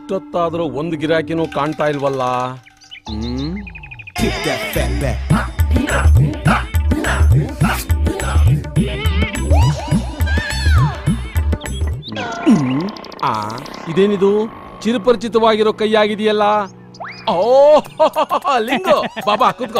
ಇಷ್ಟೊತ್ತಾದ್ರೂ ಒಂದು ಗಿರಾಕಿನೂ ಕಾಣ್ತಾ ಇಲ್ವಲ್ಲ ಹ್ಮ್ Kick that fat back. ಆ ಇದೇನಿದು ಚಿರಪರಿಚಿತವಾಗಿರೋ ಕೈಯಾಗಿದೆಯಲ್ಲ ಓ ಲಿಂಗು ಬಾಬಾ ಕೂತ್ಕೋ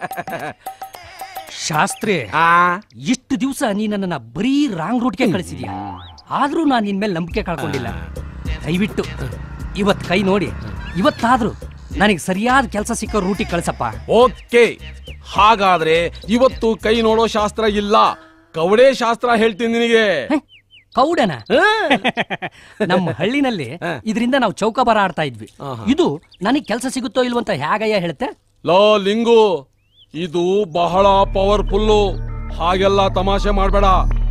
ಶಾಸ್ತ್ರಿ ಆ ಇಷ್ಟು ದಿವಸ ನೀ ನನ್ನನ್ನ ಬರೀ ರಾಂಗ್ ರೂಟ್ಗೆ ಕಳಿಸಿದ್ಯಾ ಆದ್ರೂ ನಾನು ನಿನ್ ಮೇಲೆ ನಂಬಿಕೆ ಕಳ್ಕೊಂಡಿಲ್ಲ ದಯವಿಟ್ಟು ಇವತ್ ಕೈ ನೋಡಿ ಇವತ್ತಾದ್ರೂ ನನಗೆ ಸರಿಯಾದ ಕೆಲಸ ಸಿಕ್ಕೋ ರೂಟಿಗೆ ಕಳ್ಸಪ್ಪ ಓಕೆ ಹಾಗಾದ್ರೆ ಇವತ್ತು ಕೈ ನೋಡೋ ಶಾಸ್ತ್ರ ಇಲ್ಲ ಕವಡೆ ಶಾಸ್ತ್ರ ಹೇಳ್ತೀನಿ ನಿನಗೆ ಹೇ, ಕೌಡನ ನಮ್ಮ ಹಳ್ಳಿನಲ್ಲಿ ಇದರಿಂದ ನಾವು ಚೌಕಾಬಾರ ಆಡ್ತಾ ಇದ್ವಿ ಇದು ನನಗೆ ಕೆಲಸ ಸಿಗುತ್ತೋ ಇಲ್ವೋ ಅಂತ ಹೇಗಯ್ಯ ಹೇಳುತ್ತೆ ಲೋ ಲಿಂಗು ಇದು ಬಹಳ ಪವರ್ಫುಲ್ಲು ಹಾಗೆಲ್ಲ ತಮಾಷೆ ಮಾಡಬೇಡ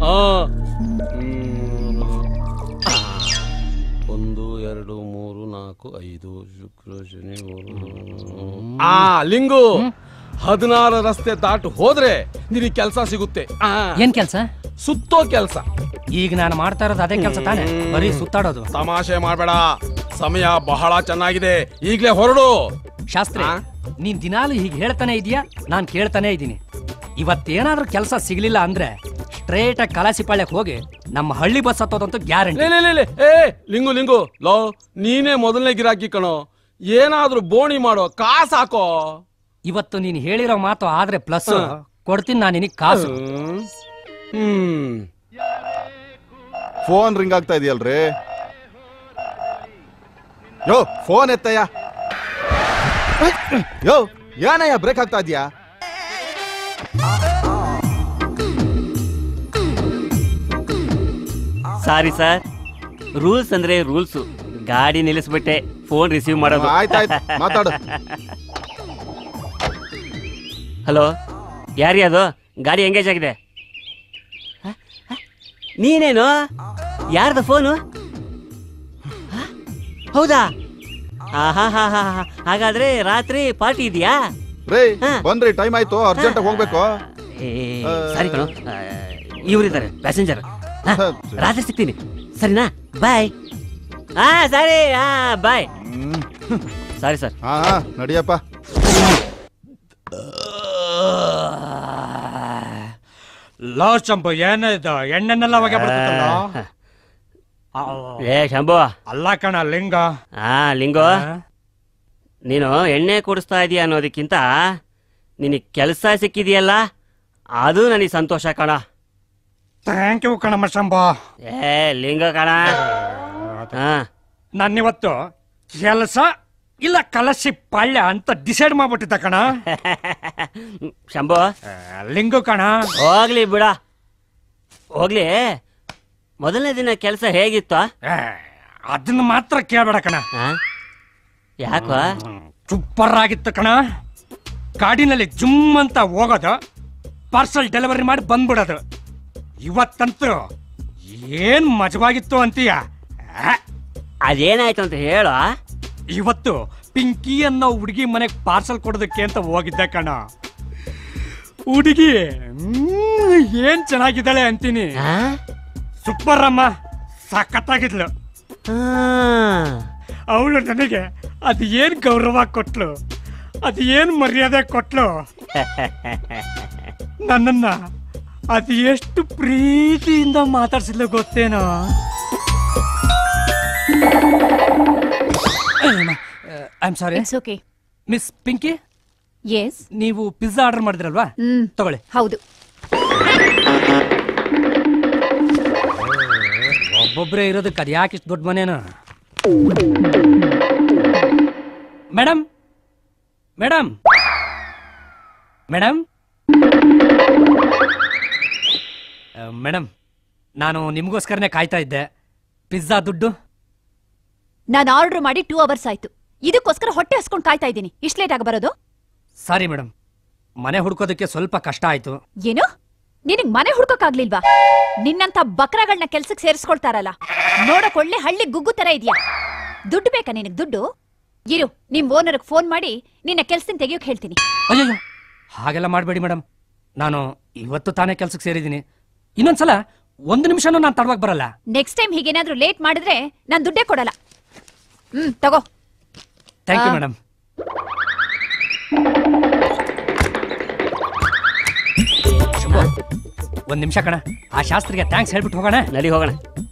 ಒಂದು ಎರಡು ಮೂರು ನಾಲ್ಕು ಐದು ಶುಕ್ರ ಶನಿ ಮೂರು ಆ ಲಿಂಗು ಹದಿನಾರು ರಸ್ತೆ ದಾಟು ಹೋದ್ರೆ ನಿನಗೆ ಕೆಲಸ ಸಿಗುತ್ತೆ ಆ, ಏನ್ ಕೆಲಸ ಸುತ್ತೋ ಕೆಲಸ ಈಗ ನಾನು ಮಾಡ್ತಾ ಇರೋದು ಅದೇ ಕೆಲಸ ತಾನೆ ಬರೀ ಸುತ್ತಾಡೋದು ತಮಾಷೆ ಮಾಡಬೇಡ ಸಮಯ ಬಹಳ ಚೆನ್ನಾಗಿದೆ ಈಗ್ಲೇ ಹೊರಡು ಶಾಸ್ತ್ರಿ ಆ? ನೀನ್ ದಿನಾಲು ಹೀಗೆ ಹೇಳ್ತಾನೆ ಇದೀಯಾ ನಾನ್ ಕೇಳ್ತಾನೆ ಇದ್ದೀನಿ ಇವತ್ತೇನಾದ್ರೂ ಕೆಲಸ ಸಿಗ್ಲಿಲ್ಲ ಅಂದ್ರೆ ಸ್ಟ್ರೇಟ್ ಆಗಿ ಕಲಾಸಿಪಾಳ್ಯಕ್ಕೆ ಹೋಗಿ ನಮ್ಮ ಹಳ್ಳಿ ಬಸ್ ಹತ್ತೋದಂತೂ ಗ್ಯಾರಂಟಿ ಲೇ, ಲೇ, ಲೇ, ಲೇ. ಏ ಲಿಂಗು ಲಿಂಗು ಲೋ ನೀನೇ ಮೊದಲನೇ ಗಿರಾಕಿ ಕಣೋ ಏನಾದ್ರೂ ಬೋಣಿ ಮಾಡೋ ಕಾಸ್ ಹಾಕೋ ಇವತ್ತು ನೀನ್ ಹೇಳಿರೋ ಮಾತು ಆದ್ರೆ ಪ್ಲಸ್ ಕೊಡ್ತೀನಿ ನಾನು ನಿನಗೆ ಕಾಸು ಹ್ಮ್. ಹ್ಮ್ ಫೋನ್ ರಿಂಗ್ ಆಗ್ತಾ ಇದೆಯಲ್ರಿ ಯೋ ಫೋನ್ ಎತ್ತಯ್ಯ ಯೋ ಏನಯ್ಯ ಬ್ರೇಕ್ ಆಗ್ತಾ ಇದೆಯಾ ಸಾರಿ ಸರ್ ರೂಲ್ಸ್ ಅಂದ್ರೆ ರೂಲ್ಸು ಗಾಡಿ ನಿಲ್ಲಿಸ್ಬಿಟ್ಟೆ ಫೋನ್ ರಿಸೀವ್ ಮಾಡೋದು ಆಯ್ತಾಯ್ತು ಮಾತಾಡು ಹಲೋ ಯಾರಿ ಅದು ಗಾಡಿ ಎಂಗೇಜ್ ಆಗಿದೆ ಹ? ಹ? ನೀನೇನು ಯಾರ್ದ ಫೋನು ಹ? ಹೌದಾ ಹಾ ಹಾ ಹಾ ಹಾಗಾದ್ರೆ ರಾತ್ರಿ ಪಾರ್ಟಿ ಇದೆಯಾ ರೇ ಹಾ. ಬಂದ್ರಿ ಟೈಮ್ ಆಯ್ತು ಅರ್ಜೆಂಟ್ ಹೋಗ್ಬೇಕು ಏ ಸರಿ ಕಣೋ ಇವರಿದ್ದಾರೆ ಪ್ಯಾಸೆಂಜರ್ ರಾತ್ರಿ ಸಿಗ್ತೀನಿ ಸರಿನಾ ಬಾಯ್ ಹಾ ಸರಿ ಹಾ ಬಾಯ್ ಸಾರಿ ಸರ್ ಹಾ ಹಾ ನಡಿಯಪ್ಪ ಲೋ ಚಂಪು ಏನಿದು ಎಣ್ಣೆನೆಲ್ಲ ಹೊಗೆ ಬರ್ತದಲ್ಲ ಏ ಶಂಭು ಅಲ್ಲ ಕಣ ಲಿಂಗ ಹಾ ಲಿಂಗೋ ನೀನು ಎಣ್ಣೆ ಕುಡಿಸ್ತಾ ಇದೀಯ ಅನ್ನೋದಕ್ಕಿಂತ ನಿನಗೆ ಕೆಲಸ ಸಿಕ್ಕಿದೆಯಲ್ಲ ಅದು ನನಗೆ ಸಂತೋಷ ಕಣ ಥ್ಯಾಂಕ್ ಯು ಕಣಮ್ಮ ಶಂಭು ಏ ಲಿಂಗ ಕಣ ಹಾ ನಾನಿವತ್ತು ಕೆಲಸ ಇಲ್ಲ ಕಲಸಿ ಪಾಳ್ಯ ಅಂತ ಡಿಸೈಡ್ ಮಾಡ್ಬಿಟ್ಟಿದ್ದ ಕಣ ಶಂಭು ಲಿಂಗು ಕಣ ಹೋಗ್ಲಿ ಬಿಡ ಹೋಗ್ಲಿ ಮೊದಲನೇ ದಿನ ಕೆಲಸ ಹೇಗಿತ್ತು ಏ, ಅದನ್ನ ಮಾತ್ರ ಕೇಳ್ಬೇಡ ಕಣ ಹಾ? ಯಾಕೋ ಸೂಪರ್ ಆಗಿತ್ತು ಕಣ ಗಾಡಿನಲ್ಲಿ ಜುಮ್ ಅಂತ ಹೋಗೋದು ಪಾರ್ಸಲ್ ಡೆಲಿವರಿ ಮಾಡಿ ಬಂದ್ಬಿಡೋದು ಇವತ್ತಂತೂ ಏನ್ ಮಜವಾಗಿತ್ತು ಅಂತೀಯ ಆ, ಅದೇನಾಯ್ತು ಅಂತ ಹೇಳು ಇವತ್ತು ಪಿಂಕಿ ಅನ್ನೋ ಹುಡುಗಿ ಮನೆಗೆ ಪಾರ್ಸಲ್ ಕೊಡೋದಕ್ಕೆ ಅಂತ ಹೋಗಿದ್ದೆ ಕಣ ಹುಡುಗಿ ಮ್ಮ್, ಏನ್ ಚೆನ್ನಾಗಿದ್ದಾಳೆ ಅಂತೀನಿ ಹಾ? ಸೂಪರ್ ಅಮ್ಮ ಸಖತ್ತಾಗಿದ್ಲು ಹಾ. ಅವಳು ನನಗೆ ಅದು ಏನ್ ಗೌರವ ಕೊಟ್ಲು ಅದು ಏನ್ ಮರ್ಯಾದೆ ಕೊಟ್ಲು ನನ್ನನ್ನ ಅದು ಎಷ್ಟು ಪ್ರೀತಿಯಿಂದ ಮಾತಾಡ್ಸಿದ್ಲು ಗೊತ್ತೇನೋ I am sorry it's okay miss Pinky yes ನೀವು ಪಿಜ್ಜಾ ಆರ್ಡರ್ ಮಾಡಿದ್ರಲ್ವಾ ಹ್ಮ್ ತಗೊಳ್ಳಿ ಹೌದು ಒಬ್ಬೊಬ್ಬರೇ ಇರೋದಕ್ಕೆ ಅದು ಯಾಕೆ ಇಷ್ಟು ದೊಡ್ಡ ಮನೇನು ಮೇಡಮ್ ಮೇಡಮ್ ಮೇಡಮ್ ಮೇಡಮ್ ನಾನು ನಿಮಗೋಸ್ಕರನೇ ಕಾಯ್ತಾ ಇದ್ದೆ ಪಿಜ್ಜಾ ದುಡ್ಡು ನಾನು ಆರ್ಡರ್ ಮಾಡಿ ಟೂ ಅವರ್ಸ್ ಆಯ್ತು ಇದಕ್ಕೋಸ್ಕರ ಹೊಟ್ಟೆ ಹಸ್ಕೊಂಡು ಕಾಯ್ತಾ ಇದ್ದೀನಿ ಇಷ್ಟು ಲೇಟ್ ಆಗಿ ಬರೋದು ಸಾರಿ ಮೇಡಮ್ ಮನೆ ಹುಡ್ಕೋದಕ್ಕೆ ಸ್ವಲ್ಪ ಕಷ್ಟ ಆಯ್ತು ಏನು ನಿನಗ್ ಮನೆ ಹುಡ್ಕೋಕ್ಕಾಗ್ಲಿಲ್ವಾ ನಿನ್ನಂತ ಬಕ್ರಗಳನ್ನ ಕೆಲ್ಸಕ್ಕೆ ಸೇರಿಸ್ಕೊಳ್ತಾರಲ್ಲ ನೋಡಕ್ ಒಳ್ಳೆ ಹಳ್ಳಿ ಗುಗ್ಗು ತರ ಇದೆಯಾ ದುಡ್ಡು ಬೇಕಾ ನಿನಗ್ ದುಡ್ಡು ಇರು ನಿಮ್ ಓನರ್ಗೆ ಫೋನ್ ಮಾಡಿ ನಿನ್ನ ಕೆಲ್ಸದಿಂದ ತೆಗಿಯೋಕ್ ಹೇಳ್ತೀನಿ ಅಯ್ಯೋ ಹಾಗೆಲ್ಲ ಮಾಡಬೇಡಿ ಮೇಡಮ್ ನಾನು ಇವತ್ತು ತಾನೇ ಕೆಲ್ಸಕ್ಕೆ ಸೇರಿದ್ದೀನಿ ಇನ್ನೊಂದ್ಸಲ ಒಂದು ನಿಮಿಷನೂ ನಾನು ತಡವಾಗಿ ಬರಲ್ಲ ನೆಕ್ಸ್ಟ್ ಟೈಮ್ ಹೀಗೇನಾದ್ರೂ ಲೇಟ್ ಮಾಡಿದ್ರೆ ನಾನ್ ದುಡ್ಡೇ ಕೊಡಲ್ಲ ಹ್ಮ್ ತಗೋ ಥ್ಯಾಂಕ್ ಯು ಆ. ಮೇಡಮ್ ಶಂಭು ಒಂದ್ ನಿಮಿಷ ಕಣ ಆ ಶಾಸ್ತ್ರಿಗೆ ಥ್ಯಾಂಕ್ಸ್ ಹೇಳ್ಬಿಟ್ಟು ಹೋಗೋಣ ನಡಿ ಹೋಗೋಣ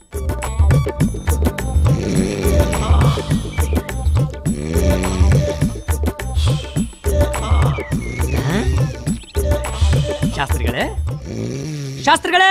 ಶಾಸ್ತ್ರಿಗಳೇ ಶಾಸ್ತ್ರಿಗಳೇ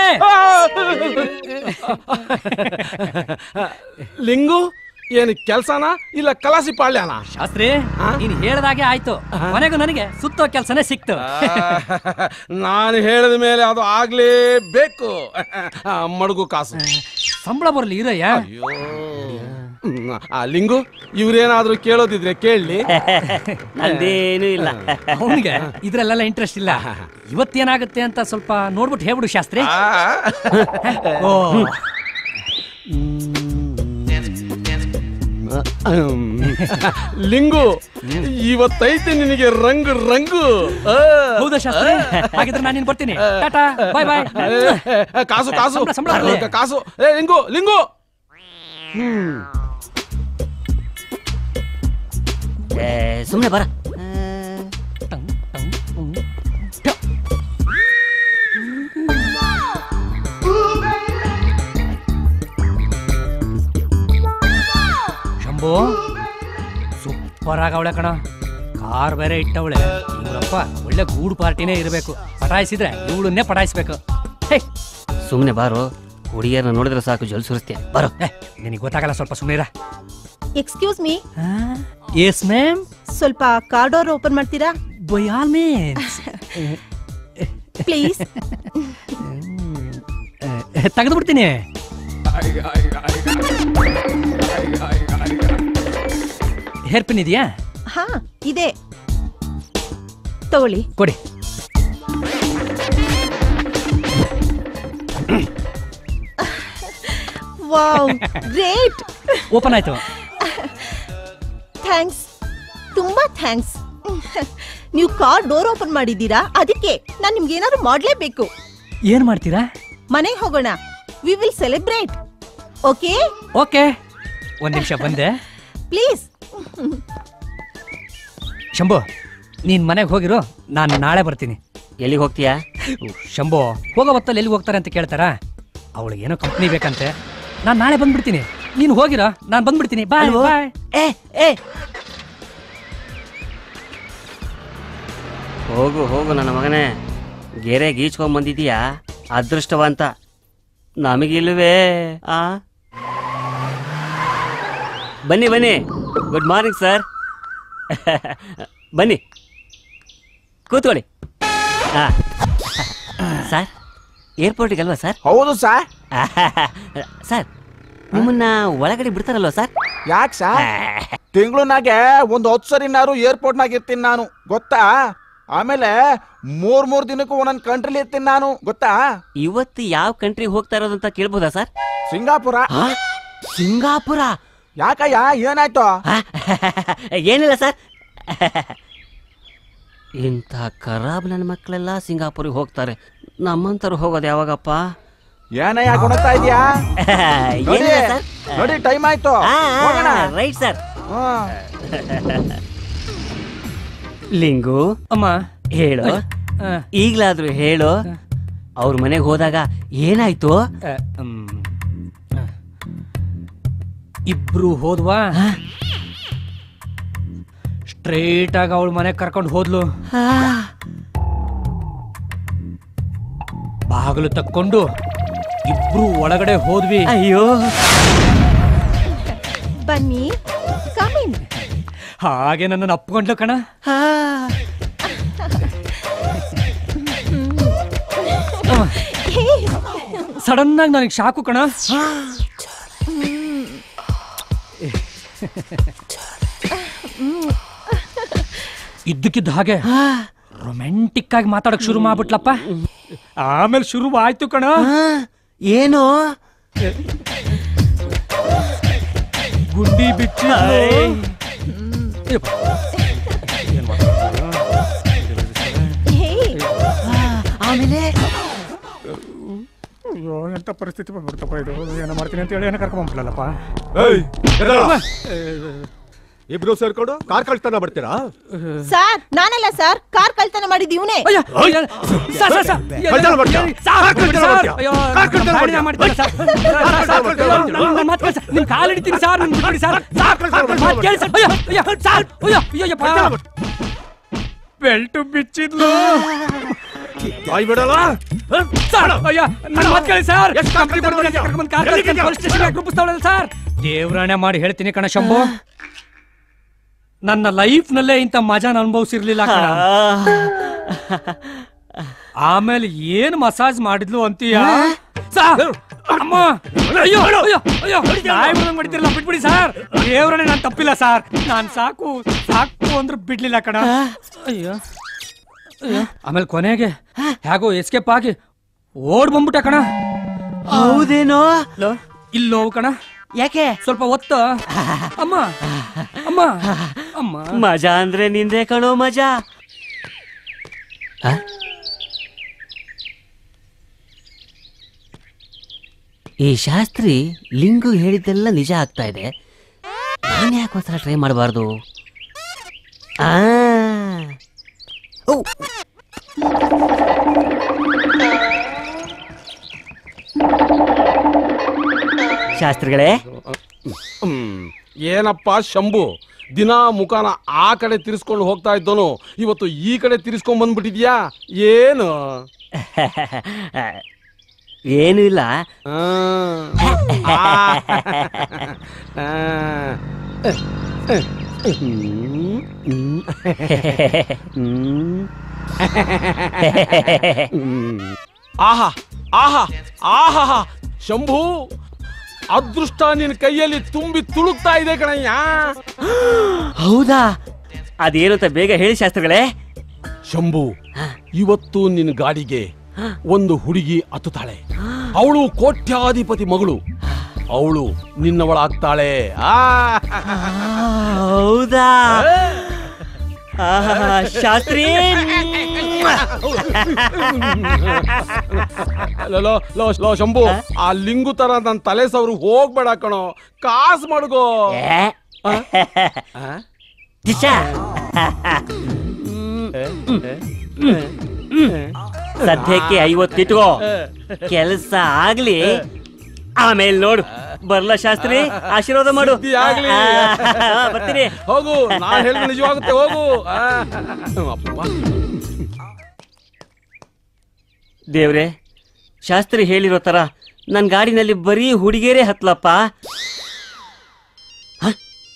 ಲಿಂಗು ಏನು ಕೆಲ್ಸನ ಇಲ್ಲ ಕಲಾಸಿ ಪಾಳ್ಯನ ಶಾಸ್ತ್ರಿ ನೀನ್ ಹೇಳ್ದಾಗೆ ಆಯ್ತು ಕೊನೆಗೂ ನನಗೆ ಸುತ್ತೋ ಕೆಲ್ಸನೇ ಸಿಕ್ತು ನಾನು ಹೇಳಿದ ಮೇಲೆ ಅದು ಆಗ್ಲೇಬೇಕು ಆ, ಮಡಗು ಕಾಸು ಸಂಬಳ ಬರ್ಲಿ ಇರಯ್ಯ ಅಯ್ಯೋ ಹ್ಮ್, ಆ ಲಿಂಗು ಇವ್ರೇನಾದ್ರೂ ಕೇಳೋದಿದ್ರೆ ಕೇಳಲಿ ನಂದೇನು ಇಲ್ಲ ಅವನಿಗೆ ಇದ್ರಲ್ಲೆಲ್ಲ ಇಂಟ್ರೆಸ್ಟ್ ಇಲ್ಲ ಇವತ್ತೇನಾಗುತ್ತೆ ಅಂತ ಸ್ವಲ್ಪ ನೋಡ್ಬಿಟ್ಟು ಹೇಳ್ಬಿಡು ಶಾಸ್ತ್ರಿ ಓ ಲಿಂಗು ಇವತ್ತೈತೆ ನಿನಗೆ ರಂಗು ರಂಗು ಆ. ಹೌದಾ ಶಾಸ್ತ್ರಿ ಹಾಗಿದ್ರೆ ನಾನು ಬರ್ತೀನಿ ಟಾಟಾ ಬಾಯ್ ಬಾಯ್ ಏ, ಏ, ಕಾಸು ಕಾಸು ಸಂಬ್ಳ, ಸಂಬ್ಳ ಬರ್ಲಿ. ಕಾಸು ಏ ಲಿಂಗು ಲಿಂಗು ಹ್ಮ್ ಸುಮ್ಮನೆ ಬರ ಶಂಭು ಸೂಪರ್ ಆಗವಳೆ ಕಣ ಕಾರ್ ಬೇರೆ ಇಟ್ಟವಳೆ ಇವರಪ್ಪ ಒಳ್ಳೆ ಗೂಡು ಪಾರ್ಟಿನೇ ಇರಬೇಕು ಪಟಾಯಿಸಿದ್ರೆ ಇವಳನ್ನೇ ಪಟಾಯಿಸ್ಬೇಕು ಹೇ ಸುಮ್ಮನೆ ಬಾರೋ ಹುಡುಗಿಯರನ್ನ ನೋಡಿದ್ರೆ ಸಾಕು ಜಲ್ ಸುರಿಸ್ತೀಯ ಬರೋ ನಿನಗೆ ಗೊತ್ತಾಗಲ್ಲ ಸ್ವಲ್ಪ ಸುಮ್ಮನೆ ಎಕ್ಸ್ಕ್ಯೂಸ್ ಮೀ ಎಸ್ ಮ್ಯಾಮ್ ಸ್ವಲ್ಪ ಕಾರ್ ಡೋರ್ ಓಪನ್ ಮಾಡ್ತೀರಾ ಬೈ ಆಲ್ ಮೀನ್ಸ್ ಪ್ಲೀಸ್ ತೆಗೆದು ಬಿಡ್ತೀನಿ ಹೇರ್ ಪಿನ್ ಇದೆಯಾ ಹಾ ಇದೆ ತಗೊಳ್ಳಿ ಕೊಡಿ ವಾವ್ ಗ್ರೇಟ್ ಓಪನ್ ಆಯ್ತು ಥ್ಯಾಂಕ್ಸ್ ತುಂಬಾ ಥ್ಯಾಂಕ್ಸ್ ನೀವು ಕಾರ್ ಡೋರ್ ಓಪನ್ ಮಾಡಿದ್ದೀರಾ ಅದಕ್ಕೆ ನಾನು ನಿಮ್ಗೆ ಏನಾದ್ರು ಮಾಡ್ಲೇಬೇಕು ಏನ್ ಮಾಡ್ತೀರಾ ಮನೆಗೆ ಹೋಗೋಣ we will celebrate okay okay ಒಂದ್ ನಿಮಿಷ ಬಂದೆ ಪ್ಲೀಸ್ ಶಂಭು ನೀನ್ ಮನೆಗೆ ಹೋಗಿರು ನಾನು ನಾಳೆ ಬರ್ತೀನಿ ಎಲ್ಲಿಗೆ ಹೋಗ್ತೀಯಾ ಶಂಭು ಹೋಗೋ ಹೊತ್ತಲ್ಲಿ ಎಲ್ಲಿಗೆ ಹೋಗ್ತಾರೆ ಅಂತ ಕೇಳ್ತಾರ ಅವಳಿಗೆ ಏನೋ ಕಂಪ್ನಿ ಬೇಕಂತೆ ನಾನು ನಾಳೆ ಬಂದ್ಬಿಡ್ತೀನಿ ನೀನು ಹೋಗಿರೋ ನಾನು ಬಂದ್ಬಿಡ್ತೀನಿ ಬಾಯ್ ಬಾಯ್ ಏ ಏ ಹೋಗು ಹೋಗು ನನ್ನ ಮಗನೇ ಗೆರೆ ಗೀಚ್ಕೊಂಡ್ ಬಂದಿದೀಯಾ ಅದೃಷ್ಟವಂತ ನಮಗಿಲ್ವೇ ಆ ಬನ್ನಿ ಬನ್ನಿ ಗುಡ್ ಮಾರ್ನಿಂಗ್ ಸರ್ ಬನ್ನಿ ಕೂತ್ಕೊಳ್ಳಿ ಹಾ ಸರ್ ಏರ್ಪೋರ್ಟಿಗೆ ಅಲ್ವಾ ಸರ್ ಹೌದು ಸರ್ ಸರ್ ನಿಮ್ಮನ್ನ ಒಳಗಡೆ ಬಿಡ್ತಾರಲ್ವಾ ಸರ್ ಯಾಕೆ ಸರ್ ತಿಂಗಳನಾಗೆ ಒಂದು ಹತ್ತು ಸರಿನಾರು ಏರ್ಪೋರ್ಟ್ನಾಗ ಇರ್ತೀನಿ ನಾನು ಗೊತ್ತಾ ಆಮೇಲೆ ಮೂರ್ ಮೂರ್ ದಿನಕ್ಕೂ ಒಂದೊಂದು ಕಂಟ್ರಿಲಿ ಇರ್ತೀನಿ ನಾನು ಗೊತ್ತಾ ಇವತ್ತು ಯಾವ ಕಂಟ್ರಿಗೆ ಹೋಗ್ತಾ ಇರೋದು ಅಂತ ಕೇಳ್ಬೋದಾ ಸರ್ ಸಿಂಗಾಪುರ ಸಿಂಗಾಪುರ ಯಾಕಯ್ಯ ಏನಾಯ್ತು ಆ? ಏನಿಲ್ಲ ಸರ್ ಇಂಥ ಖರಾಬ್ ನನ್ನ ಮಕ್ಕಳೆಲ್ಲ ಸಿಂಗಾಪುರಿಗೆ ಹೋಗ್ತಾರೆ ನಮ್ಮಂತರು ಹೋಗೋದು ಯಾವಾಗಪ್ಪ ಏನಯ್ಯ ಗುಣತಾ ಇದೆಯಾ ನೋಡಿ ಏನಿಲ್ಲ ಸರ್ ನೋಡಿ ಟೈಮ್ ಆಯ್ತು ಹೋಗೋಣ ರೈಟ್ ಸರ್ ಹಾ. ಲಿಂಗು ಅಮ್ಮ ಹೇಳು ಆ, ಈಗ್ಲಾದ್ರೂ ಹೇಳು ಅವ್ರ ಮನೆಗೆ ಹೋದಾಗ ಏನಾಯ್ತು ಆ, ಮ್, ಆ. ಇಬ್ರು ಹೋದ್ವಾ ಸ್ಟ್ರೈಟ್ ಆಗಿ ಅವಳ ಮನೆಗೆ ಕರ್ಕೊಂಡು ಹೋದ್ಲು ಬಾಗಿಲು ತಕ್ಕೊಂಡು ಇಬ್ರು ಒಳಗಡೆ ಹೋದ್ವಿ ಅಯ್ಯೋ ಬನ್ನಿ ಕಮಿನ್ ಹಾಗೆ ನನ್ನನ್ನು ಅಪ್ಕೊಂಡ್ಲು ಕಣ ಸಡನ್ ಆಗಿ ನನಗೆ ಶಾಕು ಕಣ ಇದ್ದಕ್ಕಿದ್ದ ಹಾಗೆ ರೊಮ್ಯಾಂಟಿಕ್ ಆಗಿ ಮಾತಾಡಕ್ ಶುರು ಮಾಡ್ಬಿಟ್ಲಪ್ಪ ಆಮೇಲೆ ಶುರು ಆಯ್ತು ಕಣ ಏನು ಗುಂಡಿ ಬಿಚ್ಚಿ ಹೇ ಆಮೇಲೆ ಅಯ್ಯೋ ಎಂತ ಎಂತ ಪರಿಸ್ಥಿತಿ ಬಂದ್ಬಿಡ್ತಪ್ಪ ಇದು ಏನೋ ಮಾಡ್ತೀನಿ ಅಂತ ಹೇಳಿ ಏನೋ ಕರ್ಕೊಂಡ್ಬಿಡ್ಲಲ್ಲಪ್ಪ ಇಬ್ರು ಸೇರ್ಕೊಂಡು ಕಾರ್ ಕಳ್ತನ ಮಾಡ್ತೀರಾ ಸರ್ ನಾನಲ್ಲ ಸರ್ ಕಾರ್ ಕಳ್ತನ ಮಾಡಿದ್ ಇವನೇ ಅಯ್ಯ, ಅಯ್ಯ, ಸರ್, ಸರ್, ಸರ್, ಕಳ್ತನ ಮಾಡ್ತೀಯಾ? ಸರ್, ಕಾರ್ ಕಳ್ತನ ಸರ್, ಮಾಡ್ತೀಯಾ? ಅಯ್ಯೋ, ಕಾರ್ ಕಳ್ತನ ಗಾಡಿನ ಮಾಡ್ತೀಯಾ? ಮಾಡ್ತೀನಿ ಸರ್. ಸರ್, ಸರ್, ಕಳ್ತನ ಸರ್, ಮಾಡ್ತೀಯಾ? ನನ್ನ- ನನ್ನ- ನನ್ನ ಮಾತು ಕೇಳಿ ಸರ್, ನಿಮ್ ಕಾಲ್ ಹಿಡಿತೀನಿ ಸರ್, ನನ್ನ ಬಿಟ್ಬಿಡಿ ಸರ್. ಸರ್, ಕಳ್ತನ ಮಾತು ಕೇಳಿ ಸರ್. ಅಯ್ಯೋ, ಅಯ್ಯೋ, ಸರ್, ಅಯ್ಯೋ, ಅಯ್ಯೋ, ಅಯ್ಯಪ್ಪ. ಬೆಲ್ಟ್ ಬಿಚ್ಚಿದ್ಲು ಬಾಯ್ ಬಿಡಲ್ಲ ಸರ್, ಅಯ್ಯೋ, ನನ್ನ ಮಾತು ಕೇಳಿ ಸರ್. ಎಷ್ಟ್ ಕಾರ್ ಕಳ್ತನ ಕಂಪ್ಲೇಂಟ್ ಮಾಡ್ತೀಯಾ? ಕರ್ಕೊಂಡ್ ಕಾರ್ ಎಲ್ಲಿಗೆ ಕಳ್ತನ ಪೊಲೀಸ್ ಸ್ಟೇಷನ್ಗೆ ರೂಪಿಸ್ತಾವಳಲ್ಲ ಸರ್ ದೇವ್ರಾಣೆ ಮಾಡಿ ಹೇಳ್ತೀನಿ ಕಣ ಶಂಭು ನನ್ನ ಲೈಫ್ ನಲ್ಲೇ ಇಂಥ ಮಜಾನ ಅನುಭವಿಸಿರ್ಲಿಲ್ಲ ಕಣ ಆಮೇಲೆ ಏನ್ ಮಸಾಜ್ ಮಾಡಿದ್ಲು ಅಂತೀಯ ಸರ್, ಅಮ್ಮ ಅಯ್ಯೋ ಅಯ್ಯೋ ಅಯ್ಯೋ ನಾಯಿ ಬಿಡಂಗ್ ಮಾಡ್ತಿರಲ್ಲ ಬಿಟ್ಬಿಡಿ ಸರ್ ದೇವ್ರನೇ ನಾನು ತಪ್ಪಿಲ್ಲ ಸರ್ ನಾನ್ ಸಾಕು ಸಾಕು ಅಂದ್ರೆ ಬಿಡ್ಲಿಲ್ಲ ಕಣ ಅಯ್ಯೋ ಅಯ್ಯೋ ಆಮೇಲೆ ಕೊನೆಗೆ ಹೇಗೋ ಎಸ್ಕೇಪ್ ಆಗಿ ಓಡ್ ಬಂದ್ಬಿಟ್ಟೆ ಕಣ ಹೌದೇನೋ ಇಲ್ಲೋ ಕಣ ಯಾಕೆ ಸ್ವಲ್ಪ ಒತ್ತ ಅಮ್ಮ ಅಮ್ಮ ಅಮ್ಮ ಮಜಾ ಅಂದ್ರೆ ನಿಂದೆ ಕಣೋ ಮಜಾ ಆ? ಈ ಶಾಸ್ತ್ರಿ ಲಿಂಗು ಹೇಳಿದ್ದೆಲ್ಲ ನಿಜ ಆಗ್ತಾ ಇದೆ ನಾನು ಯಾಕೆ ಒಂದ್ಸಲ ಟ್ರೈ ಮಾಡಬಾರ್ದು ಆ ಓ. ಶಾಸ್ತ್ರಿಗಳೇ ಹ್ಮ್. ಏನಪ್ಪ ಶಂಭು ದಿನ ಮುಖಾನ ಆ ಕಡೆ ತಿರ್ಸ್ಕೊಂಡು ಹೋಗ್ತಾ ಇದ್ದೋನು ಇವತ್ತು ಈ ಕಡೆ ತಿರ್ಸ್ಕೊಂಡ್ ಬಂದ್ಬಿಟ್ಟಿದ್ಯಾ ಏನು ಏನು ಇಲ್ಲ ಆ. ಆ. ಆ. ಹ್ಮ್. ಹ್ಮ್. ಹ್ಮ್. ಹ್ಮ್. ಆಹಾ ಆಹಾ ಆಹಾ ಶಂಭು ಅದೃಷ್ಟ ನಿನ್ ಕೈಯಲ್ಲಿ ತುಂಬಿ ತುಳುಕ್ತಾ ಇದೆ ಕಣಯ್ಯ ಹೌದಾ ಅದೇನು ಅಂತ ಬೇಗ ಹೇಳಿ ಶಾಸ್ತ್ರಿಗಳೇ ಶಂಭು ಇವತ್ತು ನಿನ್ನ ಗಾಡಿಗೆ ಒಂದು ಹುಡುಗಿ ಹತ್ತುತ್ತಾಳೆ ಅವಳು ಕೋಟ್ಯಾಧಿಪತಿ ಮಗಳು ಅವಳು ನಿನ್ನವಳಾಗ್ತಾಳೆ ಆ ಹೌದಾ ಆಹಾ, ಶಾಸ್ತ್ರಿ ಲೋ, ಲೋ, ಲೋ, ಲೋ, ಶಂಭು ಆ ಲಿಂಗು ತರ ನನ್ ತಲೆ ಸವ್ರು ಹೋಗ್ಬೇಡ ಕಣೋ ಕಾಸು ಮಡ್ಗೋ ಏ, ಆ? ದಿಶ. ಸದ್ಯಕ್ಕೆ ಐವತ್ತಿಟ್ಕೋ ಕೆಲಸ ಆಗ್ಲಿ ಆಮೇಲೆ ನೋಡು ಬರ್ಲ ಶಾಸ್ತ್ರಿ ಆಶೀರ್ವಾದ ಮಾಡು ಸಿದ್ಧಿ ಆಗ್ಲಿ. ಆ, ಬರ್ತೀನಿ ಹೋಗು ನಾ ಹೇಳಿದ್ರೆ ನಿಜವಾಗುತ್ತೆ ಹೋಗು ಆ. ಅಪ್ಪ ದೇವ್ರೆ ಶಾಸ್ತ್ರಿ ಹೇಳಿರೋ ತರ ನನ್ನ ಗಾಡಿನಲ್ಲಿ ಬರೀ ಹುಡುಗಿಯರೇ ಹತ್ಲಪ್ಪ ಹ?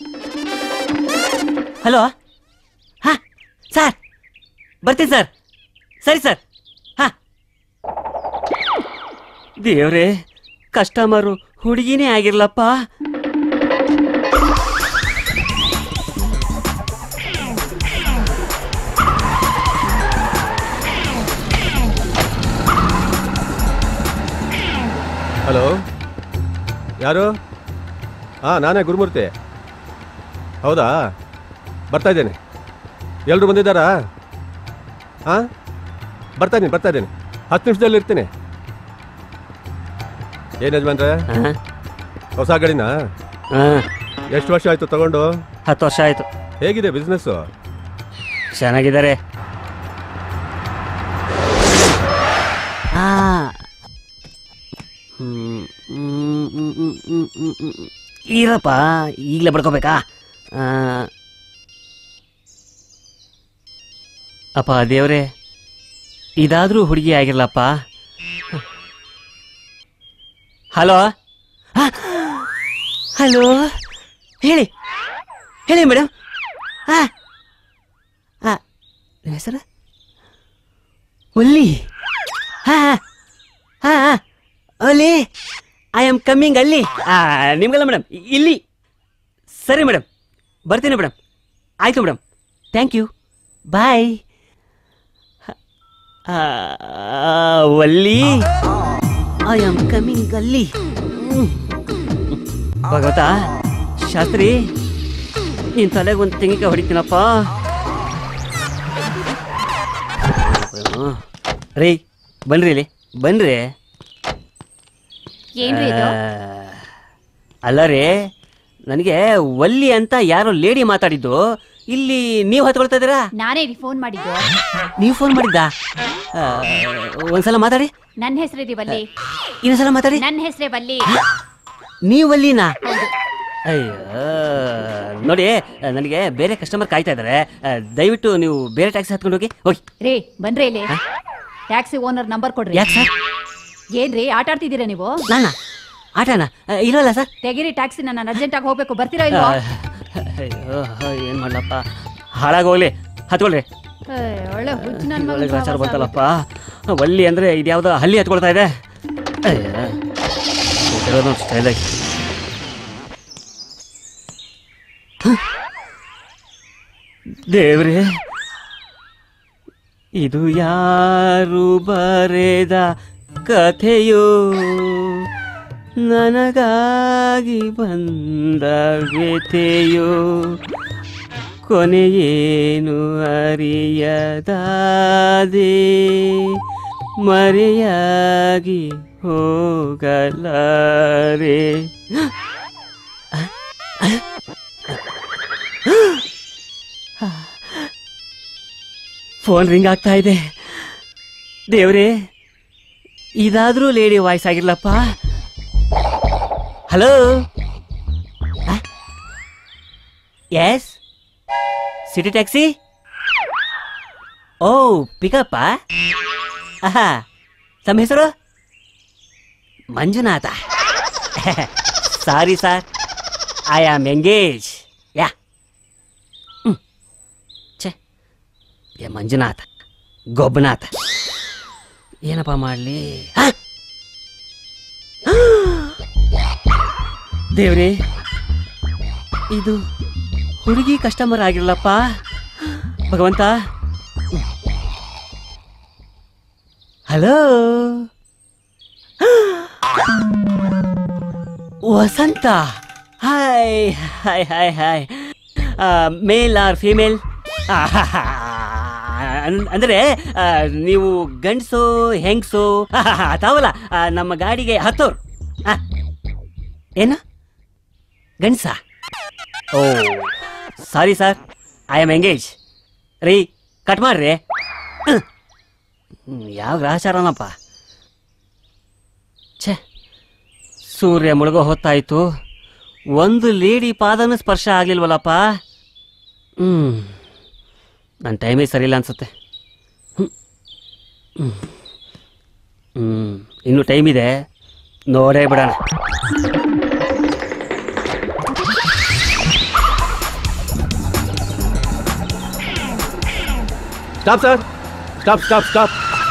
ಹಲೋ ಹಾ ಸರ್ ಬರ್ತೀನಿ ಸರ್ ಸರಿ ಸರ್ ಹಾ ದೇವ್ರೆ ಕಸ್ಟಮರು ಹುಡುಗಿನೇ ಆಗಿರ್ಲಪ್ಪ ಹಲೋ ಯಾರು ಹಾಂ ನಾನೇ ಗುರುಮೂರ್ತಿ ಹೌದಾ ಬರ್ತಾ ಇದ್ದೇನೆ ಎಲ್ಲರೂ ಬಂದಿದ್ದಾರಾ ಹಾಂ ಬರ್ತಾ ಇದ್ದೀನಿ ಬರ್ತಾ ಇದ್ದೀನಿ ಹತ್ತು ನಿಮಿಷದಲ್ಲಿ ಇರ್ತೀನಿ ಏನು ಯಜಮಾನ್ರೆ ಹಾ ಹೊಸ ಗಾಡಿನಾ ಹಾ ಎಷ್ಟು ವರ್ಷ ಆಯಿತು ತಗೊಂಡು ಹತ್ತು ವರ್ಷ ಆಯ್ತು ಹೇಗಿದೆ ಬಿಸ್ನೆಸ್ಸು ಚೆನ್ನಾಗಿದ್ದಾರೆ ಆ. ಹ್ಮ್, ಹ್ಮ್, ಹ್ಮ್, ಹ್ಮ್, ಹ್ಮ್, ಹ್ಮ್, ಹ್ಮ್. ಇರಪ್ಪ ಈಗಲೇ ಬಡ್ಕೋಬೇಕಾ ಆ. ಅಪ್ಪ ದೇವ್ರೆ ಇದಾದ್ರೂ ಹುಡುಗಿ ಆಗಿರ್ಲಪ್ಪ ಹಲೋ ಹಲೋ ಹೇಳಿ ಹೇಳಿ ಮೇಡಮ್ ಹಾ ಆ, ನಿಮ್ಮ ಹೆಸರು ಒಲ್ಲಿ ಹಾ ಹಾ ಹಾ ಒಲ್ಲಿ ಐ ಆಮ್ ಕಮ್ಮಿಂಗ್ ಅಲ್ಲಿ ಆ, ನಿಮ್ಗಲ್ಲ ಮೇಡಮ್ ಇಲ್ಲಿ ಸರಿ ಮೇಡಮ್ ಬರ್ತೀನಿ ಮೇಡಮ್ ಆಯಿತು ಮೇಡಮ್ ಥ್ಯಾಂಕ್ ಯು ಬಾಯ್ ಒಲ್ಲಿ ಐ ಆಮ್ ಕಮ್ಮಿಂಗ್ ಅಲ್ಲಿ ಹ್ಮ್. ಭಗವತ ಶಾಸ್ತ್ರಿ ನಿನ್ ತಲೆಗೆ ಒಂದು ತೆಂಗಿನಕಾಯಿ ಹೊಡಿತೀನಪ್ಪ ರೀ ಬನ್ರಿ ಇಲ್ಲಿ ಬನ್ರಿ ಏನ್ರಿ ಇದು ಅಲ್ಲ ರೀ ನನಗೆ ವಲ್ಲಿ ಅಂತ ಯಾರೋ ಲೇಡಿ ಮಾತಾಡಿದ್ದು ಇಲ್ಲಿ ನೀವು ಹತ್ಕೊಳ್ತಾ ಇದ್ದೀರಾ ನಾನೇ ರೀ ಫೋನ್ ಮಾಡಿದ್ದು ನೀವು ಫೋನ್ ಮಾಡಿದ್ದ ಒಂದ್ಸಲ ಮಾತಾಡಿ ನನ್ನ ಹೆಸರೇ ರೀ ಬಲ್ಲಿ ಇನ್ನೊಂದ್ಸಲ ಮಾತಾಡಿ ನನ್ನ ಹೆಸರೇ ಬಲ್ಲಿ ನೀವು ವಲ್ಲಿನಾ ಅಯ್ಯೋ ನೋಡಿ ನನಗೆ ಬೇರೆ ಕಸ್ಟಮರ್ ಕಾಯ್ತಾ ಇದ್ದಾರೆ ಆ, ದಯವಿಟ್ಟು ನೀವು ಬೇರೆ ಟ್ಯಾಕ್ಸಿ ಹತ್ಕೊಂಡು ಹೋಗಿ ಹೋಗಿ ರೇ ಬನ್ರಿ ಇಲ್ಲಿ ಟ್ಯಾಕ್ಸಿ ಓನರ್ ನಂಬರ್ ಕೊಡ್ರಿ ಯಾಕೆ ಸರ್ ಏನ್ರಿ ಆಟ ಆಡ್ತಿದ್ದೀರಾ ನೀವು ನಾನಾ ಆಟನ ಇಲ್ಲಲ್ಲ ಸರ್ ತೆಗಿರಿ ಟ್ಯಾಕ್ಸಿ ನಾನು ಅರ್ಜೆಂಟ್ ಆಗಿ ಹೋಗ್ಬೇಕು ಬರ್ತೀರಾ ಇಲ್ವಾ ಅಯ್ಯೋ ಏನ್ ಮಾಡ್ಲಪ್ಪ ಹಾಳಾಗೋಗ್ಲಿ ಹತ್ಕೊಳ್ರಿ ಏ, ಒಳ್ಳೆ ಹುಚ್ಚು ನನ್ ಒಳ್ಳೆ ಮಗನ್ ಗ್ರಾಚಾರ ಸಹವಾಸ ಬಂತಲ್ಲಪ್ಪ ವಲ್ಲಿ ಅಂದ್ರೆ ಇದ್ಯಾವುದೋ ಹಲ್ಲಿ ಹತ್ಕೊಳ್ತಾ ಇದೆ ಸ್ಟೈಲ್ ಆಗಿ ದೇವ್ರೆ ಇದು ಯಾರು ಬರೆದ ಕಥೆಯೋ ನನಗಾಗಿ ಬಂದ ವ್ಯಥೆಯೋ ಕೊನೆಯೇನು ಅರಿಯದಾದೆ ಮರೆಯಾಗಿ ಹೋಗಲಾರೆ ಫೋನ್ ರಿಂಗ್ ಆಗ್ತಾ ಇದೆ ದೇವ್ರೆ ಇದಾದ್ರೂ ಲೇಡಿ ವಾಯ್ಸ್ ಆಗಿರ್ಲಪ್ಪ ಹಲೋ ಎಸ್ ಸಿಟಿ ಟ್ಯಾಕ್ಸಿ ಓ ಪಿಕಪ್ಪ ಆಹಾ ತಮ್ಮ ಹೆಸರು Manjunatha sorry sir I am engage ಯಾ ಹ್ಮ್. ಛೆ ಏ ಮಂಜುನಾಥ ಗೊಬ್ಬನಾಥ ಏನಪ್ಪ ಮಾಡಲಿ ದೇವ್ರಿ ಇದು ಹುಡುಗಿ ಕಸ್ಟಮರ್ ಆಗಿರಲಪ್ಪ ಭಗವಂತ hello Vasanta hi hi hi hi male or female ಅಂದರೆ ಆ, ನೀವು ಗಂಡಸು ಹೆಂಗಸು ತಾವಲ್ಲ ಆ, ನಮ್ಮ ಗಾಡಿಗೆ ಹತ್ತೋರು ಆ, ಏನು ಗಂಡಸ ಓ sorry sir I am engage ರೀ ಕಟ್ ಮಾಡ್ರಿ ಹ್ಮ್, ಯಾವ ಗ್ರಹಚಾರನಪ್ಪ ಛೇ ಸೂರ್ಯ ಮುಳುಗೋ ಹೊತ್ತಾಯ್ತು ಒಂದು ಲೇಡಿ ಪಾದನೂ ಸ್ಪರ್ಶ ಆಗ್ಲಿಲ್ವಲ್ಲಪ್ಪ ಹ್ಮ್ ನನ್ನ ಟೈಮೇ ಸರಿಯಿಲ್ಲ ಅನ್ಸುತ್ತೆ ಹ್ಮ್. ಹ್ಮ್. ಹ್ಮ್ ಇನ್ನು ಟೈಮ್ ಇದೆ ನೋಡೇ ಬಿಡೋಣ stop sir stop stop stop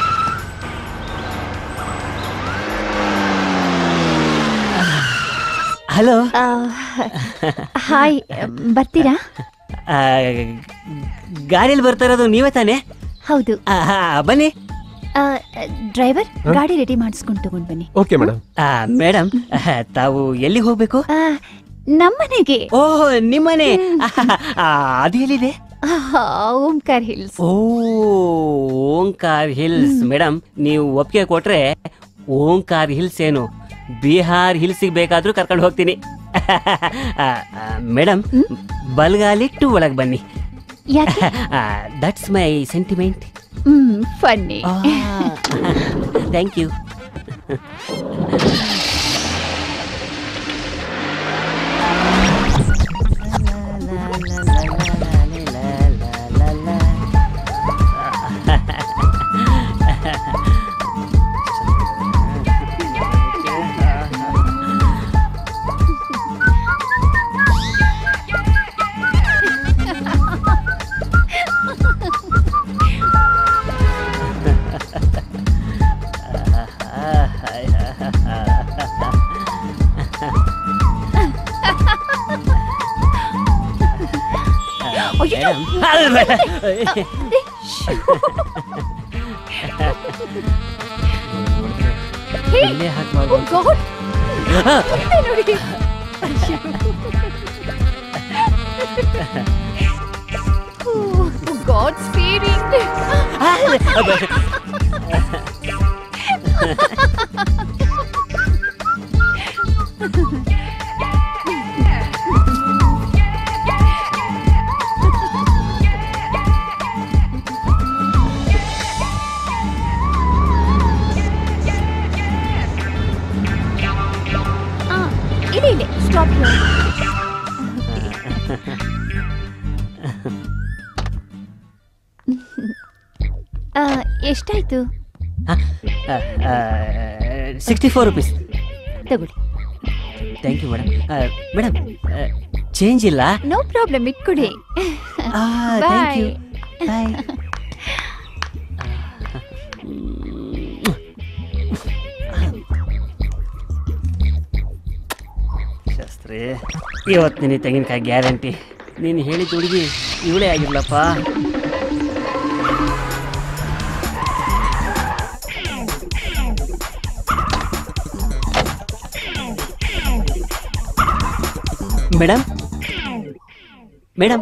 hello hi ಬರ್ತೀರಾ ಗಾಡಿಯಲ್ಲಿ ಬರ್ತಾ ಇರೋದು ನೀವೇ ತಾನೇ ಹೌದು ಆ, ಆ, ಬನ್ನಿ ಡ್ರೈವರ್ ಗಾಡಿ ರೆಡಿ ಮಾಡಿಸ್ಕೊಂಡು ತಗೊಂಡ್ ಬನ್ನಿ ಓಕೆ ಮೇಡಮ್ ಆ, ಮೇಡಮ್ ಆ, ತಾವು ಎಲ್ಲಿಗೆ ಹೋಗ್ಬೇಕು ಆ, ನಮ್ಮನೆಗೆ ಓಹ್ ನಿಮ್ಮನೆ ಆ, ಅದು ಎಲ್ಲಿದೆ ಓಂಕಾರ್ ಹಿಲ್ಸ್ ಓ ಓಂಕಾರ್ ಹಿಲ್ಸ್ ಮೇಡಮ್ ನೀವು ಒಪ್ಪಿಗೆ ಕೊಟ್ರೆ ಓಂಕಾರ್ ಹಿಲ್ಸ್ ಏನು ಬಿಹಾರ್ ಹಿಲ್ಸಿಗೆ ಬೇಕಾದ್ರೂ ಕರ್ಕೊಂಡು ಹೋಗ್ತೀನಿ ಆ, ಆ, ಮೇಡಮ್ ಬಲ್ಗಾಲಿಟ್ಟು ಒಳಗೆ ಬನ್ನಿ ಯಾಕೆ ದಟ್ಸ್ ಮೈ ಸೆಂಟಿಮೆಂಟ್ ಹ್ಮ್ ಫನ್ನಿ ಥ್ಯಾಂಕ್ ಯು ಇಲ್ಲೇ ಹಾಕ್ ಮಾಡ್ಬೋದು. ನೋಡಿ ಗಾಡ್ ಸ್ಪೀರಿಂಗ್ ಆ, ಎಷ್ಟಾಯ್ತು ಸಿಕ್ಸ್ಟಿ ಫೋರ್ ರುಪೀಸ್ ತಗೊಳ್ಳಿ thank you madam madam change ಇಲ್ಲ ನೋ ಪ್ರಾಬ್ಲಮ್ ಇಟ್ಕೊಡಿ ಥ್ಯಾಂಕ್ ಯು ಬಾಯ್ ಶಾಸ್ತ್ರಿ ಇವತ್ತು ನಿನಗೆ ತೆಂಗಿನಕಾಯಿ ಗ್ಯಾರಂಟಿ ನೀನು ಹೇಳಿದ ಹುಡುಗಿ ಇವಳೇ ಆಗಿರ್ಲಪ್ಪ madam madam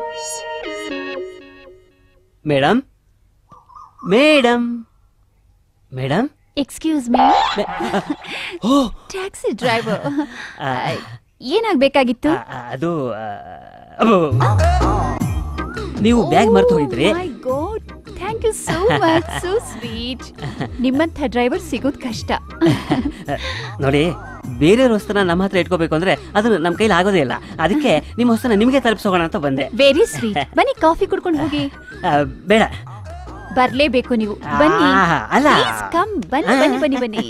madam madam madam excuse me taxi driver ಏನಾಗ್ಬೇಕಾಗಿತ್ತು ಅದು ಆ, ಅಬ್ಬೋ. ನೀವು ಬ್ಯಾಗ್ ಮರ್ತು ಹೋಗಿದ್ರಿ my god thank you so much so sweet ನಿಮ್ಮಂಥ ಡ್ರೈವರ್ ಸಿಗೋದು ಕಷ್ಟ ನೋಡಿ ಬೇರೆಯವ್ರ ವಸ್ತುನ ನಮ್ಮ ಹತ್ರ ಇಟ್ಕೋಬೇಕು ಅಂದ್ರೆ ಅದು ನಮ್ಮ ಕೈಲಿ ಆಗೋದೇ ಇಲ್ಲ ಅದಕ್ಕೆ ನಿಮ್ಮ ವಸ್ತುನ ನಿಮಗೆ ತಲುಪಿಸೋಣ ಅಂತ ಬಂದೆ ವೆರಿ ಸ್ವೀಟ್ ಬನ್ನಿ ಕಾಫಿ ಕುಡ್ಕೊಂಡು ಹೋಗಿ ಆ, ಬೇಡ ಬರ್ಲೇಬೇಕು ನೀವು ಬನ್ನಿ ಆ, ಅಲ್ಲ. ಕಮ್ ಬನ್ನಿ ಬನ್ನಿ ಬನ್ನಿ ಬನ್ನಿ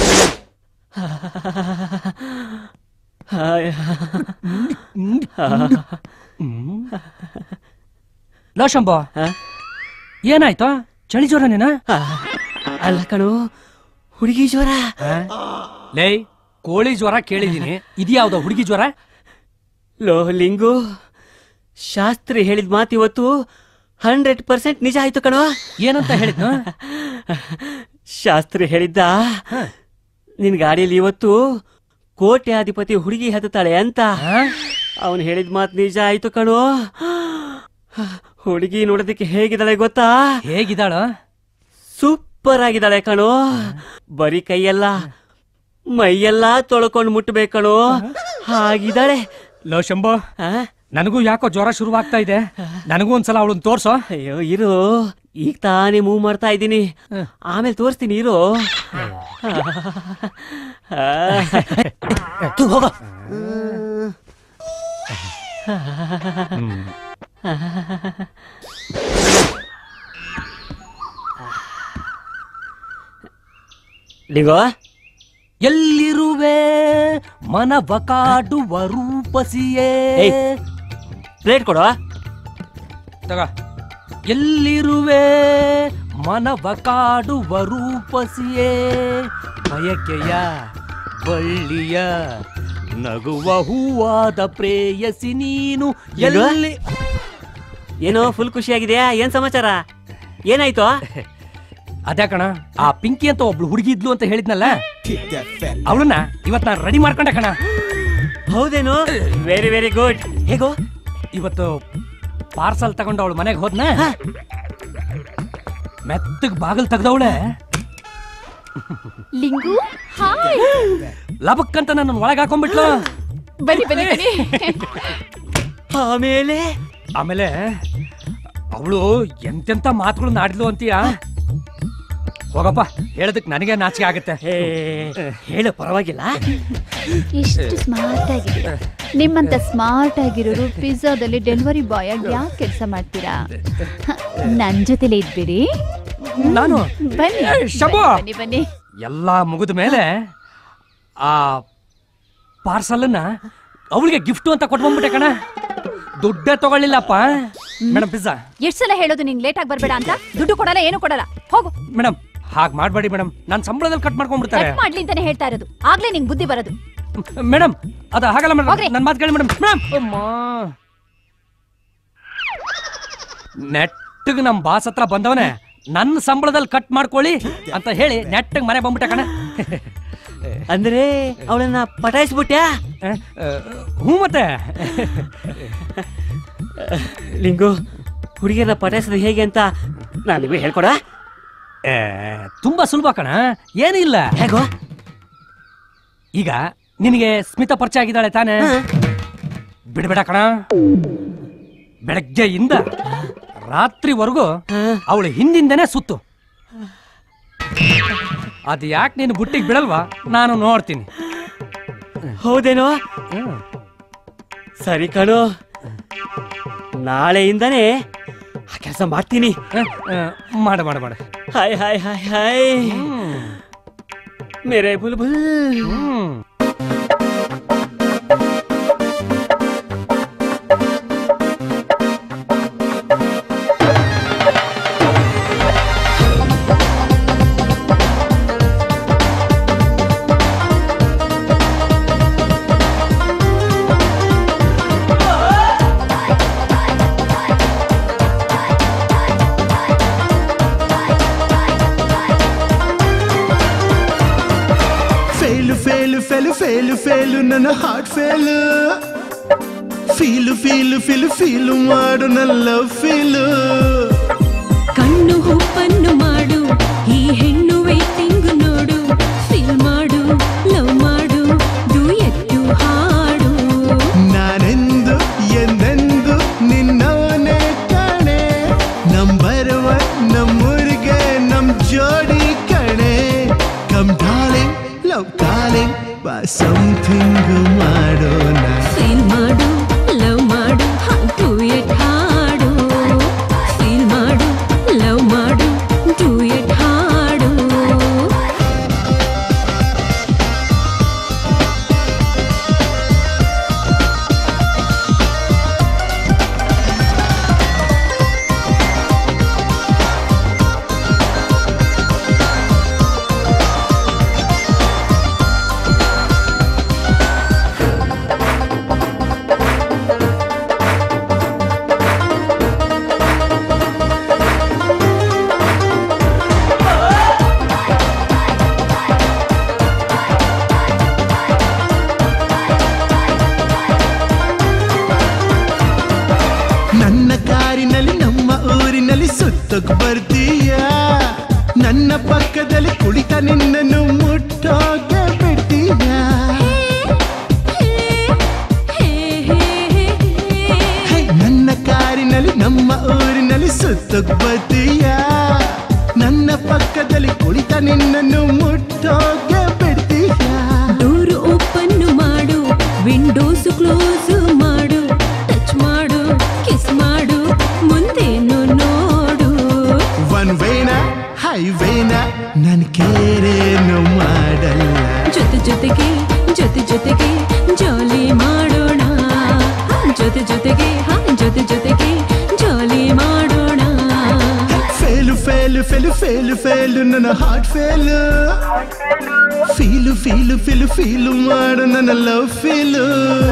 ಲೋ ಶಂಭೋ ಏನಾಯ್ತು ಚಳಿ ಜ್ವರ ನೀನ ಅಲ್ಲ ಕಣು ಹುಡುಗಿ ಜ್ವರ ಲೇ ಕೋಳಿ ಜ್ವರ ಕೇಳಿದೀನಿ ಇದ್ಯಾವ್ದೋ ಹುಡುಗಿ ಜ್ವರ ಲೋ ಲಿಂಗು ಶಾಸ್ತ್ರಿ ಹೇಳಿದ ಮಾತು ಇವತ್ತು ಹಂಡ್ರೆಡ್ ಪರ್ಸೆಂಟ್ ನಿಜ ಆಯ್ತು ಕಣೋ ಏನಂತ ಹೇಳಿದ್ನು ಶಾಸ್ತ್ರಿ ಹೇಳಿದ್ದ ನಿನ್ ಗಾಡಿಯಲ್ಲಿ ಇವತ್ತು ಕೋಟ್ಯಾಧಿಪತಿ ಹುಡುಗಿ ಹತ್ತಾಳೆ ಅಂತ ಅವನು ಹೇಳಿದ ಮಾತು ನಿಜ ಆಯ್ತು ಕಣೋ ಹುಡುಗಿ ನೋಡೋದಕ್ಕೆ ಹೇಗಿದ್ದಾಳೆ ಗೊತ್ತಾ ಹೇಗಿದ್ದಾಳ ಸೂಪರ್ ಆಗಿದ್ದಾಳೆ ಕಣೋ ಬರೀ ಕೈಯೆಲ್ಲ ಮೈಯೆಲ್ಲ ತೊಳ್ಕೊಂಡು ಮುಟ್ಬೇಕು ಕಣೋ ಹಾಗಿದ್ದಾಳೆ ಲೋ ಶಂಭೋ ನನಗೂ ಯಾಕೋ ಜ್ವರ ಶುರುವಾಗ್ತಾ ಇದೆ ನನಗೂ ಒಂದ್ಸಲ ಅವಳನ್ನ ತೋರ್ಸೋ ಅಯ್ಯೋ ಇರು ಈಗ ತಾನೇ ಮೂವ್ ಮಾಡ್ತಾ ಇದ್ದೀನಿ ಆಮೇಲೆ ತೋರಿಸ್ತೀನಿ ಇರು ತು, ಹೋಗೋ ಲಿಂಗೋ ಎಲ್ಲಿರುವೆ ಮನವ ಕಾಡುವ ರೂಪಸಿಯೇ ಏಯ್, ಪ್ಲೇಟ್ ಕೊಡು ತಗ ಎಲ್ಲಿರುವೆ ಮನವ ಕಾಡುವ ರೂಪಸಿಯೇ ಬಯಕೆಯ ಬಳ್ಳಿಯ ನಗುವ ಹೂವಾದ ಪ್ರೇಯಸಿ ನೀನು ಎಲ್ಲಿ ಏನೋ ಫುಲ್ ಖುಷಿಯಾಗಿದೆಯಾ ಏನ್ ಸಮಾಚಾರ ಏನಾಯ್ತು ಅದೇ ಕಣ ಆ ಪಿಂಕಿ ಅಂತ ಒಬ್ಳು ಹುಡುಗಿ ಇದ್ಲು ಅಂತ ಹೇಳಿದ್ನಲ್ಲ ಅವಳನ್ನ ಇವತ್ ನಾನು ರೆಡಿ ಮಾಡ್ಕೊಂಡೆ ಕಣ ಹೌದೇನು ವೆರಿ ವೆರಿ ಗುಡ್ ಹೇಗೋ ಇವತ್ತು ಪಾರ್ಸಲ್ ತಗೊಂಡು ಅವಳು ಮನೆಗೆ ಹೋದ್ನ ಮೆತ್ತಗ್ ಬಾಗಿಲ್ ತೆಗ್ದವಳೆ ಲಿಂಗು ಹಾಯ್ ಲಬಕ್ಕಂತ ನನ್ನ ಒಳಗೆ ಹಾಕೊಂಡ್ಬಿಟ್ಲು ಬನ್ನಿ ಬನ್ನಿ ಬನ್ನಿ ಆಮೇಲೆ ಆಮೇಲೆ ಅವಳು ಎಂತೆಂತ ಮಾತುಗಳನ್ನ ಆಡಿದ್ಲು ಅಂತೀಯ ಹೋಗಪ್ಪ ಹೇಳದಕ್ ನನಗೆ ನಾಚಿಕೆ ಆಗುತ್ತೆ ಹೇಳು ಪರವಾಗಿಲ್ಲ ಎಷ್ಟು ಸ್ಮಾರ್ಟ್ ಆಗಿದೆ ನಿಮ್ಮಂತ ಸ್ಮಾರ್ಟ್ ಆಗಿರೋರು ಪಿಜ್ಜಾದಲ್ಲಿ ಡೆಲಿವರಿ ಬಾಯ್ ಆಗಿ ಯಾಕೆ ಕೆಲಸ ಮಾಡ್ತೀರಾ ಹ, ನನ್ ಜೊತೆಲೇ ಇದ್ಬಿಡಿ ನಾನು ಬನ್ನಿ ಏ, ಶಂಭು! ಬನ್ನಿ ಬನ್ನಿ ಎಲ್ಲ ಮುಗಿದ ಮೇಲೆ ಆ ಪಾರ್ಸಲನ್ನ ಅವಳಿಗೆ ಗಿಫ್ಟ್ ಅಂತ ಕೊಟ್ಕೊಂಡ್ಬಿಟ್ಟೆ ಕಣ ದುಡ್ಡೇ ತಗೊಳ್ಳಿಲ್ಲಪ್ಪ ಮೇಡಮ್ ಪಿಜ್ಜಾ ಎಷ್ಟ್ ಸಲ ಹೇಳೋದು ನಿಂಗ್ ಲೇಟ್ ಆಗಿ ಬರ್ಬೇಡ ಅಂತ ದುಡ್ಡು ಕೊಡಲ್ಲ ಏನು ಕೊಡಲ್ಲ ಹೋಗು ಮೇಡಮ್ ಹಾಗ್ ಮಾಡ್ಬೇಡಿ ಮೇಡಮ್ ನಾನು ಸಂಬಳದಲ್ಲಿ ಕಟ್ ಮಾಡ್ಕೊಂಡ್ಬಿಡ್ತಾರೆ ಕಟ್ ಮಾಡ್ಲಿ ಅಂತಾನೆ ಹೇಳ್ತಾ ಇರೋದು ಆಗ್ಲೇ ನಿಂಗ್ ಬುದ್ಧಿ ಬರೋದು ಮೇಡಮ್ ಅದ ಹಾಗಲ್ಲ ಮೇಡಮ್ ಹೋಗ್ರಿ. ನನ್ನ ಮಾತು ಕೇಳಿ ಮೇಡಮ್ ಮೇಡಮ್ ಅಮ್ಮ ನೆಟ್ಟಗ್ ನಮ್ ಬಾಸ್ ಹತ್ರ ಬಂದವನೇ ನನ್ನ ಸಂಬಳದಲ್ಲಿ ಕಟ್ ಮಾಡ್ಕೊಳ್ಳಿ ಅಂತ ಹೇಳಿ ನೆಟ್ಟಗ್ ಮನೆ ಬಂದ್ಬಿಟ್ಟೆ ಕಣ ಅಂದ್ರೆ ಅವಳನ್ನ ಪಟಾಯಿಸ್ಬಿಟ್ಯಾ ಹ್ಞೂ ಮತ್ತೆ ಲಿಂಗು ಹುಡುಗಿಯನ್ನ ಪಟಾಯಿಸೋದು ಹೇಗೆ ಅಂತ ನಾನು ನಿಮಗೆ ಹೇಳ್ಕೊಡ ಏ, ತುಂಬಾ ಸುಲಭ ಕಣ ಏನಿಲ್ಲ ಹೇಗೋ ಈಗ ನಿನಗೆ ಸ್ಮಿತಾ ಪರಿಚಯ ಆಗಿದ್ದಾಳೆ ತಾನೇ ಬಿಡ್ಬೇಡ ಕಣ ಬೆಳಗ್ಗೆಯಿಂದ ರಾತ್ರಿವರೆಗೂ ಅವಳು ಹಿಂದಿಂದನೇ ಸುತ್ತು ಅದು ಯಾಕೆ ನೀನು ಬುಟ್ಟಿಗೆ ಬಿಡಲ್ವಾ ನಾನು ನೋಡ್ತೀನಿ ಹೌದೇನೋ ಸರಿ ಕಣೋ ನಾಳೆಯಿಂದನೇ ಆ ಕೆಲಸ ಮಾಡ್ತೀನಿ ಮಾಡ ಮಾಡ ಮಾಡ ಹಾಯ್ ಹಾಯ್ ಹಾಯ್ ಹಾಯ್ ಮೇರೆ ಬುಲ್ಬುಲ್ fail fail fail fail fail ನನ್ನ heart fail feel feel feel feel ಮಾಡು ನನ್ನ ಲವ್ ಫೀಲು ಕಣ್ಣು ಹುಪ್ಪನ್ನು ಮಾಡು ಈ ಹೆಣ್ಣು ವೇಟಿಂಗ್ ನೋಡು ಫೀಲ್ ಮಾಡು ಲವ್ ಮಾಡು ಡುಯೆಟ್ಟು ಹಾಡು ನಾನೆಂದು ಎಂದೆಂದು ನಿನ್ನವನೇ ಕಣೆ ನಂಬರ್ ಒನ್ ನಮ್ಮೂರಿಗೆ ನಮ್ ಜೋಡಿ ಕಣೆ ಕಮ್ ಡಾರ್ಲಿಂಗ್ ಲವ್ ಕಾಲಿಂಗ್ ಬಾ ಸಮಥಿಂಗ್ ಮಾಡೋಣ ಫೀಲ್ ಮಾಡು ಲವ್ ಮಾಡು ಡುಯೆಟ್ ಹಾಡು ಫೀಲ್ ಮಾಡು ಲವ್ ಮಾಡು ಡುಯೆಟ್ ಹಾಡು ನನ್ನ ಕಾರಿನಲ್ಲಿ ನಮ್ಮ ಊರಿನಲ್ಲಿ ಸುತ್ತಕ್ ಬರ್ತೀಯ ನನ್ನ ಪಕ್ಕದಲ್ಲಿ ಕುಳಿತ ನಿನ್ನನ್ನು ಮುಟ್ಟೋಕೆ ಬಿಡ್ತೀಯ ಹೇ, ನನ್ನ ಕಾರಿನಲ್ಲಿ ನಮ್ಮ ಊರಿನಲ್ಲಿ ಸುತ್ತಕ್ ಬರ್ತೀಯ ನನ್ನ ಪಕ್ಕದಲ್ಲಿ ಕುಳಿತ ನಿನ್ನನ್ನು ಮುಟ್ಟೋಕೆ ಬಿಡ್ತೀಯ ಡೋರು ಓಪನ್ ಮಾಡು ವಿಂಡೋಸ್ ಕ್ಲೋಸ್ ಮಾಡು ಟಚ್ ಮಾಡು ಕಿಸ್ ಮಾಡು ಮುಂದೇನು ನೋಡು ಒನ್ ವೇನ ಹೈವೇನ ನನ್ ಕೇರೇನು ಮಾಡಲ್ಲ ಜೊತೆ ಜೊತೆಗೆ ಜೊತೆ ಜೊತೆಗೆ ಜಾಲಿ ಮಾಡೋಣ ಜೊತೆ ಜೊತೆಗೆ ಹಾ ಜೊತೆ ಜೊತೆಗೆ ಜಾಲಿ ಮಾಡೋಣ fail fail fail fail fail ನನ್ನ heart fail feel feel feel feel ಮಾಡು ನನ್ನ ಲವ್ ಫೀಲು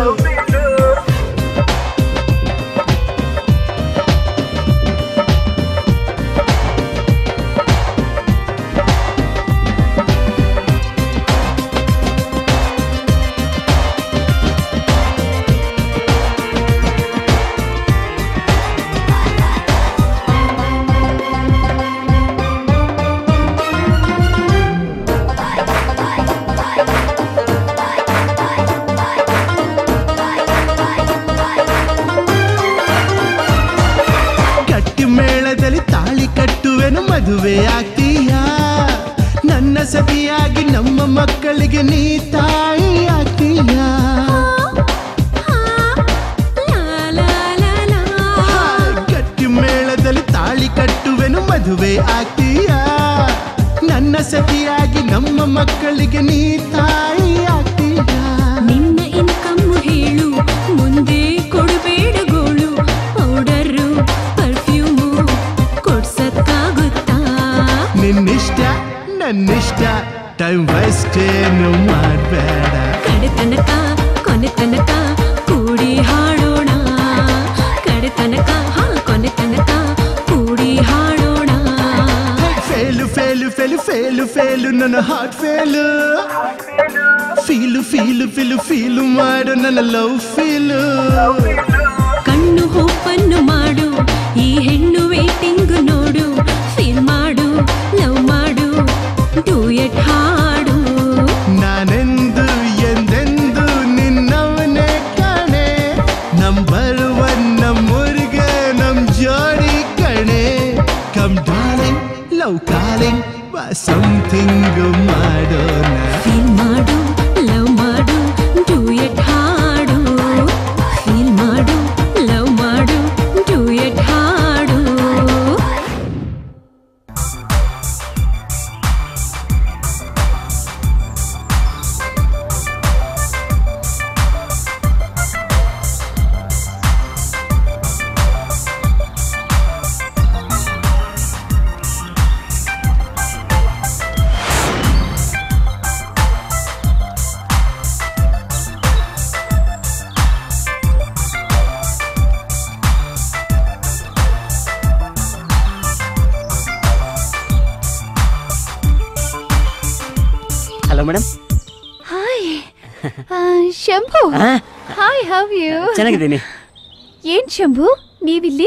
ಕಟ್ಟಿ ಮೇಳದಲ್ಲಿ ತಾಳಿ ಕಟ್ಟುವೆನು ಮದುವೆ ಆಗ್ತೀಯಾ ನನ್ನ ಸತಿಯಾಗಿ ನಮ್ಮ ಮಕ್ಕಳಿಗೆ ನೀ ತಾಯಿ ಆಗ್ತೀಯಾ ಗಟ್ಟಿ ಮೇಳದಲ್ಲಿ ತಾಳಿ ಕಟ್ಟುವೆನು ಮದುವೆ ಆಗ್ತೀಯಾ ನನ್ನ ಸತಿಯಾಗಿ ನಮ್ಮ ಮಕ್ಕಳಿಗೆ ನೀ ತಾಯಿ ಆಗ್ತೀಯಾ ನಿನ್ನ ಇನ್ಕಮ್ ಹೇಳು ಮುಂದೆ ಕೊಡಬೇಡ ಗೋಳು ಪೌಡರು ಪರ್ಫ್ಯೂಮು ಕೊಡ್ಸಕ್ಕಾಗುತ್ತಾ ನಿನ್ನಿಷ್ಟ ನನ್ನಿಷ್ಟ ಟೈಮ್ ವೇಸ್ಟ್ ಏನು ಮಾಡಬೇಡ ಕಡೆ ತನಕ ಕೊನೆ ತನಕ ಕೂಡಿ ಹಾಡೋಣ ಕಡೆ ತನಕ ಹಾ ಕೊನೆ ತನಕ ಕೂಡಿ ಹಾಡೋಣ fail fail fail fail fail ನನ್ನ heart fail feel feel feel feel ಮಾಡು ನನ್ನ ಲವ್ ಫೀಲು ಕಣ್ಣು ಹೋಪನ್ನು ಮಾಡು ಈ ಹೆಣ್ಣು ವೇಟಿಂಗ್ ನೋಡು ಫೀಲ್ ಮಾಡು ಲವ್ ಮಾಡು ಡೂಯಟ್ ಹಾಡು ನಾನೆಂದು ಎಂದೆಂದು ನಿನ್ನವನೇ ಕಾಣೆ ನಂಬರ್ ಒನ್ ನಮ್ಮೂರಿಗೆ ನಮ್ ಜೋಡಿ ಕಣೆ ಕಮ್ ಡಾರ್ಲಿಂಗ್ ಲವ್ ಕಾಲಿಂಗ್ ಬಾ ಸಮಥಿಂಗ್ ಮಾಡೋಣ ಫೀಲ್ ಮಾಡು ಲವ್ ಮಾಡು ಡೂಯಟ್ ಹಾಡು ಫೀಲ್ ಮಾಡು ಲವ್ ಮಾಡು ಡೂಯಟ್ ಹಾಡು ಹಲೋ ಮೇಡಮ್ ಹಾಯ್ ಶಂಭು ಆ? ಹಾಯ್ ಹವ್ ಯು ಚೆನ್ನಾಗಿದ್ದೀನಿ ಏನ್ ಶಂಭು ನೀವಿಲ್ಲಿ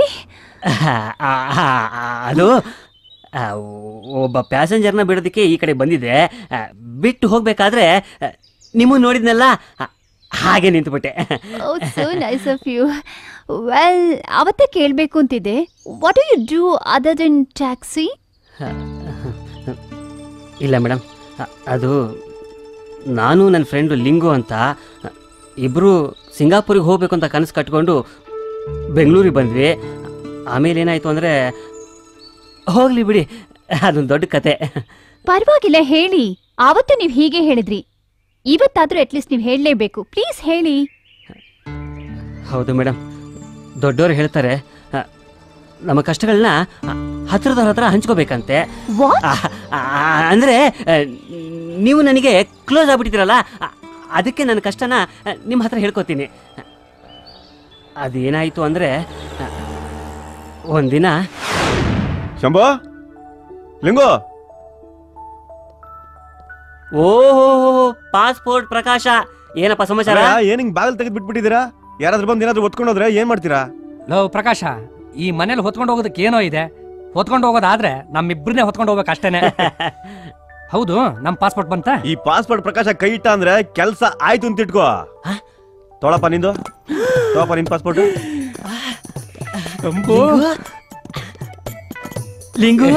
ಅದು ಆ, ಒಬ್ಬ ಪ್ಯಾಸೆಂಜರ್ನ ಬಿಡೋದಕ್ಕೆ ಈ ಕಡೆ ಬಂದಿದ್ದೆ ಆ, ಬಿಟ್ಟು ಹೋಗ್ಬೇಕಾದ್ರೆ ನಿಮ್ಮ ನೋಡಿದ್ನಲ್ಲ ಆ, ಹಾಗೆ ನಿಂತುಬಿಟ್ಟೆ so nice of you well ಅವತ್ತೇ ಕೇಳಬೇಕು ಅಂತಿದ್ದೆ what you do other then taxi ಇಲ್ಲ ಮೇಡಮ್ ಅದು ನಾನು ನನ್ನ ಫ್ರೆಂಡು ಲಿಂಗು ಅಂತ ಇಬ್ಬರು ಸಿಂಗಾಪುರಿಗೆ ಹೋಗ್ಬೇಕು ಅಂತ ಕನಸು ಕಟ್ಕೊಂಡು ಬೆಂಗಳೂರಿಗೆ ಬಂದ್ವಿ ಆಮೇಲೆ ಏನಾಯಿತು ಅಂದರೆ ಹೋಗಲಿ ಬಿಡಿ ಅದೊಂದು ದೊಡ್ಡ ಕತೆ ಪರವಾಗಿಲ್ಲ ಹೇಳಿ ಆವತ್ತು ನೀವು ಹೀಗೆ ಹೇಳಿದ್ರಿ ಇವತ್ತಾದ್ರೂ ಅಟ್ಲೀಸ್ಟ್ ನೀವು ಹೇಳಲೇಬೇಕು ಪ್ಲೀಸ್ ಹೇಳಿ ಹೌದು ಮೇಡಮ್ ದೊಡ್ಡವರು ಹೇಳ್ತಾರೆ ಆ, ನಮ್ಮ ಕಷ್ಟಗಳನ್ನ ಹತ್ರದವ್ರ ಹತ್ರ ಹಂಚ್ಕೋಬೇಕಂತೆ ಆ, ಆ, ಅಂದರೆ ಆ, ನೀವು ನನಗೆ ಕ್ಲೋಸ್ ಆಗ್ಬಿಟ್ಟಿದ್ದೀರಲ್ಲ ಆ, ಅದಕ್ಕೆ ನನ್ನ ಕಷ್ಟನ ಆ, ನಿಮ್ಮ ಹತ್ರ ಹೇಳ್ಕೊತೀನಿ ಅದೇನಾಯಿತು ಅಂದರೆ ಒಂದಿನ ಶಂಭು ಲಿಂಗು ಓಹೋ ಪಾಸ್ಪೋರ್ಟ್ ಪ್ರಕಾಶ ಏನಪ್ಪ ಸಮಾಚಾರ ಏನ್ ಹಿಂಗ್ ಬಾಗಿಲು ತೆಗೆದು ಬಿಟ್ಬಿಟ್ಟಿದ್ದೀರಾ ಯಾರಾದ್ರೂ ಬಂದು ಏನಾದ್ರೂ ಒತ್ಕೊಂಡೋದ್ರೆ ಏನ್ ಮಾಡ್ತೀರಾ ಲೋ ಪ್ರಕಾಶ ಈ ಮನೇಲಿ ಹೊತ್ಕೊಂಡು ಹೋಗೋದಕ್ಕೆ ಏನೋ ಇದೆ ಹೊತ್ಕೊಂಡು ಹೋಗೋದಾದ್ರೆ ನಮ್ಮಿಬ್ರನ್ನೇ ಹೊತ್ಕೊಂಡು ಹೋಗ್ಬೇಕು ಅಷ್ಟೇನೆ ಹೌದು ನಮ್ ಪಾಸ್ಪೋರ್ಟ್ ಬಂತ ಈ ಪಾಸ್ಪೋರ್ಟ್ ಪ್ರಕಾಶ ಕೈ ಇಟ್ಟ ಅಂದ್ರೆ ಕೆಲ್ಸ ಆಯ್ತು ಅಂತ ಇಟ್ಕೋ ತೊಳಪ್ಪ ನಿಂದು ತೊಳಪ್ಪ ನಿನ್ ಪಾಸ್ಪೋರ್ಟ್ ಲಿಂಗು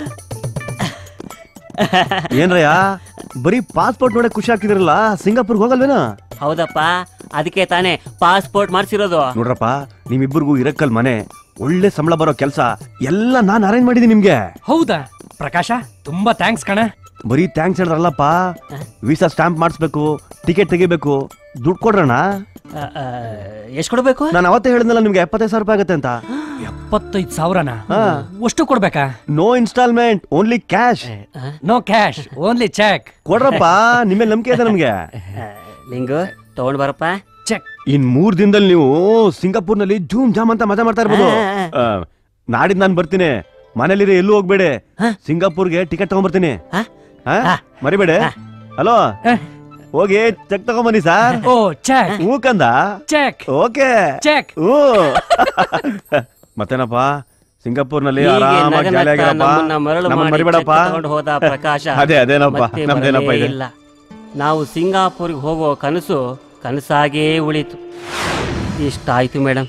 ಏನ್ರಯ್ಯ ಬರೀ ಪಾಸ್ಪೋರ್ಟ್ ನೋಡಕ್ ಖುಷಿ ಆಗ್ತಿದ್ರಲ್ಲ ಸಿಂಗಾಪುರ್ಗೆ ಹೋಗಲ್ವೇನಾ ಹೌದಪ್ಪ ಅದಕ್ಕೆ ತಾನೇ ಪಾಸ್ಪೋರ್ಟ್ ಮಾಡಿಸಿರೋದು ನೋಡ್ರಪ್ಪ ನಿಮ್ಮಿಬ್ಬರಿಗೂ ಇರಕ್ಕಲ್ ಮನೆ ಒಳ್ಳೆ ಸಂಬಳ ಬರೋ ಕೆಲಸ ಎಲ್ಲ ನಾನ್ ಅರೇಂಜ್ ಮಾಡಿದೀನಿ ನಿಮ್ಗೆ ಹೌದಾ ಪ್ರಕಾಶ ತುಂಬಾ ಥ್ಯಾಂಕ್ಸ್ ಕಣ ಬರೀ ಥ್ಯಾಂಕ್ಸ್ ಹೇಳಿದ್ರಲ್ಲಪ್ಪ ವೀಸಾ ಸ್ಟಾಂಪ್ ಮಾಡಿಸ್ಬೇಕು ಟಿಕೆಟ್ ತೆಗಿಬೇಕು ದುಡ್ಡು ಕೊಡ್ರಣ ಎಷ್ಟು ಕೊಡ್ಬೇಕು ನಾನು ಅವತ್ತೇ ಹೇಳಿದ್ನಲ್ಲ ನಿಮ್ಗೆ ಎಪ್ಪತ್ತೈದು ಸಾವಿರ ರೂಪಾಯಿ ಆಗುತ್ತೆ ಅಂತ ಎಪ್ಪತ್ತೈದು ಸಾವಿರನ ಹಾ. ಅಷ್ಟು ಕೊಡ್ಬೇಕಾ no installment only cash no cash only cheque ಕೊಡ್ರಪ್ಪ ನಿಮ್ಮ ನಂಬಿಕೆ ಇದೆ ನಮ್ಗೆ ಲಿಂಗು ತಗೊಂಡ್ ಬರಪ್ಪ ಚೆಕ್ ಇನ್ ಮೂರ್ ದಿನದಲ್ಲಿ ನೀವು ಸಿಂಗಾಪುರ್ನಲ್ಲಿ ಜೂಮ್ ಜಾಮ್ ಅಂತ ಮಜಾ ಮಾಡ್ತಾ ಇರ್ಬೋದು ಆ, ನಾಡಿದ್ ನಾನು ಬರ್ತೀನಿ ಮನೇಲಿರಿ ಎಲ್ಲೂ ಹೋಗ್ಬೇಡಿ ಸಿಂಗಾಪುರ್ಗೆ ಟಿಕೆಟ್ ತಗೊಂಡ್ಬರ್ತೀನಿ ಆ? ಮರಿಬೇಡಿ ಹಲೋ ಹೋಗಿ ಚೆಕ್ ತಗೊಂಬನ್ನಿ ಸರ್ ಓ ಚೆಕ್ ಹೂ ಕಂದ ಚೆಕ್ ಓಕೆ ಚೆಕ್ ಹೂ ಮತ್ತೇನಪ್ಪ ಸಿಂಗಾಪುರ್ನಲ್ಲಿ ಹೀಗೆ ಆರಾಮಾಗಿ ನಗನಗ್ತಾ ಜಾಲಿಯಾಗಿರಪ್ಪ ನಮ್ಮನ್ನ ಮರಳು ನಮ್ಮನ್ನ ಮಾಡಿ ಮರಿಬೇಡಪ್ಪ ಚೆಕ್ ತಗೊಂಡು ಹೋದ ಪ್ರಕಾಶ ಅದೇ ಅದೇನಪ್ಪ ಮತ್ತೆ ನಮ್ದೇನಪ್ಪ ಬರಲೇ ಇದೆ ಇಲ್ಲ ನಾವು ಸಿಂಗಾಪುರ್ಗೆ ಹೋಗೋ ಕನಸು ಕನಸಾಗೇ ಉಳಿತು ಇಷ್ಟಾಯ್ತು ಮೇಡಮ್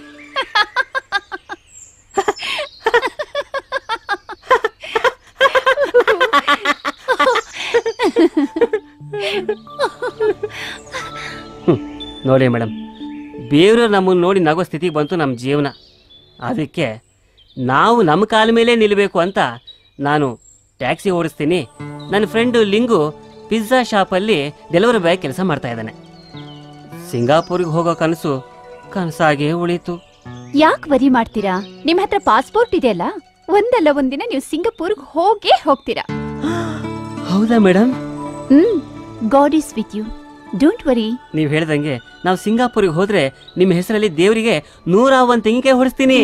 ನೋಡಿ ಮೇಡಮ್ ಬೇರೆಯವ್ರು ನಮ್ಮನ್ನು ನೋಡಿ ನಗೋ ಸ್ಥಿತಿಗೆ ಬಂತು ನಮ್ಮ ಜೀವನ ಅದಕ್ಕೆ ನಾವು ನಮ್ಮ ಕಾಲ ಮೇಲೆ ನಿಲ್ಲಬೇಕು ಅಂತ ನಾನು ಟ್ಯಾಕ್ಸಿ ಓಡಿಸ್ತೀನಿ ನನ್ನ ಫ್ರೆಂಡು ಲಿಂಗು ಪಿಜ್ಜಾ ಶಾಪಲ್ಲಿ ಡೆಲಿವರಿ ಬಾಯ್ ಕೆಲಸ ಮಾಡ್ತಾ ಇದ್ದಾನೆ ಸಿಂಗಾಪುರಿಗೆ ಹೋಗೋ ಕನಸು ಕನಸಾಗೇ ಉಳೀತು ಯಾಕೆ ವರಿ ಮಾಡ್ತೀರಾ ನಿಮ್ ಹತ್ರ ಪಾಸ್ಪೋರ್ಟ್ ಇದೆಯಲ್ಲ ಒಂದಲ್ಲ ಒಂದಿನ ನೀವು ಸಿಂಗಪುರ್ಗ್ ಹೋಗೇ ಹೋಗ್ತೀರಾ ಹೌದಾ madam hmm God is with you don't worry ನೀವು ಹೇಳ್ದಂಗೆ ನಾವು ಸಿಂಗಾಪುರಿಗೆ ಹೋದ್ರೆ ನಿಮ್ಮ ಹೆಸರಲ್ಲಿ ದೇವರಿಗೆ ನೂರ ಒಂದ್ ತೆಂಗಿನಕಾಯಿ ಹೊಡಿಸ್ತೀನಿ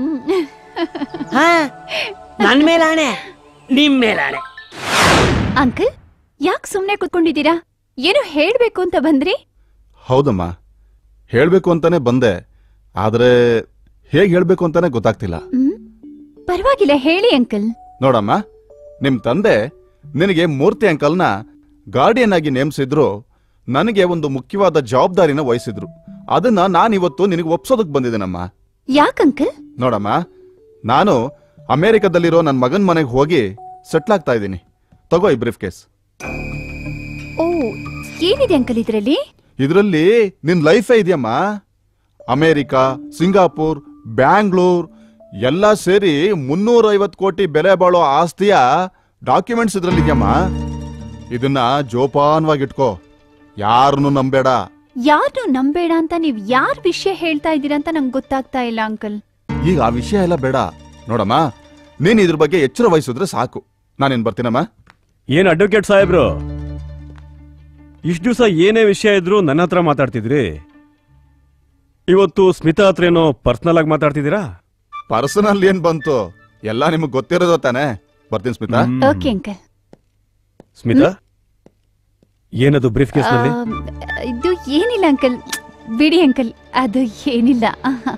ನನ್ ಮೇಲಾಣೆ ನಿಮ್ ಮೇಲಾಣೆ ಅಂಕಲ್ ಯಾಕೆ ಸುಮ್ನೆ ಕುತ್ಕೊಂಡಿದ್ದೀರಾ ಏನು ಹೇಳ್ಬೇಕು ಅಂತ ಬಂದ್ರಿ ಹೌದಮ್ಮ ಹೇಳ್ಬೇಕು ಅಂತಾನೆ ಬಂದೆ ಆದ್ರೆ ಹೇಗ್ ಹೇಳ್ಬೇಕು ಅಂತಾನೆ ಗೊತ್ತಾಗ್ತಿಲ್ಲ ಹ್ಮ್ ಪರವಾಗಿಲ್ಲ ಹೇಳಿ ಅಂಕಲ್ ನೋಡಮ್ಮ ನಿಮ್ ತಂದೆ ನಿನಗೆ ಮೂರ್ತಿ ಅಂಕಲ್ನ ಗಾರ್ಡಿಯನ್ ಆಗಿ ನೇಮಿಸಿದ್ರು ನನಗೆ ಒಂದು ಮುಖ್ಯವಾದ ಜವಾಬ್ದಾರಿನ ವಹಿಸಿದ್ರು ಅದನ್ನ ನಾನಿವತ್ತು ನಿನಗೆ ಒಪ್ಸೋದಕ್ ಬಂದಿದ್ದೀನಮ್ಮ ಯಾಕಂಕಲ್ ನೋಡಮ್ಮ ನಾನು ಅಮೆರಿಕದಲ್ಲಿರೋ ನನ್ನ ಮಗನ್ ಮನೆಗೆ ಹೋಗಿ ಸೆಟ್ಲ್ ಆಗ್ತಾ ಇದ್ದೀನಿ ತಗೋ ಈ ಬ್ರೀಫ್ ಕೇಸ್ ಓ ಏನಿದೆ ಅಂಕಲ್ ಇದ್ರಲ್ಲಿ ಇದರಲ್ಲಿ ನಿನ್ ಲೈಫೇ ಇದೆಯಮ್ಮ ಅಮೇರಿಕ ಸಿಂಗಾಪುರ್ ಬ್ಯಾಂಗ್ಳೂರ್ ಎಲ್ಲ ಸೇರಿ ಮುನ್ನೂರ ಐವತ್ತು ಕೋಟಿ ಬೆಲೆ ಬಾಳೋ ಆಸ್ತಿಯ ಡಾಕ್ಯುಮೆಂಟ್ಸ್ ಇದ್ರಲ್ಲಿ ಇದೆಯಮ್ಮ ಇದನ್ನ ಜೋಪಾನವಾಗಿಟ್ಕೋ ಯಾರನ್ನು ನಂಬೇಡ ಯಾರನ್ನು ನಂಬೇಡ ಅಂತ ನೀವ್ ಯಾರ್ ವಿಷಯ ಹೇಳ್ತಾ ಇದ್ದೀರಾ ಅಂತ ನಂಗೆ ಗೊತ್ತಾಗ್ತಾ ಇಲ್ಲ ಅಂಕಲ್ ಈಗ ಆ ವಿಷಯ ಎಲ್ಲ ಬೇಡ ನೋಡಮ್ಮ ನೀನ್ ಇದ್ರ ಬಗ್ಗೆ ಎಚ್ಚರ ವಹಿಸಿದ್ರೆ ಸಾಕು ನಾನೇನ್ ಬರ್ತೀನಮ್ಮ ಏನ್ ಅಡ್ವೊಕೇಟ್ ಸಾಹೇಬ್ರು ಇಷ್ಟು ದಿವಸ ಏನೇ ವಿಷಯ ಇದ್ರು ನನ್ನ ಹತ್ರ ಮಾತಾಡ್ತಿದ್ರಿ ಇವತ್ತು ಸ್ಮಿತಾ ಹತ್ರ ಏನೋ ಪರ್ಸನಲ್ ಆಗಿ ಮಾತಾಡ್ತಿದ್ದೀರಾ ಪರ್ಸನಲ್ ಏನ್ ಬಂತು ಎಲ್ಲ ನಿಮಗ್ ಗೊತ್ತಿರೋದು ತಾನೆ ಬರ್ತೀನಿ ಸ್ಮಿತಾ ಓಕೆ ಅಂಕಲ್ ಸ್ಮಿತಾ ಏನದು ಬ್ರೀಫ್ ಕೇಸ್ ನಲ್ಲಿ ಆಮ್, ಇದು ಏನಿಲ್ಲ ಅಂಕಲ್ ಬಿಡಿ ಅಂಕಲ್ ಅದು ಏನಿಲ್ಲ ಆಹಾ.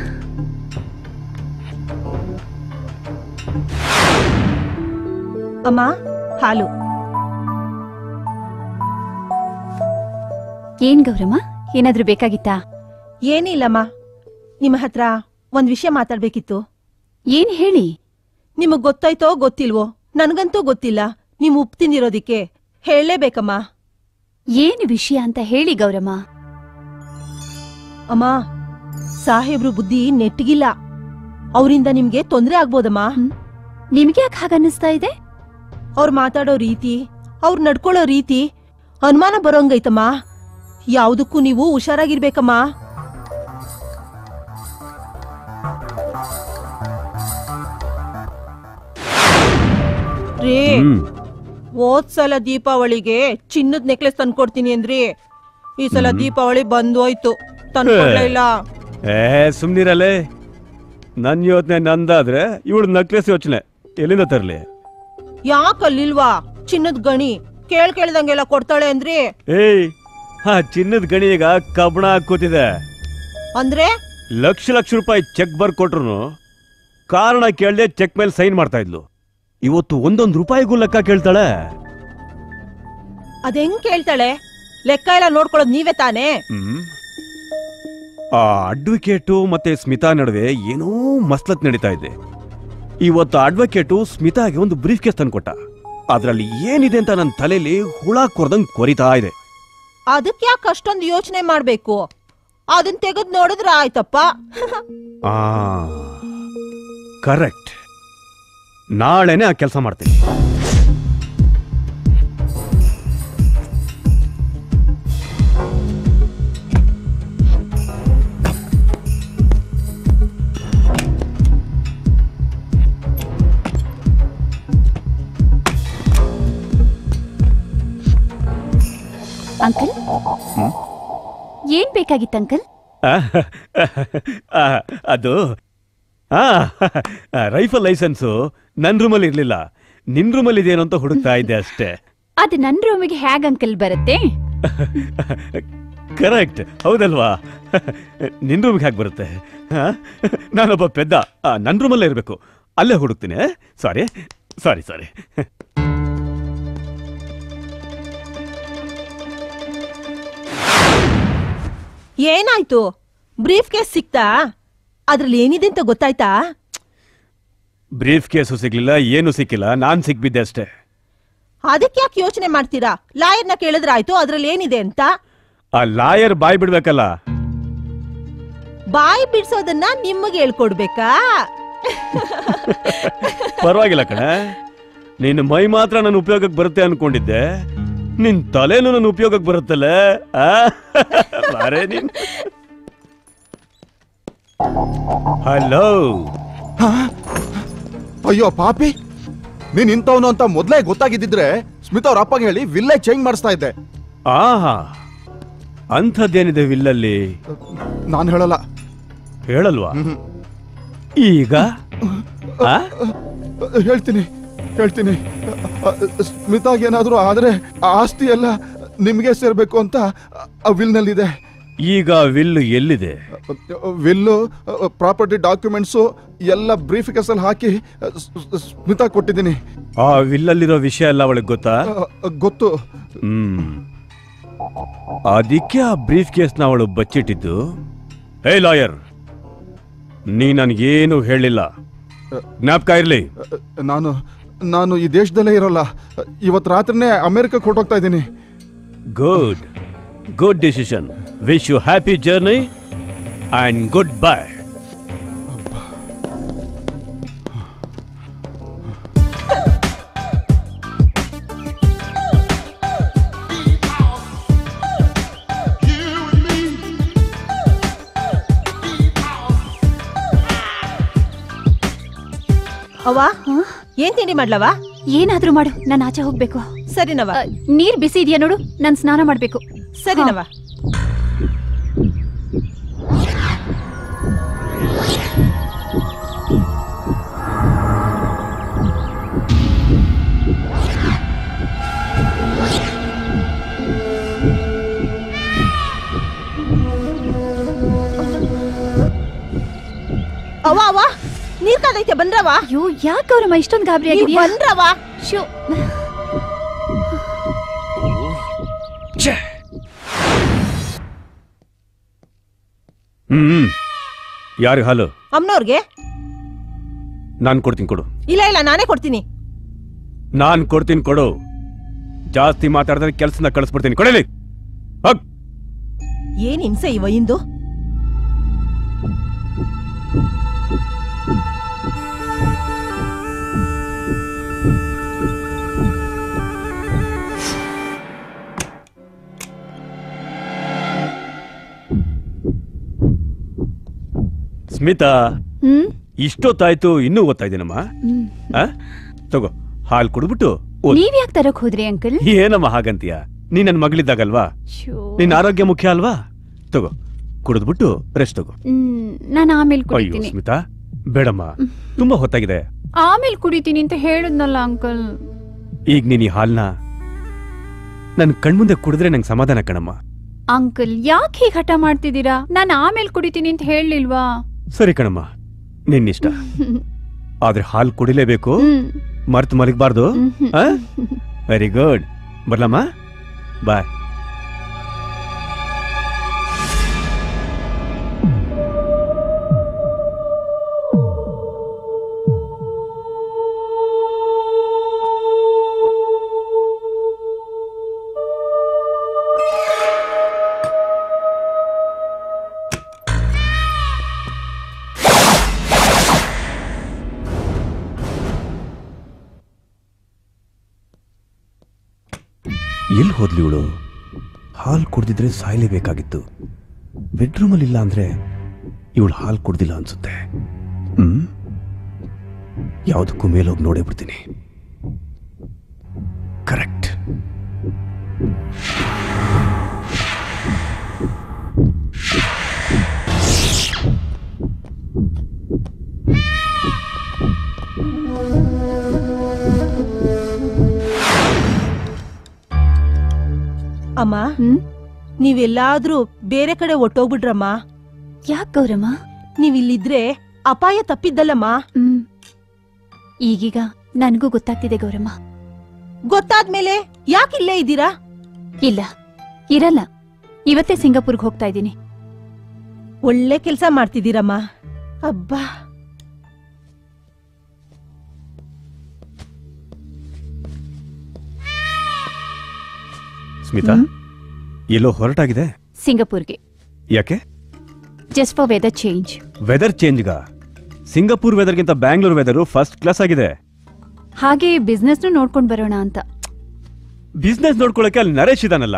ಅಮ್ಮ ಹಾಲು ಏನ್ ಗೌರಮ್ಮ ಏನಾದ್ರೂ ಬೇಕಾಗಿತ್ತಾ ಏನಿಲ್ಲಮ್ಮ ನಿಮ್ಮ ಹತ್ರ ಒಂದ್ ವಿಷಯ ಮಾತಾಡ್ಬೇಕಿತ್ತು ಏನ್ ಹೇಳಿ ನಿಮಗ್ ಗೊತ್ತಾಯ್ತೋ ಗೊತ್ತಿಲ್ವೋ ನನ್ಗಂತೂ ಗೊತ್ತಿಲ್ಲ ನೀವು ಉಪ್ಪು ತಿಂದಿರೋದಿಕ್ಕೆ ಹೇಳಲೇಬೇಕಮ್ಮ ಏನ್ ವಿಷಯ ಅಂತ ಹೇಳಿ ಗೌರಮ್ಮ ಅಮ್ಮ ಸಾಹೇಬ್ರು ಬುದ್ಧಿ ನೆಟ್ಟಿಗಿಲ್ಲ ಅವರಿಂದ ನಿಮ್ಗೆ ತೊಂದ್ರೆ ಆಗ್ಬೋದಮ್ಮ ನಿಮ್ಗೆ ಯಾಕೆ ಹಾಗನ್ನಿಸ್ತಾ ಇದೆ ಅವ್ರು ಮಾತಾಡೋ ರೀತಿ ಅವ್ರು ನಡ್ಕೊಳ್ಳೋ ರೀತಿ ಅನುಮಾನ ಬರೋಂಗೈತಮ್ಮ ಯಾವುದಕ್ಕೂ ನೀವು ಹುಷಾರಾಗಿರ್ಬೇಕಮ್ಮ ರೀ ಹ್ಮ್ ಹೋದ್ ಸಲ ದೀಪಾವಳಿಗೆ ಚಿನ್ನದ ನೆಕ್ಲೆಸ್ ತಂದ್ಕೊಡ್ತೀನಿ ಅಂದ್ರಿ ಈ ಸಲ ದೀಪಾವಳಿ ಬಂದೋಯ್ತು ತಂದ್ಕೊಡ್ಲೇ ಇಲ್ಲ ಏ ಸುಮ್ನಿರಲ್ಲೇ ನನ್ ಯೋಚನೆ ನಂದಾದ್ರೆ ಇವಳು ನಕ್ಲೆಸ್ ಯೋಚನೆ ಎಲ್ಲಿಂದ ತರ್ಲಿ ಯಾಕಲ್ಲಿಲ್ವಾ ಚಿನ್ನದ ಗಣಿ ಕೇಳ್ ಕೇಳ್ದಂಗೆಲ್ಲ ಕೊಡ್ತಾಳೆ ಅಂದ್ರಿ ಏಯ್ ಹಾ ಚಿನ್ನದ ಗಣಿ ಈಗ ಕಬ್ಬಣ ಕೂತಿದೆ ಅಂದ್ರೆ ಲಕ್ಷ ಲಕ್ಷ ರೂಪಾಯಿ ಚೆಕ್ ಬರ್ ಕೊಟ್ರು ಕಾರಣ ಕೇಳದೆ ಚೆಕ್ ಮೇಲೆ ಸೈನ್ ಮಾಡ್ತಾ ಇದ್ಲು ಇವತ್ತು ಒಂದೊಂದು ರೂಪಾಯಿಗೂ ಲೆಕ್ಕ ಕೇಳ್ತಾಳೆ ಅದೆಂಗ್ ಕೇಳ್ತಾಳೆ ಲೆಕ್ಕ ಎಲ್ಲ ನೋಡ್ಕೊಳ್ಳೋದು ನೀವೇ ತಾನೇ ಹ್ಮ್ ಆ ಅಡ್ವೊಕೇಟು ಮತ್ತೆ ಸ್ಮಿತಾ ನಡುವೆ ಏನೋ ಮಸ್ಲತ್ ನಡೀತಾ ಇದೆ ಇವತ್ತು ಅಡ್ವೊಕೇಟು ಸ್ಮಿತಾಗೆ ಒಂದು ಬ್ರೀಫ್ ಕೇಸ್ ತಂದ್ಕೊಟ್ಟ ಅದ್ರಲ್ಲಿ ಏನಿದೆ ಅಂತ ನನ್ನ ತಲೆಯಲ್ಲಿ ಹುಳ ಕೊರ್ದಂಗ್ ಕೊರಿತಾ ಇದೆ ಅದಕ್ಕೆ ಯಾಕೆ ಅಷ್ಟೊಂದು ಯೋಚನೆ ಮಾಡ್ಬೇಕು ಅದನ್ ತೆಗೆದ್ ನೋಡಿದ್ರ ಆಯ್ತಪ್ಪ ಆ ಕರೆಕ್ಟ್ ನಾಳೆನೆ ಆ ಕೆಲಸ ಮಾಡ್ತೀನಿ ಅಂಕಲ್ ಏನ್ ಬೇಕಾಗಿತ್ತು ಅಂಕಲ್ ಆ, ಆ, ಅದು ಆ ರೈಫಲ್ ಲೈಸೆನ್ಸು ನನ್ನ ರೂಮಲ್ಲಿ ಇರ್ಲಿಲ್ಲ ನಿನ್ ರೂಮಲ್ಲಿ ಇದೆಯೇನೋ ಅಂತ ಹುಡುಕ್ತಾ ಇದ್ದೆ ಅಷ್ಟೇ ಅದು ನನ್ ರೂಮಿಗೆ ಹೇಗ್ ಅಂಕಲ್ ಬರುತ್ತೆ ಕರೆಕ್ಟ್ ಹೌದಲ್ವಾ ನಿನ್ ರೂಮ್ಗೆ ಹೇಗೆ ಬರುತ್ತೆ ಆ? ನಾನೊಬ್ಬ ಪೆದ್ದ ಆ, ನನ್ ರೂಮಲ್ಲೇ ಇರಬೇಕು ಅಲ್ಲೇ ಹುಡುಕ್ತೀನಿ ಸಾರಿ ಸಾರಿ ಸಾರಿ ಏನಾಯ್ತು ಬ್ರೀಫ್ ಕೇಸ್ ಸಿಕ್ತಾ ಅದ್ರಲ್ಲಿ ಏನಿದೆ ಅಂತ ಗೊತ್ತಾಯ್ತಾ ಬ್ರೀಫ್ ಕೇಸು ಸಿಗ್ಲಿಲ್ಲ ಏನು ಸಿಕ್ಕಿಲ್ಲ ನಾನ್ ಸಿಕ್ಬಿದ್ದೆ ಅಷ್ಟೇ ಅದಕ್ಕೆ ಯಾಕೆ ಯೋಚನೆ ಮಾಡ್ತೀರಾ ಲಾಯರ್ನ ಕೇಳಿದ್ರಾಯ್ತು ಅದ್ರಲ್ಲಿ ಏನಿದೆ ಅಂತ ಆ ಲಾಯರ್ ಬಾಯ್ ಬಿಡ್ಬೇಕಲ್ಲ ಬಾಯಿ ಬಿಡ್ಸೋದನ್ನ ನಿಮಗೆ ಹೇಳ್ಕೊಡ್ಬೇಕಾ ಪರವಾಗಿಲ್ಲ ಕಣೆ ನಿನ್ನ ಮೈ ಮಾತ್ರ ನನ್ನ ಉಪಯೋಗಕ್ಕೆ ಬರುತ್ತೆ ಅನ್ಕೊಂಡಿದ್ದೆ ನಿನ್ ತಲೆನೂ ನನ್ನ ಉಪಯೋಗಕ್ಕೆ ಬರುತ್ತಲ್ಲ ಆ? ಬಾರೆ ನೀನ್ ಹಲೋ ಅಯ್ಯೋ ಪಾಪಿ ನೀನ್ ಇಂಥವನು ಅಂತ ಮೊದ್ಲೇ ಗೊತ್ತಾಗಿದ್ದಿದ್ರೆ ಸ್ಮಿತಾ ಅವ್ರ ಅಪ್ಪಗೆ ಹೇಳಿ ವಿಲ್ಲೇ ಚೇಂಜ್ ಮಾಡಿಸ್ತಾ ಇದ್ದೆ ಆಹಾ ಅಂಥದ್ದೇನಿದೆ ವಿಲ್ಲಲ್ಲಿ ನಾನು ಹೇಳಲ್ಲ ಹೇಳಲ್ವಾ ಈಗ ಆ? ಹೇಳ್ತೀನಿ ಹೇಳ್ತೀನಿ ಸ್ಮಿತಾಗೇನಾದ್ರೂ ಆದ್ರೆ ಆ ಆಸ್ತಿ ಎಲ್ಲ ನಿಮ್ಗೆ ಸೇರ್ಬೇಕು ಅಂತ ಆ ವಿಲ್ನಲ್ಲಿದೆ ಈಗ ವಿಲ್ ಎಲ್ಲಿದೆ ವಿಲ್ಲು ಪ್ರಾಪರ್ಟಿ ಡಾಕ್ಯುಮೆಂಟ್ಸು ಎಲ್ಲ ಬ್ರೀಫ್ ಕೇಸಲ್ಲಿ ಹಾಕಿ ಸ್- ಸ್- ಸ್ಮಿತಾ ಕೊಟ್ಟಿದ್ದೀನಿ ಆ ವಿಲ್ಲಲ್ಲಿರೋ ವಿಷಯ ಎಲ್ಲ ಅವಳಿಗೆ ಗೊತ್ತಾ ಗೊತ್ತು ಹ್ಮ್ ಅದಕ್ಕೆ ಆ ಬ್ರೀಫ್ ಕೇಸ್ನ ಅವಳು ಬಚ್ಚಿಟ್ಟಿದ್ದು ಹೇ ಲಾಯರ್ ನೀ ನನ್ಗೇನು ಹೇಳಿಲ್ಲ ಜ್ಞಾಪಕ ಇರ್ಲಿ ನಾನು ನಾನು ಈ ದೇಶದಲ್ಲೇ ಇರೋಲ್ಲ ಇವತ್ತು ರಾತ್ರಿನೇ ಅಮೆರಿಕಕ್ಕೆ ಹೊರಟೋಗ್ತಾ ಇದ್ದೀನಿ good good decision wish you happy journey and goodbye ಅವ್ವ ಏನ್ ತಿಂಡಿ ಮಾಡ್ಲವ ಏನಾದ್ರೂ ಮಾಡು ನಾನು ಆಚೆ ಹೋಗ್ಬೇಕು ಸರಿನವ ನೀರ್ ಬಿಸಿ ಇದೆಯಾ ನೋಡು ನಾನ್ ಸ್ನಾನ ಮಾಡ್ಬೇಕು ಸರಿನವ ನೀರ್ ಕಾದೈತೆ ಬಂದ್ರವ ಅಯ್ಯೋ ಯಾಕೆ ಗೌರಮ್ಮ ಇಷ್ಟೊಂದು ಗಾಬರಿ ನೀವ್ ಆಗಿದ್ಯಾ ಬಂದ್ರವ ಶೋ ಹ್ಮ್ ಯಾರು ಹಾಲು ಅಮ್ಮನವ್ರಿಗೆ ನಾನ್ ಕೊಡ್ತೀನಿ ಕೊಡು ಇಲ್ಲ ಇಲ್ಲ ನಾನೇ ಕೊಡ್ತೀನಿ ನಾನ್ ಕೊಡ್ತೀನಿ ಕೊಡು ಜಾಸ್ತಿ ಮಾತಾಡಿದ್ರೆ ಕೆಲ್ಸನ ಕಳಿಸ್ಬಿಡ್ತೀನಿ ಕೊಡಲಿ ಹೋಗ್ ಏನ್ ಹಿಂಸೆ ಇವ ಇಂದು ಸ್ಮಿತಾ ಹ್ಮ್ ಇಷ್ಟೊತ್ತಾಯ್ತು ಇನ್ನೂ ಓದ್ತಾ ಇದ್ದೀನಮ್ಮ ಹ್ಮ್. ಆ? ತಗೋ ಹಾಲು ಕುಡ್ಬಿಟ್ಟು ಓದ್. ನೀವ್ ಯಾಕೆ ತರಕ್ ಹೋದ್ರಿ ಅಂಕಲ್ ಏನಮ್ಮ ಹಾಗಂತೀಯ ನೀ ನನ್ ಮಗಳಿದ್ದಾಗಲ್ವಾ ಶೋ. ನಿನ್ ಆರೋಗ್ಯ ಮುಖ್ಯ ಅಲ್ವಾ ತಗೋ ಕುಡಿದ್ಬಿಟ್ಟು ರೆಸ್ಟ್ ತಗೋ ಹ್ಮ್ ನಾನು ಆಮೇಲೆ ಅಯ್ಯೋ ಕುಡಿತೀನಿ ಸ್ಮಿತಾ ಬೇಡಮ್ಮ ತುಂಬಾ ಹೊತ್ತಾಗಿದೆ ಆಮೇಲೆ ಕುಡಿತೀನಿ ಅಂತ ಹೇಳಿದ್ನಲ್ಲ ಅಂಕಲ್ ಈಗ ನೀನ್ ಈ ಹಾಲ್ನ ನನ್ ಕಣ್ಮುಂದೆ ಕುಡಿದ್ರೆ ನಂಗೆ ಸಮಾಧಾನ ಕಣಮ್ಮ ಅಂಕಲ್ ಯಾಕೆ ಹೀಗೆ ಹಠ ಮಾಡ್ತಿದ್ದೀರಾ ನಾನು ಆಮೇಲೆ ಕುಡಿತೀನಿ ಅಂತ ಹೇಳಿಲ್ವಾ ಸರಿ ಕಣಮ್ಮ ನಿನ್ನಿಷ್ಟ ಆದ್ರೆ ಹಾಲ್ ಕುಡಿಲೇಬೇಕು ಮರ್ತು ಮಲಗಬಾರ್ದು ವೆರಿ ಗುಡ್ ಬರ್ಲಮ್ಮ ಬಾಯ್ ಎಲ್ಲಿ ಹೋದ್ಲಿ ಇವಳು ಹಾಲು ಕುಡ್ದಿದ್ರೆ ಸಾಯ್ಲೇಬೇಕಾಗಿತ್ತು ಬೆಡ್ರೂಮಲ್ಲಿ ಇಲ್ಲ ಅಂದ್ರೆ ಇವಳು ಹಾಲು ಕುಡ್ದಿಲ್ಲ ಅನ್ಸುತ್ತೆ ಹ್ಮ್ ಯಾವುದಕ್ಕೂ ಮೇಲೋಗಿ ನೋಡೇ ಬಿಡ್ತೀನಿ ಕರೆಕ್ಟ್ ಅಮ್ಮ ನೀವೆಲ್ಲಾದ್ರೂ ಬೇರೆ ಕಡೆ ಒಟ್ಟೋಗ್ಬಿಡ್ರಮ್ಮ ಯಾಕೆ ಗೌರಮ್ಮ ನೀವಿಲ್ಲಿದ್ರೆ ಅಪಾಯ ತಪ್ಪಿದ್ದಲ್ಲಮ್ಮ ಹ್ಮ್ ಈಗೀಗ ನನಗೂ ಗೊತ್ತಾಗ್ತಿದೆ ಗೌರಮ್ಮ ಗೊತ್ತಾದ್ಮೇಲೆ ಯಾಕೆ ಇಲ್ಲೇ ಇದ್ದೀರಾ ಇಲ್ಲ ಇರಲ್ಲ ಇವತ್ತೇ ಸಿಂಗಾಪುರ್ಗೆ ಹೋಗ್ತಾ ಇದ್ದೀನಿ ಒಳ್ಳೆ ಕೆಲಸ ಮಾಡ್ತಿದ್ದೀರಮ್ಮ ಅಬ್ಬಾ ಸ್ಮಿತಾ ಎಲ್ಲೋ ಹೊರಟಾಗಿದೆ ಸಿಂಗಾಪುರ್ಗೆ ಯಾಕೆ just for weather change weather ಚೇಂಜ್ಗ ಸಿಂಗಾಪುರ್ ವೆದರ್ಗಿಂತ ಬ್ಯಾಂಗ್ಳೂರ್ ವೆದರು ಫಸ್ಟ್ ಕ್ಲಾಸ್ ಆಗಿದೆ ಹಾಗೆ ಬಿಸ್ನೆಸ್ನು ನೋಡ್ಕೊಂಡ್ ಬರೋಣ ಅಂತ ಬಿಸ್ನೆಸ್ ನೋಡ್ಕೊಳಕ್ಕೆ ಅಲ್ಲಿ ನರೇಶ್ ಇದಾನಲ್ಲ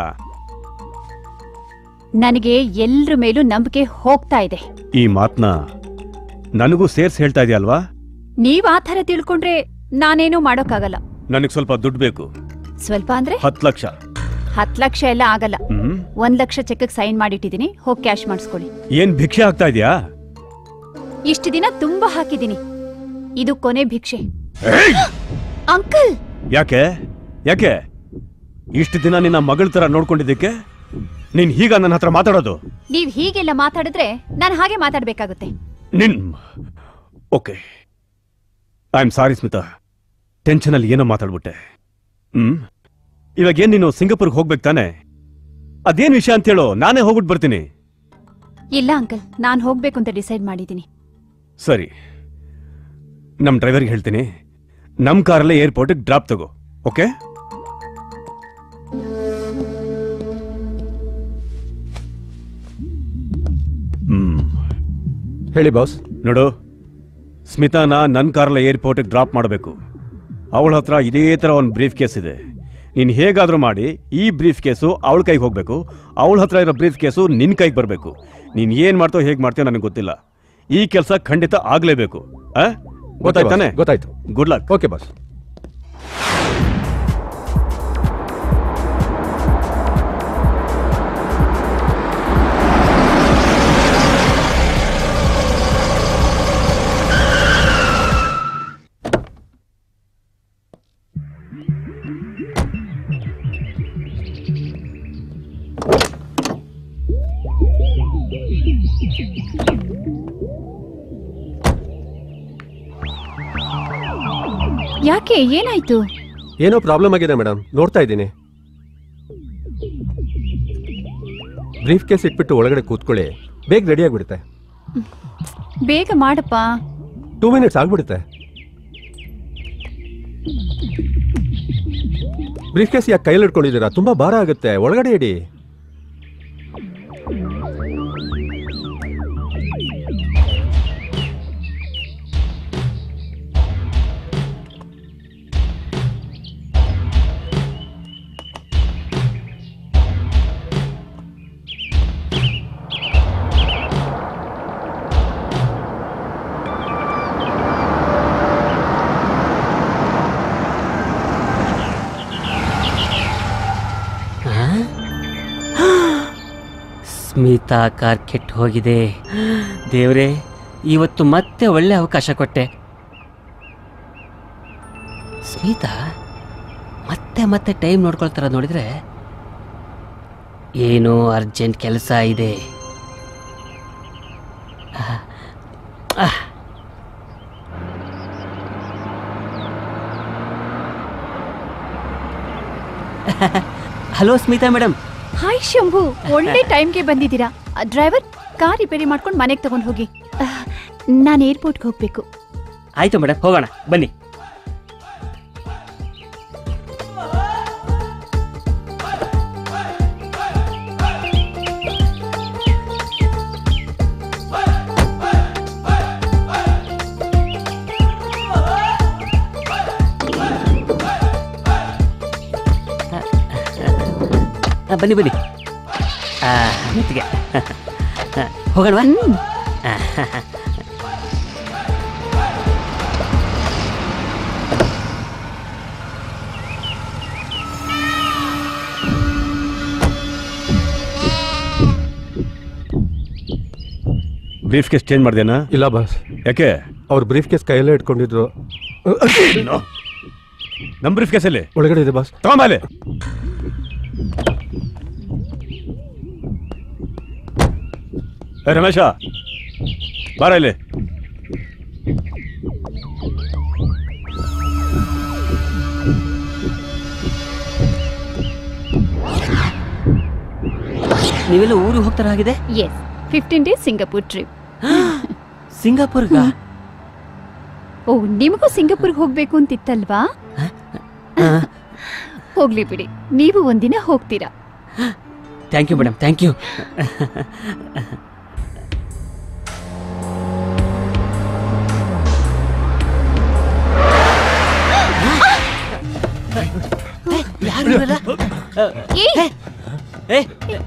ನನಗೆ ಎಲ್ರ ಮೇಲೂ ನಂಬಿಕೆ ಹೋಗ್ತಾ ಇದೆ ಈ ಮಾತ್ನ ನನಗೂ ಸೇರ್ಸ್ ಹೇಳ್ತಾ ಇದೆಯಲ್ವಾ ನೀವ್ ಆ ಥರ ತಿಳ್ಕೊಂಡ್ರೆ ನಾನೇನೂ ಮಾಡೋಕ್ಕಾಗಲ್ಲ ನನಗೆ ಸ್ವಲ್ಪ ದುಡ್ಡು ಬೇಕು ಸ್ವಲ್ಪ ಅಂದ್ರೆ ಹತ್ತು ಲಕ್ಷ ಹತ್ ಲಕ್ಷ ಎಲ್ಲ ಆಗಲ್ಲ ಹ್ಮ್ ಒಂದ್ ಲಕ್ಷ ಚೆಕ್ ಸೈನ್ ಮಾಡಿಟ್ಟಿದ್ದೀನಿ ಹೋಗಿ ಕ್ಯಾಶ್ ಮಾಡಿಸ್ಕೊಳ್ಳಿ ಏನ್ ಭಿಕ್ಷೆ ಆಗ್ತಾ ಇದೆಯಾ ಇಷ್ಟು ದಿನ ತುಂಬಾ ಹಾಕಿದ್ದೀನಿ ಇದು ಕೊನೆ ಭಿಕ್ಷೆ ಅಂಕಲ್ ಯಾಕೆ ಯಾಕೆ ಇಷ್ಟು ದಿನ ನಿನ್ನ ಮಗಳ ತರ ನೋಡ್ಕೊಂಡಿದ್ದಕ್ಕೆ ನೀನ್ ಹೀಗ ನನ್ನ ಹತ್ರ ಮಾತಾಡೋದು ನೀವ್ ಹೀಗೆಲ್ಲ ಮಾತಾಡಿದ್ರೆ ನಾನು ಹಾಗೆ ಮಾತಾಡ್ಬೇಕಾಗುತ್ತೆ ನಿನ್ okay I am sorry Smita tension ಅಲ್ಲಿ ಏನೋ ಮಾತಾಡ್ಬಿಟ್ಟೆ ಹ್ಮ್ ಇವಾಗ ಏನ್ ನೀನು ಸಿಂಗಾಪುರ್ಗೆ ಹೋಗ್ಬೇಕು ತಾನೆ ಅದೇನ್ ವಿಷಯ ಅಂತ ಹೇಳು ನಾನೇ ಹೋಗ್ಬಿಟ್ಟು ಬರ್ತೀನಿ ಇಲ್ಲ ಅಂಕಲ್ ನಾನ್ ಹೋಗ್ಬೇಕು ಅಂತ ಡಿಸೈಡ್ ಮಾಡಿದ್ದೀನಿ ಸರಿ ನಮ್ ಡ್ರೈವರ್ಗೆ ಹೇಳ್ತೀನಿ ನಮ್ ಕಾರಲ್ಲೇ ಏರ್ಪೋರ್ಟ್ಗೆ ಡ್ರಾಪ್ ತಗೋ ಓಕೆ ಹ್ಮ್ ಹೇಳಿ ಬಾಸ್ ನೋಡು ಸ್ಮಿತಾನ ನನ್ನ ಕಾರಲ್ಲೇ ಏರ್ಪೋರ್ಟ್ಗೆ ಡ್ರಾಪ್ ಮಾಡಬೇಕು ಅವಳ ಹತ್ರ ಇದೇ ಥರ ಒಂದು ಬ್ರೀಫ್ ಕೇಸ್ ಇದೆ ನೀನು ಹೇಗಾದರೂ ಮಾಡಿ ಈ ಬ್ರೀಫ್ ಕೇಸು ಅವಳ ಕೈಗೆ ಹೋಗಬೇಕು ಅವಳ ಹತ್ರ ಇರೋ ಬ್ರೀಫ್ ಕೇಸು ನಿನ್ನ ಕೈಗೆ ಬರಬೇಕು ನೀನು ಏನು ಮಾಡ್ತೋ ಹೇಗೆ ಮಾಡ್ತೀಯೋ ನನಗೆ ಗೊತ್ತಿಲ್ಲ ಈ ಕೆಲಸ ಖಂಡಿತ ಆಗಲೇಬೇಕು ಆ ಗೊತ್ತಾಯ್ತಾನೆ ಗೊತ್ತಾಯ್ತು ಗುಡ್ ಲಕ್ ಓಕೆ ಬಾಸ್ ಯಾಕೆ ಏನಾಯ್ತು ಏನೋ ಪ್ರಾಬ್ಲಮ್ ಆಗಿದೆ ಮೇಡಮ್ ನೋಡ್ತಾ ಇದ್ದೀನಿ ಬ್ರೀಫ್ ಕೇಸ್ ಇಟ್ಬಿಟ್ಟು ಒಳಗಡೆ ಕೂತ್ಕೊಳ್ಳಿ ಬೇಗ ರೆಡಿ ಆಗಿಬಿಡುತ್ತೆ ಬೇಗ ಮಾಡಪ್ಪ ಟೂ ಮಿನಿಟ್ಸ್ ಆಗ್ಬಿಡುತ್ತೆ ಬ್ರೀಫ್ ಕೇಸ್ ಯಾಕೆ ಕೈಯಲ್ಲಿ ಹಿಡ್ಕೊಂಡಿದ್ದೀರಾ ತುಂಬಾ ಭಾರ ಆಗುತ್ತೆ ಒಳಗಡೆ ಇಡಿ ಸ್ಮಿತಾ ಕಾರ್ ಕೆಟ್ಟು ಹೋಗಿದೆ ದೇವ್ರೆ ಇವತ್ತು ಮತ್ತೆ ಒಳ್ಳೆ ಅವಕಾಶ ಕೊಟ್ಟೆ ಸ್ಮಿತಾ ಮತ್ತೆ ಮತ್ತೆ ಟೈಮ್ ನೋಡ್ಕೊಳ್ತಾರ ನೋಡಿದ್ರೆ ಏನೋ ಅರ್ಜೆಂಟ್ ಕೆಲಸ ಇದೆ ಆಹ್. ಆಹ್. Hello Smita madam hi Shambhu ಒಳ್ಳೆ ಟೈಮ್ಗೆ ಬಂದಿದ್ದೀರಾ ಡ್ರೈವರ್ ಕಾರ್ ರಿಪೇರಿ ಮಾಡ್ಕೊಂಡು ಮನೆಗೆ ತಗೊಂಡು ಹೋಗಿ ನಾನು ಏರ್ಪೋರ್ಟ್ಗೆ ಹೋಗ್ಬೇಕು ಆಯ್ತು ಮೇಡಮ್ ಹೋಗೋಣ ಬನ್ನಿ ಆ, ಬನ್ನಿ ಬನ್ನಿ ಆ, ಮೆತ್ತಿಗೆ ಹೋಗೋಣವಾ ಬ್ರೀಫ್ ಕೇಸ್ ಚೇಂಜ್ ಮಾಡ್ದೇನಾ ಇಲ್ಲ ಬಾಸ್ ಯಾಕೆ ಅವ್ರು ಬ್ರೀಫ್ ಕೇಸ್ ಕೈಯಲ್ಲೇ ಇಟ್ಕೊಂಡಿದ್ರು ನಮ್ ಬ್ರೀಫ್ ಕೇಸಲ್ಲಿ ಒಳಗಡೆ ಇದೆ ಬಾಸ್ ತಗೊಂಬಲ್ಲಿ ಏ ರಮೇಶ ಬಾರ ಇಲ್ಲಿ ನೀವೆಲ್ಲ ಊರಿಗೆ ಹೋಗ್ತಾರ ಆಗಿದೆ yes fifteen days Singapore trip ಸಿಂಗಾಪುರ್ಗ ಓ ನಿಮಗೂ ಸಿಂಗಾಪುರ್ಗೆ ಹೋಗ್ಬೇಕು ಅಂತಿತ್ತಲ್ವಾ ಹೋಗ್ಲಿ ಬಿಡಿ ನೀವು ಒಂದಿನ ಹೋಗ್ತೀರಾ thank you madam thank you ಯಾರು ಇವ್ರೆಲ್ಲ? ಏ ಏ,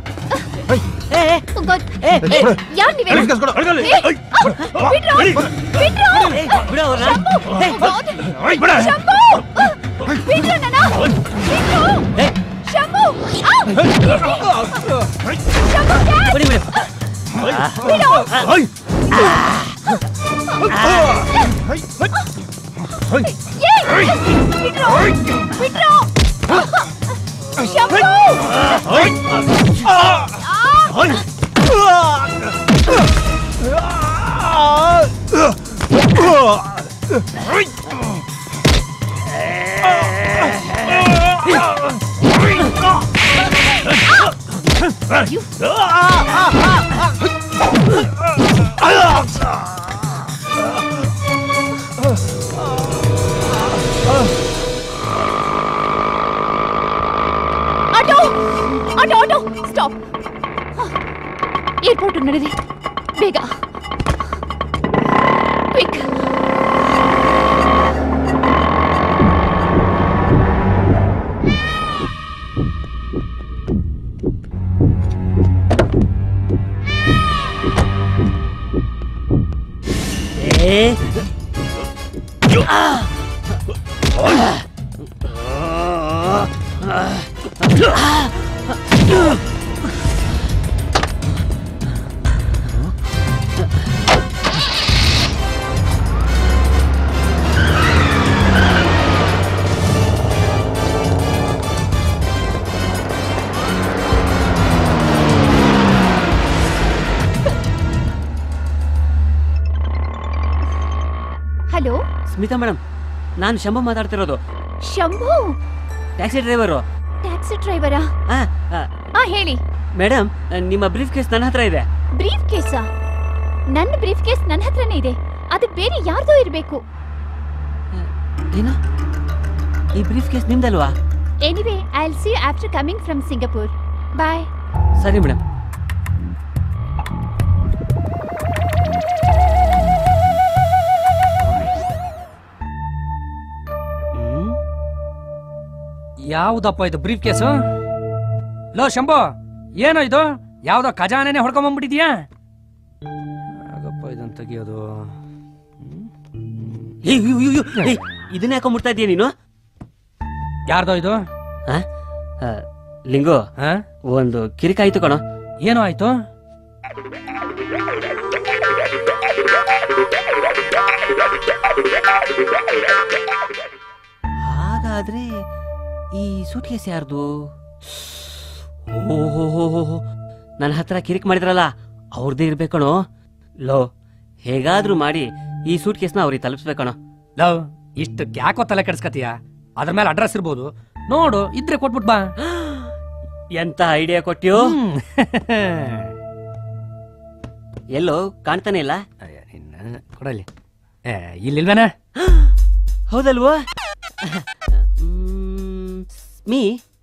Oh God. ಏ, ಯಾರ್ ನೀವೆಲ್ಲ? ಏ, ಬಿಡ್ರು, ಬಿಡ್ರು. ಬಿಡು ಅವ್ರನ್ನ. Shambhu, Oh God. ಶಂಭು, ಬಿಡ್ರು ನನ್ನ. ಬಿಡ್ರು. ಶಂಭು, ಆ. ಶಂಭು, gas. ಬನ್ನಿ ಮೇಡಮ್ ಬಿಡು. ಏ, ಬಿಡ್ರು, ಬಿಡ್ರು. Shambhu. Auto auto auto stop airport ನಡೆದಿ ಬೇಗ ಕ್ವಿಕ್ ಏ ಹಲೋ ಸ್ಮಿತಾ ಮೇಡಮ್ ನಾನು ಶಂಭು ಮಾತಾಡ್ತಿರೋದು ಶಂಭು ಟ್ಯಾಕ್ಸಿ ಡ್ರೈವರು ಟ್ಯಾಕ್ಸಿ ಡ್ರೈವರಾ ಆ ಹೇಳಿ ಮೇಡಮ್ ನಿಮ್ಮ ಬ್ರೀಫ್ ಕೇಸ್ ನನ್ನ ಹತ್ರ ಇದೆ ಬ್ರೀಫ್ ಕೇಸಾ ನನ್ನ ಬ್ರೀಫ್ ಕೇಸ್ ನನ್ನ ಹತ್ರನೇ ಇದೆ ಅದು ಬೇರೆ ಯಾರ್ದೋ ಇರಬೇಕು ಏನು ಈ ಬ್ರೀಫ್ ಕೇಸ್ ನಿಮ್ದಲ್ವಾ anyway I will see after coming from Singapore bye ಸರಿ ಮೇಡಮ್ ಯಾವುದಪ್ಪ ಇದು ಬ್ರೀಫ್ ಕೇಸು ಲೋ ಶಂಭು ಏನೋ ಇದು ಯಾವ್ದೋ ಖಜಾನೆನೆ ಹೊಡ್ಕೊಂಬಂದ್ಬಿಟ್ಟಿದ್ಯಾ ಆಗಪ್ಪ ಇದನ್ನ ತೆಗಿಯೋದು ಇದನ್ನ ಹಾಕೊಂಡ್ಬಿಡ್ತಾ ಇದೀಯ ನೀನು ಯಾರ್ದೋ ಇದು ಆ? ಆ, ಲಿಂಗು ಒಂದು ಕಿರಿಕಾಯ್ತು ಕಣೋ ಏನೋ ಆಯ್ತು ಹಾಗಾದ್ರೆ ಈ ಸೂಟ್ ಕೇಸ್ ಯಾರ್ದು ಓಹೋ ನನ್ನ ಹತ್ರ ಕಿರಿಕ್ ಮಾಡಿದ್ರಲ್ಲ ಅವ್ರದ್ದೇ ಇರ್ಬೇಕಣೋ ಲೋ ಹೇಗಾದ್ರೂ ಮಾಡಿ ಈ ಸೂಟ್ ಕೇಸ್ನ ಅವ್ರಿಗೆ ತಲುಪಿಸ್ಬೇಕಣೋ ಲವ್ ಇಷ್ಟು ಯಾಕೋ ತಲೆ ಕೆಡ್ಸ್ಕತೀಯ ಅದ್ರ ಮೇಲೆ ಅಡ್ರೆಸ್ ಇರ್ಬೋದು ನೋಡು ಇದ್ರೆ ಕೊಟ್ಬಿಟ್ ಬಾ ಎಂತ ಐಡಿಯಾ ಕೊಟ್ಟಿಯೋ ಎಲ್ಲೋ ಕಾಣ್ತಾನೆ ಇಲ್ಲ ಕೊಡಲಿ ಇಲ್ಲಿಲ್ವೇನ ಹೌದಲ್ವಾ ಮೀ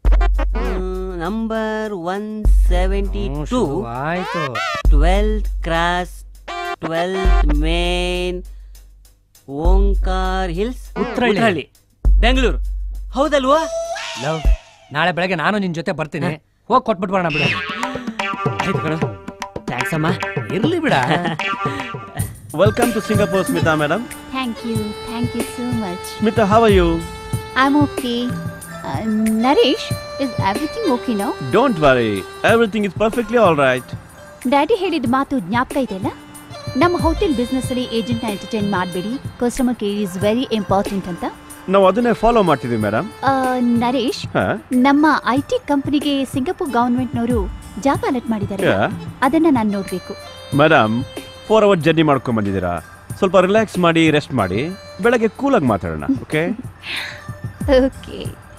ನಂಬರ್ ಒನ್ ಸೆವೆಂಟಿ ಟೂ ಆಯ್ತು twelfth cross twelfth main Omkar Hills Uttarahalli. Uttarahalli Bengaluru ಹೌದಲ್ವಾ ಲವ್ ನಾಳೆ ಬೆಳಗ್ಗೆ ನಾನು ನಿನ್ ಜೊತೆ ಬರ್ತೀನಿ ಹೋಗಿ ಕೊಟ್ಬಿಟ್ ಬರೋಣ ಬಿಡು ಆಯ್ತು ಕಣ ಥ್ಯಾಂಕ್ಸ್ ಅಮ್ಮ ಇರ್ಲಿ ಬಿಡ welcome to Singapore Smita madam thank you thank you so much Smita how are you I am okay Naresh is everything okay no don't worry everything is perfectly all right daddy ಹೇಳಿದ ಮಾತು ಜ್ಞಾಪಕ ಇದೆಯಲ್ಲ ನಮ್ಮ ಹೋಟೆಲ್ ಬಿಸ್ನೆಸ್ ಅಲ್ಲಿ ಏಜೆಂಟ್ನ ಎಂಟರ್ಟೈನ್ ಮಾಡಬೇಡಿ customer care is very important ಅಂತ ನಾವು ಅದನ್ನೇ ಫಾಲೋ ಮಾಡ್ತಿದ್ದೀವಿ ಮೇಡಮ್ ಆ, ನರೇಶ್ ಹಾ ನಮ್ಮ ಐ ಟಿ ಕಂಪನಿಗೆ ಸಿಂಗಪುರ್ ಗವರ್ಮೆಂಟ್ನವರು ಜಾಗ ಅಲರ್ಟ್ ಮಾಡಿದ್ದಾರೆ Yeah. ಅದನ್ನ ನಾನು ನೋಡ್ಬೇಕು ಮೇಡಮ್ ಫೋರ್ ಅವರ್ ಜರ್ನಿ ಮಾಡ್ಕೊಂಡ್ ಬಂದಿದ್ದೀರಾ ಸ್ವಲ್ಪ ರಿಲ್ಯಾಕ್ಸ್ ಮಾಡಿ ರೆಸ್ಟ್ ಮಾಡಿ ಬೆಳಗ್ಗೆ ಕೂಲಾಗಿ ಮಾತಾಡೋಣ ಓಕೆ ಓಕೆ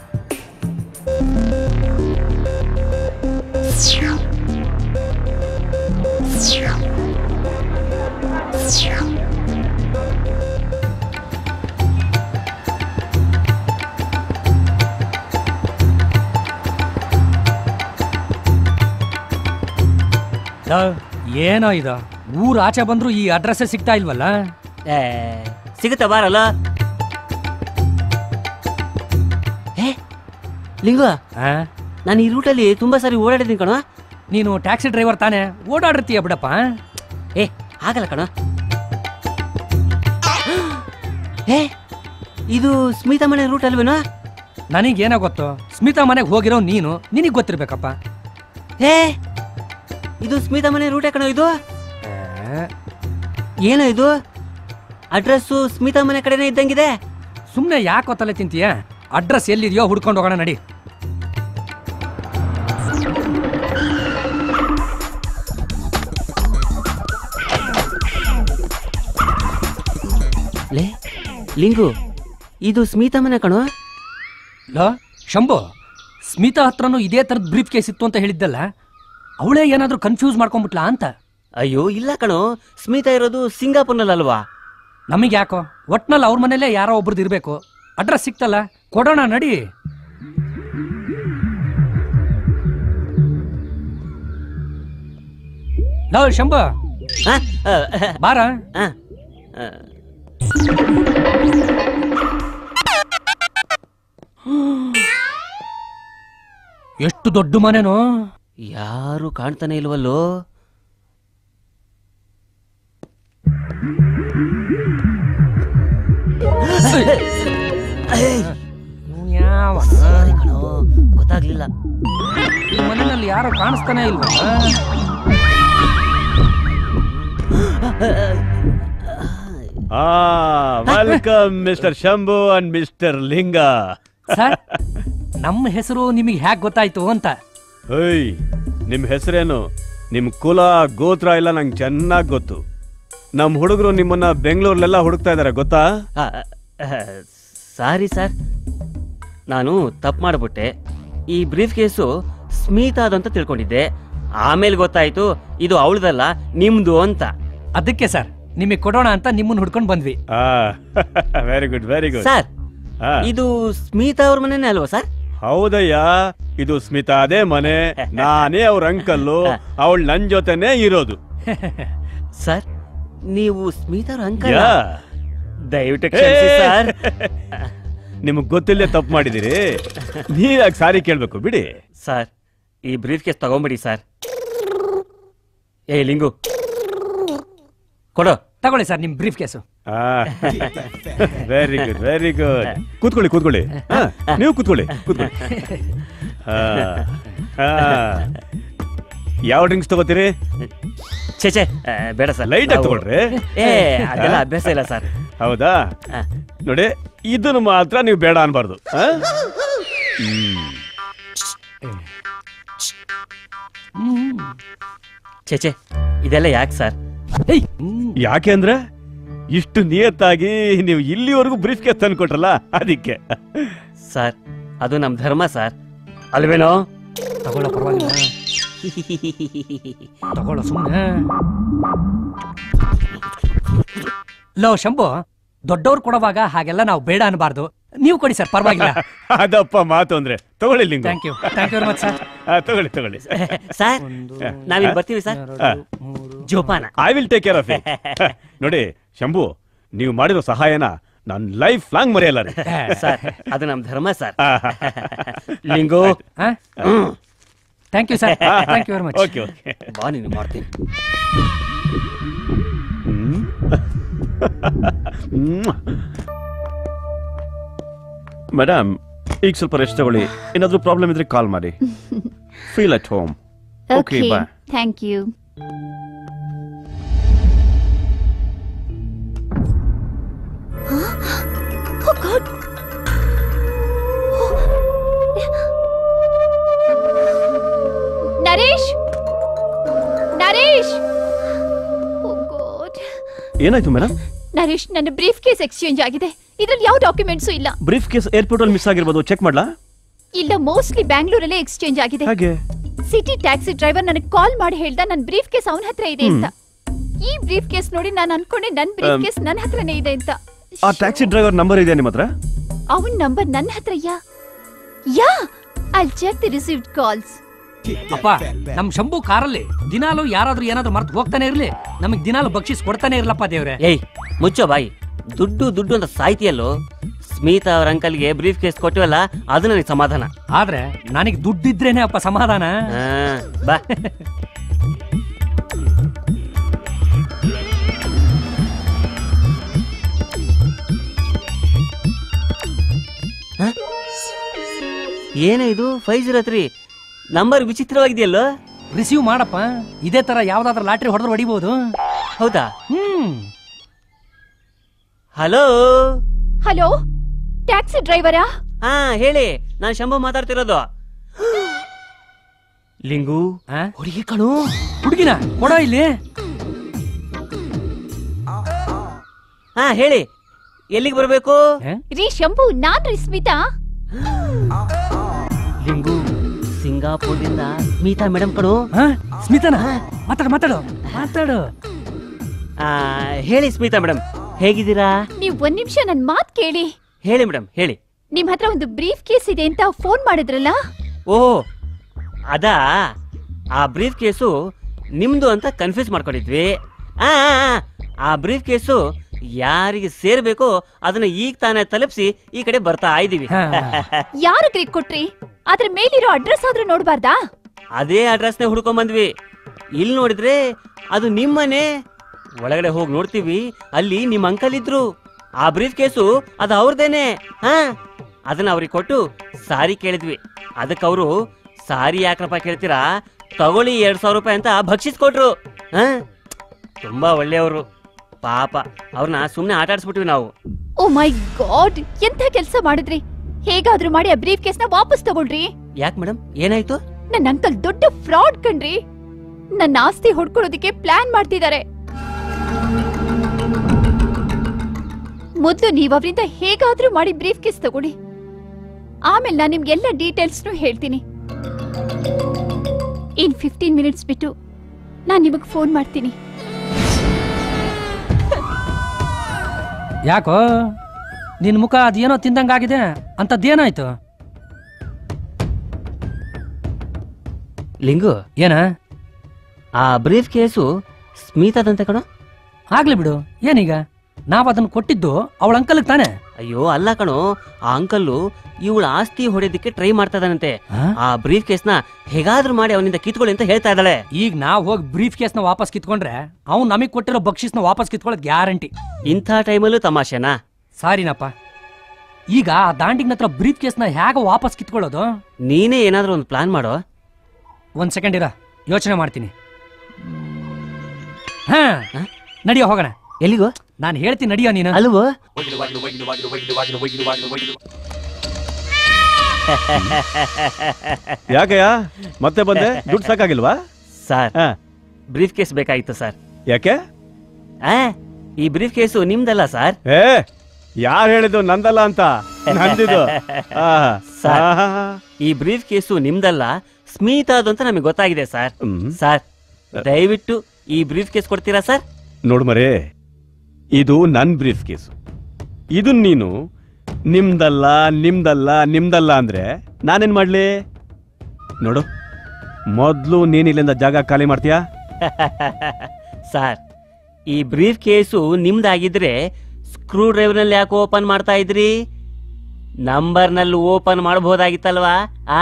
ಲವ್, ಏನೋ ಇದು ಊರ್ ಆಚೆ ಬಂದ್ರು ಈ ಅಡ್ರೆಸ್ ಸಿಗ್ತಾ ಇಲ್ವಲ್ಲ ಏ ಸಿಗುತ್ತಾ ಬಾರಲ್ಲ ಏ ಲಿಂಗು ನಾನು ಈ ರೂಟಲ್ಲಿ ತುಂಬಾ ಸಾರಿ ಓಡಾಡಿದ್ದೀನಿ ಕಣ ನೀನು ಟ್ಯಾಕ್ಸಿ ಡ್ರೈವರ್ ತಾನೇ ಓಡಾಡಿರ್ತೀಯ ಬಿಡಪ್ಪ ಏ ಆಗಲ್ಲ ಕಣ ಏ ಇದು ಸ್ಮಿತಾ ಮನೆ ರೂಟ್ ಅಲ್ವೇನೋ ನನಗೇನೋ ಗೊತ್ತು ಸ್ಮಿತಾ ಮನೆಗೆ ಹೋಗಿರೋ ನೀನು ನಿನಗೆ ಗೊತ್ತಿರ್ಬೇಕಪ್ಪ ಏ ಇದು ಸ್ಮಿತಾ ಮನೆ ರೂಟೇ ಕಣ ಇದು ಏನೋ ಇದು ಅಡ್ರೆಸ್ಸು ಸ್ಮಿತಾ ಮನೆ ಕಡೆನೇ ಇದ್ದಂಗಿದೆ ಸುಮ್ಮನೆ ಯಾಕೋ ತಲೆ ತಿಂತೀಯ ಅಡ್ರೆಸ್ ಎಲ್ಲಿದೆಯೋ ಹುಡ್ಕೊಂಡು ಹೋಗೋಣ ನಡಿ ಲೇ ಲಿಂಗು ಇದು ಸ್ಮಿತಾ ಮನೆ ಕಣೋ ಲೋ ಶಂಭು ಸ್ಮಿತಾ ಹತ್ರನೂ ಇದೇ ಥರದ ಬ್ರೀಫ್ ಕೇಸ್ ಇತ್ತು ಅಂತ ಹೇಳಿದ್ದಲ್ಲ ಅವಳೇ ಏನಾದ್ರೂ ಕನ್ಫ್ಯೂಸ್ ಮಾಡ್ಕೊಂಡ್ಬಿಟ್ಲಾ ಅಂತ ಅಯ್ಯೋ ಇಲ್ಲ ಕಣೋ ಸ್ಮಿತಾ ಇರೋದು ಸಿಂಗಾಪುರ್ನಲ್ಲಲ್ವಾ ನಮಗೆ ಯಾಕೋ ಒಟ್ನಲ್ಲಿ ಅವ್ರ ಮನೇಲೆ ಯಾರೋ ಒಬ್ರದ್ದು ಇರಬೇಕು ಅಡ್ರೆಸ್ ಸಿಕ್ತಲ್ಲ ಕೊಡೋಣ ನಡಿ ಲೋ ಶಂಭು ಬಾರ ಎಷ್ಟು ದೊಡ್ಡ ಮನೆನೋ ಯಾರು ಕಾಣ್ತಾನೆ ಇಲ್ವಲ್ಲೋ ಯಾವ ಗೊತ್ತಾಗ್ಲಿಲ್ಲ ಈ ಮನೆಯಲ್ಲಿ ಯಾರು ಕಾಣಿಸ್ತಾನೆ ಇಲ್ವಾ ಆ welcome mister Shambhu and mister Linga sir ನಮ್ಮ ಹೆಸರು ನಿಮಗೆ ಹ್ಯಾಕ್ ಗೊತ್ತಾಯ್ತು ಅಂತ ಏಯ್ ನಿಮ್ ಹೆಸರೇನು ನಿಮ್ ಕುಲ ಗೋತ್ರ ಎಲ್ಲ ನಂಗೆ ಚೆನ್ನಾಗಿ ಗೊತ್ತು ನಮ್ ಹುಡುಗರು ನಿಮ್ಮನ್ನ ಬೆಂಗಳೂರಲ್ಲೆಲ್ಲ ಹುಡುಕ್ತಾ ಇದಾರೆ ಗೊತ್ತಾ ಸಾರಿ ಸರ್ ನಾನು ತಪ್ಪು ಮಾಡ್ಬಿಟ್ಟೆ ಈ ಬ್ರೀಫ್ ಕೇಸು ಸ್ಮಿತಾದಂತ ತಿಳ್ಕೊಂಡಿದ್ದೆ ಆಮೇಲೆ ಗೊತ್ತಾಯ್ತು ಇದು ಅವಳದಲ್ಲ ನಿಮ್ದು ಅಂತ ಅದಕ್ಕೆ ಸರ್ ನಿಮಗೆ ಕೊಡೋಣ ಅಂತ ನಿಮ್ಮನ್ನ ಹುಡ್ಕೊಂಡು ಬಂದ್ವಿ very good very good sir ಇದು ಸ್ಮಿತಾ ಅವ್ರ ಮನೆನೇ ಅಲ್ವಾ ಸರ್ ಹೌದಯ್ಯ ಇದು ಸ್ಮಿತಾ ಅದೇ ಮನೆ ನಾನೇ ಅವ್ರ ಅಂಕಲ್ಲು ಅವಳು ನನ್ ಜೊತೆನೇ ಇರೋದು ಸರ್ ನೀವು ಸ್ಮಿತಾ ಅವ್ರ ಅಂಕಲ್ ಯಾ. ದಯವಿಟ್ಟು ಕ್ಷಮಿಸಿ ಏ! ಸರ್ ನಿಮಗ್ ಗೊತ್ತಿಲ್ಲದೆ ತಪ್ಪು ಮಾಡಿದಿರಿ ನೀವ್ಯಾಕೆ ಸಾರಿ ಕೇಳ್ಬೇಕು ಬಿಡಿ ಸರ್ ಈ ಬ್ರೀಫ್ ಕೇಸ್ ತಗೊಂಬಿಡಿ ಸರ್ ಏ ಲಿಂಗು ಕೊಡೋ ತಗೊಳ್ಳಿ ಸರ್ ನಿಮ್ briefcase very good very good ಕೂತ್ಕೊಳ್ಳಿ ಕೂತ್ಕೊಳ್ಳಿ ಹಾ, ನೀವು ಕೂತ್ಕೊಳ್ಳಿ ಕೂತ್ಕೊಳ್ಳಿ ಹಾ, ಹಾ. ಯಾವ ಡ್ರಿಂಕ್ಸ್ ತಗೋತೀರಿ ಛೇ ಛೇ ಆ, ಬೇಡ ಸರ್ ಲೈಟ್ ಆಗಿ ನಾವು- ತಗೊಳ್ರಿ ಏ ಅದೆಲ್ಲ ಅಭ್ಯಾಸ ಇಲ್ಲ ಸರ್ ಹೌದಾ ನೋಡಿ ಇದನ್ನು ಮಾತ್ರ ನೀವು ಬೇಡ ಅನ್ಬಾರ್ದು ಆ? ಹ್ಮ್. ಛೇ ಛೇ ಇದೆಲ್ಲ ಯಾಕೆ ಸರ್ ಯಾಕೆ ಅಂದ್ರೆ ಇಷ್ಟು ನಿಯತ್ತಾಗಿ ನೀವು ಇಲ್ಲಿವರೆಗೂ ಬ್ರೀಫ್ ಕೇಸ್ ತಂದ್ಕೊಟ್ರಲ್ಲ ಅದಕ್ಕೆ ಸರ್ ಅದು ನಮ್ ಧರ್ಮ ಸರ್ ಅಲ್ವೇನೋ ತಗೊಳ್ಳೋ ಪರವಾಗಿಲ್ಲ ತಗೊಳ್ಳೋ ಸುಮ್ಮನೆ ಲೋ ಶಂಭು ದೊಡ್ಡವ್ರು ಕೊಡುವಾಗ ಹಾಗೆಲ್ಲ ನಾವು ಬೇಡ ಅನ್ಬಾರ್ದು ನೀವು ಕೊಡಿ ಸರ್ ಪರವಾಗಿಲ್ಲ ಅದಪ್ಪ ಮಾತು ಅಂದ್ರೆ ತಗೊಳ್ಳಿ Lingu thank you thank you very much sir ಆ, ತಗೊಳ್ಳಿ ತಗೊಳ್ಳಿ ಸರ್ ನಾವಿಲ್ಲಿ ಬರ್ತೀವಿ ಸರ್ ಜೋಪಾನ I will take care of it ನೋಡಿ ಶಂಭು ನೀವು ಮಾಡಿರೋ ಸಹಾಯನ ನನ್ನ ಲೈಫ್ ಲಾಂಗ್ ಮರೆಯಲ್ಲ ರೀ ಸರ್ ಅದು ನಮ್ ಧರ್ಮ sir Lingu thank you sir thank you very much okay okay ಬಾ ನೀನು ಮಾಡ್ತೀನಿ ಮೇಡಮ್ ಈಗ ಸ್ವಲ್ಪ ರೆಸ್ಟ್ ತಗೊಳ್ಳಿ ಏನಾದ್ರೂ ಪ್ರಾಬ್ಲಮ್ ಇದ್ರೆ ಕಾಲ್ ಮಾಡಿ feel at home okay bye thank you Oh God! Naresh Naresh Oh God! ಏನಾಯ್ತು ಮೇಡಮ್ ನರೇಶ್ ನನ್ನ ಬ್ರೀಫ್ ಕೇಸ್ ಎಕ್ಸ್ಚೇಂಜ್ ಆಗಿದೆ ಇದ್ರಲ್ಲಿ ಯಾವ ಡಾಕ್ಯುಮೆಂಟ್ಸು ಇಲ್ಲ ಬ್ರೀಫ್ ಕೇಸ್ ಏರ್ಪೋರ್ಟ್ ಅಲ್ಲಿ ಮಿಸ್ ಆಗಿರ್ಬೋದು ಚೆಕ್ ಮಾಡ್ಲಾ ಇಲ್ಲ ಮೋಸ್ಟ್ಲಿ ಬ್ಯಾಂಗ್ಳೂರಲ್ಲೇ ಎಕ್ಸ್ಚೇಂಜ್ ಆಗಿದೆ ಹಾಗೆ ಸಿಟಿ ಟ್ಯಾಕ್ಸಿ ಡ್ರೈವರ್ ನನಗೆ ಕಾಲ್ ಮಾಡಿ ಹೇಳ್ದ ನನ್ನ ಬ್ರೀಫ್ ಕೇಸ್ ಅವನ ಹತ್ರ ಇದೆ ಅಂತ ಈ ಬ್ರೀಫ್ ಕೇಸ್ ನೋಡಿ ನಾನು ಅನ್ಕೊಂಡೆ ನನ್ನ ಬ್ರೀಫ್ Um, ಕೇಸ್ ನನ್ನ ಹತ್ರನೇ ಇದೆ ಅಂತ ಆ ಟ್ಯಾಕ್ಸಿ ಡ್ರೈವರ್ ನಂಬರ್ ಇದೆ ನಿಮ್ಮ ಹತ್ರ ಅವನ್ ನಂಬರ್ ನನ್ನ ಹತ್ರ yeah yeah I check the received calls ಅಪ್ಪ ನಮ್ ಶಂಭು ಕಾರಲ್ಲಿ ದಿನಾಲು ಯಾರಾದ್ರೂ ಏನಾದ್ರೂ ಮರ್ತು ಹೋಗ್ತಾನೆ ಇರ್ಲಿ ನಮಗ್ ದಿನಾಲು ಬಕ್ಷಿಸ್ ಕೊಡ್ತಾನೆ ಇರ್ಲಪ್ಪ ದೇವ್ರೆ ಏಯ್ ಮುಚ್ಚೋ ಬಾಯಿ ದುಡ್ಡು ದುಡ್ಡು ಅಂತ ಸಾಯ್ತಿಯಲ್ಲೋ ಸ್ಮಿತಾ ಅವ್ರ ಅಂಕಲ್ಗೆ ಬ್ರೀಫ್ ಕೇಸ್ ಕೊಟ್ಟಿವಲ್ಲ ಅದು ನನಗೆ ಸಮಾಧಾನ ಆದ್ರೆ ನನಗೆ ದುಡ್ಡಿದ್ರೇನೆ ಅಪ್ಪ ಸಮಾಧಾನ ಆ, ಬಾ ಹ? ಏನೇ ಇದು ಫೈವ್ ಜೀರೋ ತ್ರೀ ನಂಬರ್ ವಿಚಿತ್ರವಾಗಿದೆಯಲ್ಲೋ ರಿಸೀವ್ ಮಾಡಪ್ಪ ಇದೇ ತರ ಯಾವ್ದಾದ್ರು ಲಾಟ್ರಿ ಹೊಡೆದ್ರೆ ಹೊಡಿಬಹುದು ಹೌದಾ ಹ್ಮ್ ಹಲೋ ಹಲೋ ಟ್ಯಾಕ್ಸಿ ಡ್ರೈವರಾ ಹಾ ಹೇಳಿ ನಾನು ಶಂಭು ಮಾತಾಡ್ತಿರೋದು ಲಿಂಗು ಹುಡುಗಿ ಕಣು ಹುಡುಗಿನ ಕೊಡೋ ಇಲ್ಲಿ ಹಾ ಹೇಳಿ ಎಲ್ಲಿಗೆ ಬರಬೇಕು ರೀ ಶಂಭು ನಾನ್ ರೀ ಸ್ಮಿತಾ ಲಿಂಗು ಸಿಂಗಾಪುರದಿಂದ ಸ್ಮಿತಾ ಮೇಡಮ್ ಕಣು ಸ್ಮಿತನ ಮಾತಾಡು ಮಾತಾಡು ಮಾತಾಡು ಆ, ಹೇಳಿ ಸ್ಮಿತಾ ಮೇಡಮ್ ಹೇಗಿದ್ದೀರಾ ನೀವ್ ಒಂದ್ ನಿಮಿಷ ನನ್ ಮಾತ್ ಕೇಳಿ ಹೇಳಿ ಮೇಡಮ್ ಹೇಳಿ ನಿಮ್ ಹತ್ರ ಒಂದು ಬ್ರೀಫ್ ಕೇಸ್ ಇದೆ ಅಂತ ಫೋನ್ ಮಾಡಿದ್ರಲ್ಲ ಓ ಅದಾ ಆ ಬ್ರೀಫ್ ಕೇಸು ನಿಮ್ದು ಅಂತ ಕನ್ಫ್ಯೂಸ್ ಮಾಡ್ಕೊಂಡಿದ್ವಿ ಆ, ಆ, ಆ, ಆ ಬ್ರೀಫ್ ಕೇಸು ಯಾರಿಗೆ ಸೇರ್ಬೇಕೋ ಅದನ್ನ ಈಗ ತಾನೇ ತಲುಪಿಸಿ ಈ ಕಡೆ ಬರ್ತಾ ಇದೀವಿ ಯಾರಿಗೆ ಕೊಟ್ರಿ ಅದ್ರ ಮೇಲಿರೋ ಅಡ್ರೆಸ್ ಆದ್ರೂ ನೋಡ್ಬಾರ್ದಾ ಅದೇ ಅಡ್ರೆಸ್ನೇ ಹುಡ್ಕೊಂಡ್ ಬಂದ್ವಿ ಇಲ್ಲಿ ನೋಡಿದ್ರೆ ಅದು ನಿಮ್ಮನೆ ಒಳಗಡೆ ಹೋಗಿ ನೋಡ್ತೀವಿ ಅಲ್ಲಿ ನಿಮ್ಮ ಅಂಕಲ್ ಇದ್ರು ಆ ಬ್ರೀಫ್ ಕೇಸು ಅದು ಅವ್ರದೇನೆ ಹಾ ಅದನ್ನ ಅವ್ರಿಗೆ ಕೊಟ್ಟು ಸಾರಿ ಕೇಳಿದ್ವಿ ಅದಕ್ಕೆ ಅವರು ಸಾರಿ ಯಾಕ್ರಪ್ಪ ಕೇಳ್ತೀರಾ ತಗೊಳ್ಳಿ ಎರಡ್ ಸಾವಿರ ರೂಪಾಯಿ ಅಂತ ಭಕ್ಷಿಸ್ ಕೊಟ್ರು ಹಾ ತುಂಬಾ ಒಳ್ಳೆಯವರು ಪಾಪ ಅವ್ರನ್ನ ಸುಮ್ಮನೆ ಆಟ ಆಡಿಸ್ಬಿಟ್ವಿ ನಾವು ಓ ಮೈ ಗಾಡ್ ಎಂತ ಕೆಲಸ ಮಾಡಿದ್ರಿ ಹೇಗಾದ್ರೂ ಮಾಡಿ ಆ ಬ್ರೀಫ್ ಕೇಸ್ನ ವಾಪಸ್ ತಗೊಳ್ರಿ ಯಾಕೆ ಮೇಡಮ್ ಏನಾಯ್ತು ನನ್ನ ಅಂಕಲ್ ದೊಡ್ಡ ಫ್ರಾಡ್ ಕಣ್ರಿ ನನ್ನ ಆಸ್ತಿ ಹೊಡ್ಕೊಳ್ಳೋದಕ್ಕೆ ಪ್ಲಾನ್ ಮಾಡ್ತಿದ್ದಾರೆ ಮೊದ್ಲು ನೀವ್ ಅವರಿಂದ ಹೇಗಾದ್ರೂ ಮಾಡಿ ಬ್ರೀಫ್ ಕೇಸ್ ತಗೊಳ್ಳಿ ಆಮೇಲೆ ನಾನು ನಿಮ್ಗೆಲ್ಲ ಡೀಟೇಲ್ಸ್ನು ಹೇಳ್ತೀನಿ ಇನ್ ಫಿಫ್ಟೀನ್ ಮಿನಿಟ್ಸ್ ಬಿಟ್ಟು ನಾನ್ ನಿಮಗ್ ಫೋನ್ ಮಾಡ್ತೀನಿ ಯಾಕೋ ನಿನ್ ಮುಖ ಅದೇನೋ ತಿಂದಂಗಾಗಿದೆ ಅಂತದ್ದೇನಾಯ್ತು ಲಿಂಗು ಏನ ಆ ಬ್ರೀಫ್ ಕೇಸು ಸ್ಮಿತಾದಂತೆ ಕಣೋ ಆಗ್ಲಿ ಬಿಡು ಏನೀಗ ನಾವ್ ಅದನ್ನ ಕೊಟ್ಟಿದ್ದು ಅವಳ ಅಂಕಲ್ಗೆ ತಾನೆ ಅಯ್ಯೋ ಅಲ್ಲ ಕಣೋ ಆ ಅಂಕಲ್ಲು ಇವಳ ಆಸ್ತಿ ಹೊಡೆಯೋದಕ್ಕೆ ಟ್ರೈ ಮಾಡ್ತಾ ಇದ್ದಾನಂತೆ ಆ ಬ್ರೀಫ್ ಕೇಸ್ನ ಹೇಗಾದ್ರೂ ಮಾಡಿ ಅವನಿಂದ ಕಿತ್ಕೊಳ್ಳಿ ಅಂತ ಹೇಳ್ತಾ ಇದ್ದಾಳೆ ಈಗ ನಾವ್ ಹೋಗಿ ಬ್ರೀಫ್ ಕೇಸ್ನ ವಾಪಸ್ ಕಿತ್ಕೊಂಡ್ರೆ ಅವ್ನು ನಮಗ್ ಕೊಟ್ಟಿರೋ ಬಕ್ಷಿಸ್ನ ವಾಪಸ್ ಕಿತ್ಕೊಳ್ಳೋದು ಗ್ಯಾರಂಟಿ ಇಂಥ ಟೈಮಲ್ಲೂ ತಮಾಷೆನಾ ಸಾರಿನಪ್ಪ ಈಗ ಆ ದಾಂಡಿಗ್ನ ಹತ್ರ ಬ್ರೀಫ್ ಕೇಸ್ನ ಹೇಗ ವಾಪಸ್ ಕಿತ್ಕೊಳ್ಳೋದು ನೀನೇ ಏನಾದ್ರೂ ಒಂದು ಪ್ಲಾನ್ ಮಾಡೋ ಒಂದ್ ಸೆಕೆಂಡ್ ಇರ ಯೋಚನೆ ಮಾಡ್ತೀನಿ ಹಾ ನಡಿಯೋ ಹೋಗೋಣ ಎಲ್ಲಿಗೋ ನಾನು ಹೇಳ್ತೀನಿ ನಡಿಯೋ ನೀನು ಅಲ್ವೋ ಯಾಕಯ್ಯ ಮತ್ತೆ ಬಂದೆ ದುಡ್ಡು ಸಾಕಾಗಿಲ್ವಾ ಸರ್ ಬ್ರೀಫ್ ಕೇಸ್ ಬೇಕಾಗಿತ್ತು ಸರ್ ಯಾಕೆ ಆ ಈ ಬ್ರೀಫ್ ಕೇಸು ನಿಮ್ದಲ್ಲ ಸರ್ ಏ ಯಾರು ಹೇಳಿದ್ದು ನಂದಲ್ಲ ಅಂತ ನಂದಿದು ಆಹಾ. ಸರ್ ಆಹಾ. ಈ ಬ್ರೀಫ್ ಕೇಸು ನಿಮ್ದಲ್ಲ ಸ್ಮಿತಾದು ಅಂತ ನಮಗೆ ಗೊತ್ತಾಗಿದೆ ಸರ್ ಸರ್ ದಯವಿಟ್ಟು ಈ ಬ್ರೀಫ್ ಕೇಸ್ ಕೊಡ್ತೀರಾ ಸರ್ ನೋಡು ಮರೇ ಇದು ನನ್ ಬ್ರೀಫ್ ಕೇಸು ಇದು ನೀನು ನಿಮ್ದಲ್ಲ ನಿಮ್ದಲ್ಲ ನಿಮ್ದಲ್ಲ ಅಂದ್ರೆ ನಾನೇನ್ ಮಾಡ್ಲಿ ನೋಡು ಮೊದ್ಲು ನೀನ್ ಇಲ್ಲಿಂದ ಜಾಗ ಖಾಲಿ ಮಾಡ್ತೀಯಾ ಸರ್ ಈ ಬ್ರೀಫ್ ಕೇಸು ನಿಮ್ದಾಗಿದ್ರೆ ಸ್ಕ್ರೂ ಡ್ರೈವರ್ನಲ್ಲಿ ಯಾಕೆ ಓಪನ್ ಮಾಡ್ತಾ ಇದ್ರಿ ನಂಬರ್ನಲ್ಲಿ ಓಪನ್ ಮಾಡಬಹುದಾಗಿತ್ತಲ್ವಾ ಆ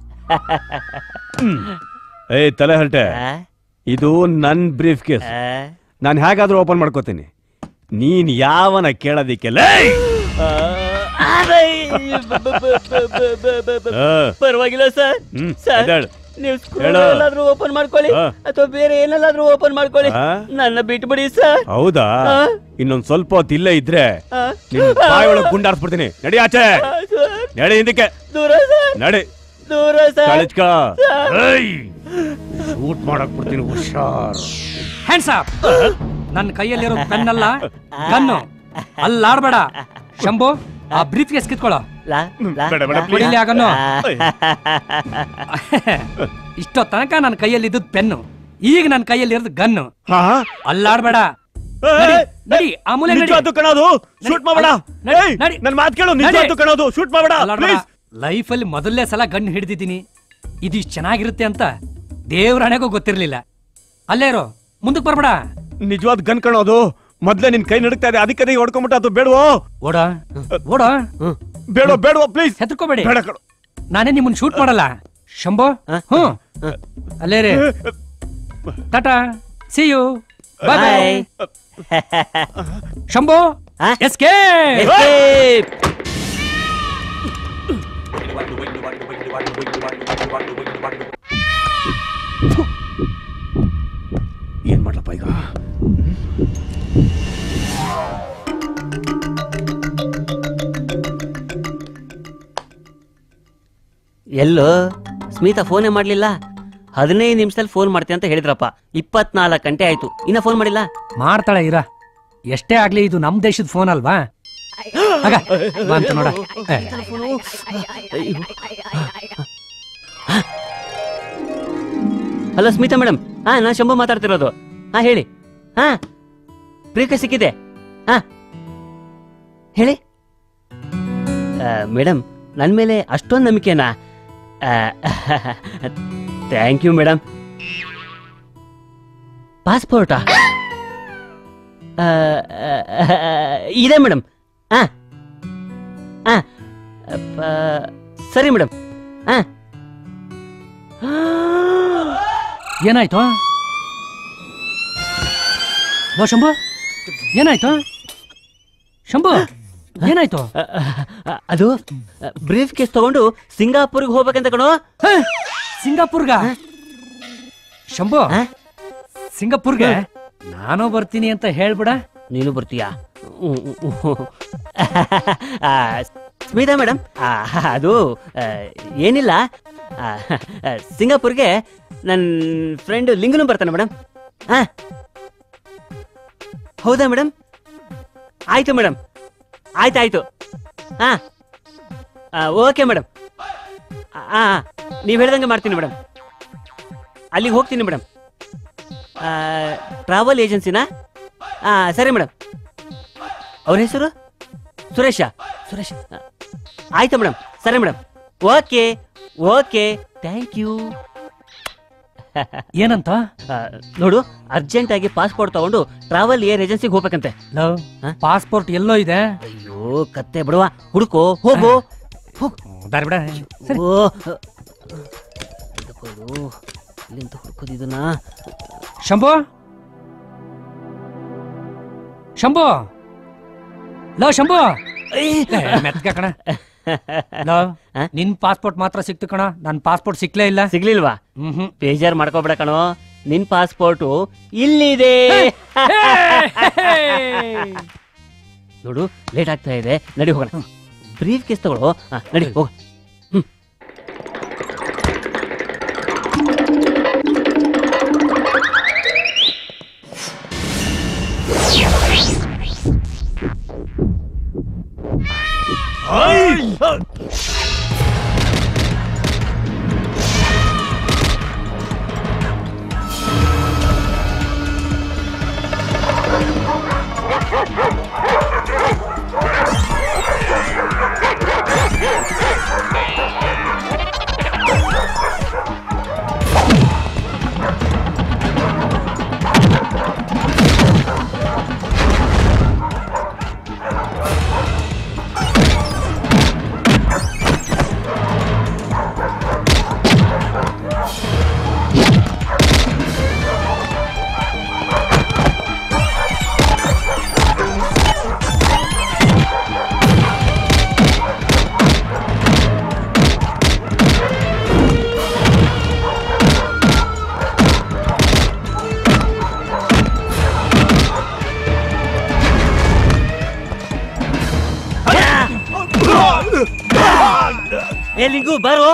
ಏಯ್ ತಲೆ ಹರಟೆ ಇದು ನನ್ ಬ್ರೀಫ್ ಕೇಸ್ ನಾನು ಹೇಗಾದ್ರೂ ಓಪನ್ ಮಾಡ್ಕೋತೀನಿ ನೀನ್ ಯಾವನ ಕೇಳೋದಿಕ್ಕೆಲ್ಲ ಪರವಾಗಿಲ್ಲ ಸರ್ ಹ್ಮ್, ಸರ್ ಎದ್ದೇಳು. ನೀವು ಸ್ಕ್ರೂ ಹೇಳು. ಎಲ್ಲಾದ್ರೂ ಓಪನ್ ಮಾಡ್ಕೊಳ್ಳಿ ಹಾ. ಅಥವಾ ಬೇರೆ ಏನಲ್ಲಾದ್ರೂ ಓಪನ್ ಮಾಡ್ಕೊಳ್ಳಿ ಆ? ನನ್ನ ಬಿಟ್ಬಿಡಿ ಸರ್ ಹೌದಾ ಆ? ಇನ್ನೊಂದ್ ಸ್ವಲ್ಪ ಹೊತ್ತು ಇಲ್ಲೇ ಇದ್ರೆ ಆ? ನಿನ್ ಬಾಯಿ ಒಳಗ್ ಗುಂಡಾರ್ಸ್ಬಿಡ್ತೀನಿ ನಡಿ ಆಚೆ ಆ, ಸರ್. ನಡಿ ಹಿಂದಕ್ಕೆ ದೂರ ಸರ್ ನಡಿ ದೂರ ಸರ್ ಕಳಿಸ್ಕ ಸರ್. ಶೂಟ್ ಮಾಡಕ್ ಬಿಡ್ತೀನಿ ಹುಷಾರ್ ಹ್ಯಾಂಡ್ಸ್ ಅಪ್ ನನ್ನ ಕೈಯಲ್ಲಿರೋ ಪೆನ್ ಅಲ್ಲ ಗನ್ನು ಅಲ್ಲಾಡ್ಬೇಡ ಶಂಭು ಆ ಬ್ರೀಫ್ ಕೇಸ್ ಕಿತ್ಕೊಳ್ಳೋ ಲಾ, ಲಾ, ಬೇಡ, ಬೇಡ, ಲಾ. please. ಕೊಡಿಲಿ ಆಗನ್ನು ಆ. ಇಷ್ಟೋ ತನಕ ನನ್ನ ಕೈಯಲ್ಲಿ ಇದ್ದದ್ ಪೆನ್ನು ಈಗ ನನ್ನ ಕೈಯಲ್ಲಿ ಇರೋದು ಗನ್ನು ಅಲ್ಲಾಡ್ಬೇಡ ನಡಿ, ನಡಿ ಆ ಮೂಲೆ ನಡಿ. ನಿಜವಾದ್ದು ಕಣೋದು ಶೂಟ್ ಮಾಡಬೇಡ ನಡಿ, ಏಯ್, ನಡಿ. ನನ್ ಮಾತ್ ಕೇಳು ನಡಿ. ನಿಜವಾದ್ದು ಕಣೋದು ಶೂಟ್ ಮಾಡಬೇಡ ಅಲ್ಲಾಡ್ಬೇಡ ಲೈಫಲ್ಲಿ ಮೊದಲನೇ ಸಲ ಗನ್ ಹಿಡಿದಿದ್ದೀನಿ ಇದಿಷ್ಟು ಚೆನ್ನಾಗಿರುತ್ತೆ ಅಂತ ದೇವ್ರಾಣೆಗೂ ಗೊತ್ತಿರ್ಲಿಲ್ಲ ಅಲ್ಲೇ ಇರೋ ಮುಂದಕ್ಕೆ ಬರ್ಬೇಡ ನಿಜವಾದ ಗನ್ ಕಣೋದು ಮೊದ್ಲೇ ನಿನ್ ಕೈ ನಡುಕ್ತಾ ಇದೆ ಅದಕ್ಕೆ ನೀ ಹೊಡ್ಕೊಂಬಿಟ್ಟು ಅದು ಬೇಡವೋ ಓಡ ಓಡ ಬೇಡ ಬೇಡವೋ ಪ್ಲೀಸ್ ಹೆದರ್ಕೋಬೇಡಿ ಬೇಡ ಕಣೋ ನಾನೇ ನಿಮ್ಮನ್ನ ಶೂಟ್ ಮಾಡಲ್ಲ ಶಂಭೋ ಹ್ಮ್ ಅಲ್ಲೇ ರೀ ಟಾಟಾ ಸಿ ಯು ಬಾಯ್ ಶಂಭೋ ಎಸ್ಕೇ Escape. ಏನ್ ಮಾಡ್ಲಪ್ಪ ಈಗ ಎಲ್ಲೋ ಸ್ಮಿತಾ ಫೋನೇ ಮಾಡ್ಲಿಲ್ಲ ಹದಿನೈದು ನಿಮಿಷದಲ್ಲಿ ಫೋನ್ ಮಾಡ್ತೀನಿ ಅಂತ ಹೇಳಿದ್ರಪ್ಪ ಇಪ್ಪತ್ನಾಲ್ಕು ಗಂಟೆ ಆಯ್ತು ಇನ್ನ ಫೋನ್ ಮಾಡಿಲ್ಲ ಮಾಡ್ತಾಳೆ ಇರ ಎಷ್ಟೇ ಆಗ್ಲಿ ಇದು ನಮ್ ದೇಶದ ಫೋನ್ ಅಲ್ವಾ ಆಗ, ಬಂತು ನೋಡ ಏ, ಹಲೋ ಸ್ಮಿತಾ ಮೇಡಮ್ ಹಾ ನಾ ಶಂಭು ಮಾತಾಡ್ತಿರೋದು ಹಾ ಹೇಳಿ ಹಾ ಪ್ರೀಕ ಸಿಕ್ಕಿದೆ ಹಾ ಹೇಳಿ ಮೇಡಮ್ ನನ್ನ ಮೇಲೆ ಅಷ್ಟೊಂದು ನಂಬಿಕೆನಾ ಥ್ಯಾಂಕ್ ಯು ಮೇಡಮ್ ಪಾಸ್ಪೋರ್ಟಾ ಆ, ಆ, ಇದೆ ಮೇಡಮ್ ಹಾ ಹಾ ಪ- ಸರಿ ಮೇಡಮ್ ಹಾ ಏನಾಯ್ತು ಓ ಶಂಭು ಏನಾಯ್ತು ಶಂಭು ಏನಾಯ್ತು ಅದು ಬ್ರೀಫ್ ಕೇಸ್ ತಗೊಂಡು ಸಿಂಗಾಪುರ್ಗೆ ಹೋಗ್ಬೇಕಂತ ಕಣೋ ಸಿಂಗಾಪುರ್ಗ ಶಂಭು ಸಿಂಗಾಪುರ್ಗೆ ನಾನು ಬರ್ತೀನಿ ಅಂತ ಹೇಳ್ಬಿಡ ನೀನು ಬರ್ತೀಯಾ ಆ, ಸ್ಮಿತಾ ಮೇಡಮ್ ಅದು ಆ, ಏನಿಲ್ಲ ಆ, ಆ, ಸಿಂಗಾಪುರ್ಗೆ ನನ್ನ ಫ್ರೆಂಡ್ ಲಿಂಗನು ಬರ್ತಾನೆ ಮೇಡಮ್ ಹಾ ಹೌದಾ ಮೇಡಮ್ ಆಯ್ತು ಮೇಡಮ್ ಆಯ್ತು ಆಯ್ತು ಹಾ ಓಕೆ ಮೇಡಮ್ ಹಾ ನೀವು ಹೇಳ್ದಂಗೆ ಮಾಡ್ತೀನಿ ಮೇಡಮ್ ಅಲ್ಲಿಗೆ ಹೋಗ್ತೀನಿ ಮೇಡಮ್ ಟ್ರಾವೆಲ್ ಏಜೆನ್ಸಿನಾ ಹಾ ಸರಿ ಮೇಡಮ್ ಅವ್ರ ಹೆಸರು ಸುರೇಶ ಸುರೇಶ ಆ, ಆಯ್ತು ಮೇಡಮ್ ಸರಿ madam okay okay thank you ಏನಂತ ನೋಡು ಅರ್ಜೆಂಟ್ ಆಗಿ ಪಾಸ್ಪೋರ್ಟ್ ತಗೊಂಡು ಟ್ರಾವೆಲ್ ಏರ್ ಏಜೆನ್ಸಿಗೆ ಹೋಗ್ಬೇಕಂತೆ ಲವ್ ಪಾಸ್ಪೋರ್ಟ್ ಎಲ್ಲೋ ಇದೆ ಅಯ್ಯೋ ಕತ್ತೆ ಬಿಡುವ ಹುಡುಕೋ ಹೋಗು ದಾರಿ ಬಿಡ ಓ ಹುಡುಕೋದು ಎಲ್ಲಿಂದ ಹುಡುಕೋದು ಇದನ್ನ ಶಂಭು ಶಂಭು ಲವ್ ಶಂಭು ಮೆತ್ಕ ಕಣ ಲವ್ ನಿನ್ ಪಾಸ್ಪೋರ್ಟ್ ಮಾತ್ರ ಸಿಕ್ತು ಕಣ ನನ್ ಪಾಸ್ಪೋರ್ಟ್ ಸಿಕ್ಲೇ ಇಲ್ಲ ಸಿಗ್ಲಿಲ್ವಾ ಬೇಜಾರ್ ಮಾಡ್ಕೋಬೇಡ ಕಣೋ ನಿನ್ ಪಾಸ್ಪೋರ್ಟು ಇಲ್ಲಿದೆ ನೋಡು ಲೇಟ್ ಆಗ್ತಾ ಇದೆ ನಡಿ ಹೋಗೋಣ ಬ್ರೀಫ್ ಕೇಸ್ ತಗೊಳ್ಳೋ ಆ, ನಡಿ ಹೋಗ ಏ ಲಿಂಗು ಬಾರೋ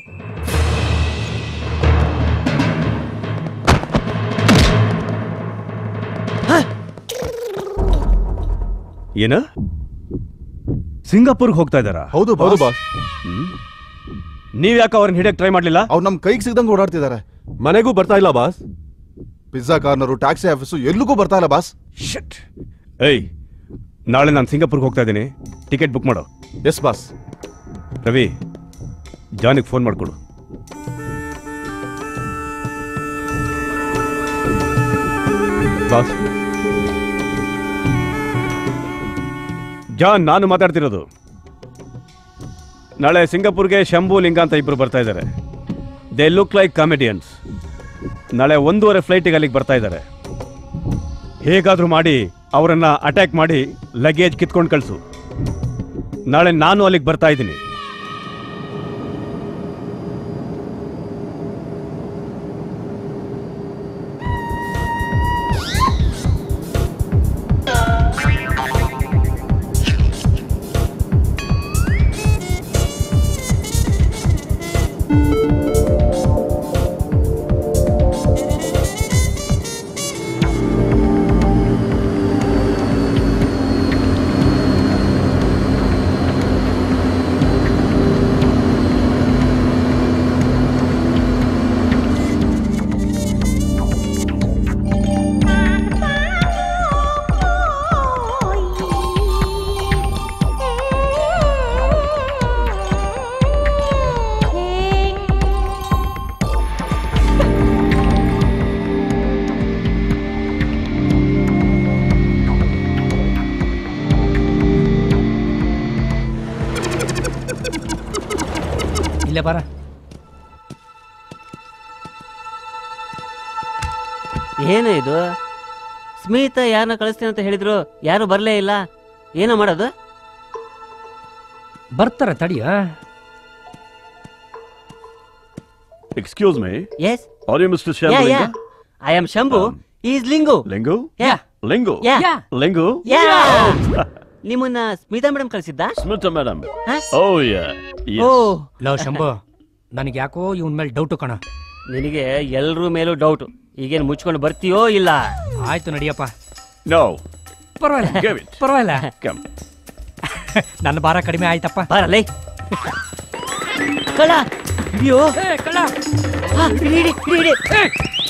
ಏನ ಸಿಂಗಾಪುರ್ಗೆ ಹೋಗ್ತಾ ಇದ್ದಾರಾ ಹೌದು ಹೌದು ಬಾಸ್ ನೀವ್ ಯಾಕೆ ಅವ್ರನ್ನ ಹಿಡಿಯಕ್ ಟ್ರೈ ಮಾಡ್ಲಿಲ್ಲ ಅವ್ರು ನಮ್ ಕೈಗೆ ಸಿಗ್ದಂಗೆ ಓಡಾಡ್ತಿದ್ದಾರೆ ಮನೆಗೂ ಬರ್ತಾ ಇಲ್ಲ boss pizza corner taxi office ಎಲ್ಲಿಗೂ ಬರ್ತಾ ಇಲ್ಲ ಬಾಸ್ ಏಯ್ ನಾಳೆ ನಾನು ಸಿಂಗಾಪುರ್ಗೆ ಹೋಗ್ತಾ ಇದ್ದೀನಿ ಟಿಕೆಟ್ ಬುಕ್ ಮಾಡು ಎಸ್ ಬಾಸ್ ರವಿ ಜಾನಿಗೆ ಫೋನ್ ಮಾಡ್ಕೊಡು ಬಾಸ್ ಜಾನ್ ನಾನು ಮಾತಾಡ್ತಿರೋದು ನಾಳೆ ಸಿಂಗಾಪುರ್ಗೆ ಶಂಭು ಲಿಂಗ ಅಂತ ಇಬ್ರು ಬರ್ತಾ ಇದ್ದಾರೆ ದೇ ಲುಕ್ ಲೈಕ್ ಕಾಮಿಡಿಯನ್ಸ್ ನಾಳೆ ಒಂದೂವರೆ ಫ್ಲೈಟಿಗೆ ಅಲ್ಲಿಗೆ ಬರ್ತಾ ಇದ್ದಾರೆ ಹೇಗಾದ್ರೂ ಮಾಡಿ ಅವರನ್ನ ಅಟ್ಯಾಕ್ ಮಾಡಿ ಲಗೇಜ್ ಕಿತ್ಕೊಂಡು ಕಳಿಸು ನಾಳೆ ನಾನು ಅಲ್ಲಿಗೆ ಬರ್ತಾ ಇದ್ದೀನಿ ಇಲ್ಲೇ ಬರ ಏನು ಇದು ಸ್ಮಿತಾ ಯಾರನ್ನ ಕಳಿಸ್ತೀನಿ ಅಂತ ಹೇಳಿದ್ರು ಯಾರು ಬರಲೇ ಇಲ್ಲ ಏನೋ ಮಾಡೋದು ಬರ್ತಾರ ತಡಿಯ excuse me yes are you mister yeah Shambhu yeah I am Shambhu is Lingu Lingu yeah Lingu yeah Lingu yeah ನಿಮ್ಮನ್ನ ಸ್ಮಿತಾ ಮೇಡಮ್ ಕಳಿಸಿದ್ದ ಸ್ಮಿತಾ ಮೇಡಮ್ ಹಾ? ಓ ಯಾ ಓ ಲವ್ ಶಂಭು ನನಗೆ ಯಾಕೋ ಇವನ್ ಮೇಲೆ ಡೌಟು ಕಣ ನಿನಗೆ ಎಲ್ರ ಮೇಲೂ ಡೌಟ್ ಈಗೇನು ಮುಚ್ಕೊಂಡು ಬರ್ತೀಯೋ ಇಲ್ಲ ಆಯ್ತು ನಡಿಯಪ್ಪ ನೋ ಪರವಾಗಿಲ್ಲ Give it. ಪರವಾಗಿಲ್ಲ Come. ನನ್ನ ಭಾರ ಕಡಿಮೆ ಆಯ್ತಪ್ಪ ಬಾರಲ್ಲೇ ಕಳ್ಳ ಹಿಡಿಯೋ ಕಳ್ಳ ಹಾ, ಹಿಡಿ ಹಿಡಿ ಹಿಡಿ ಹಿಡಿ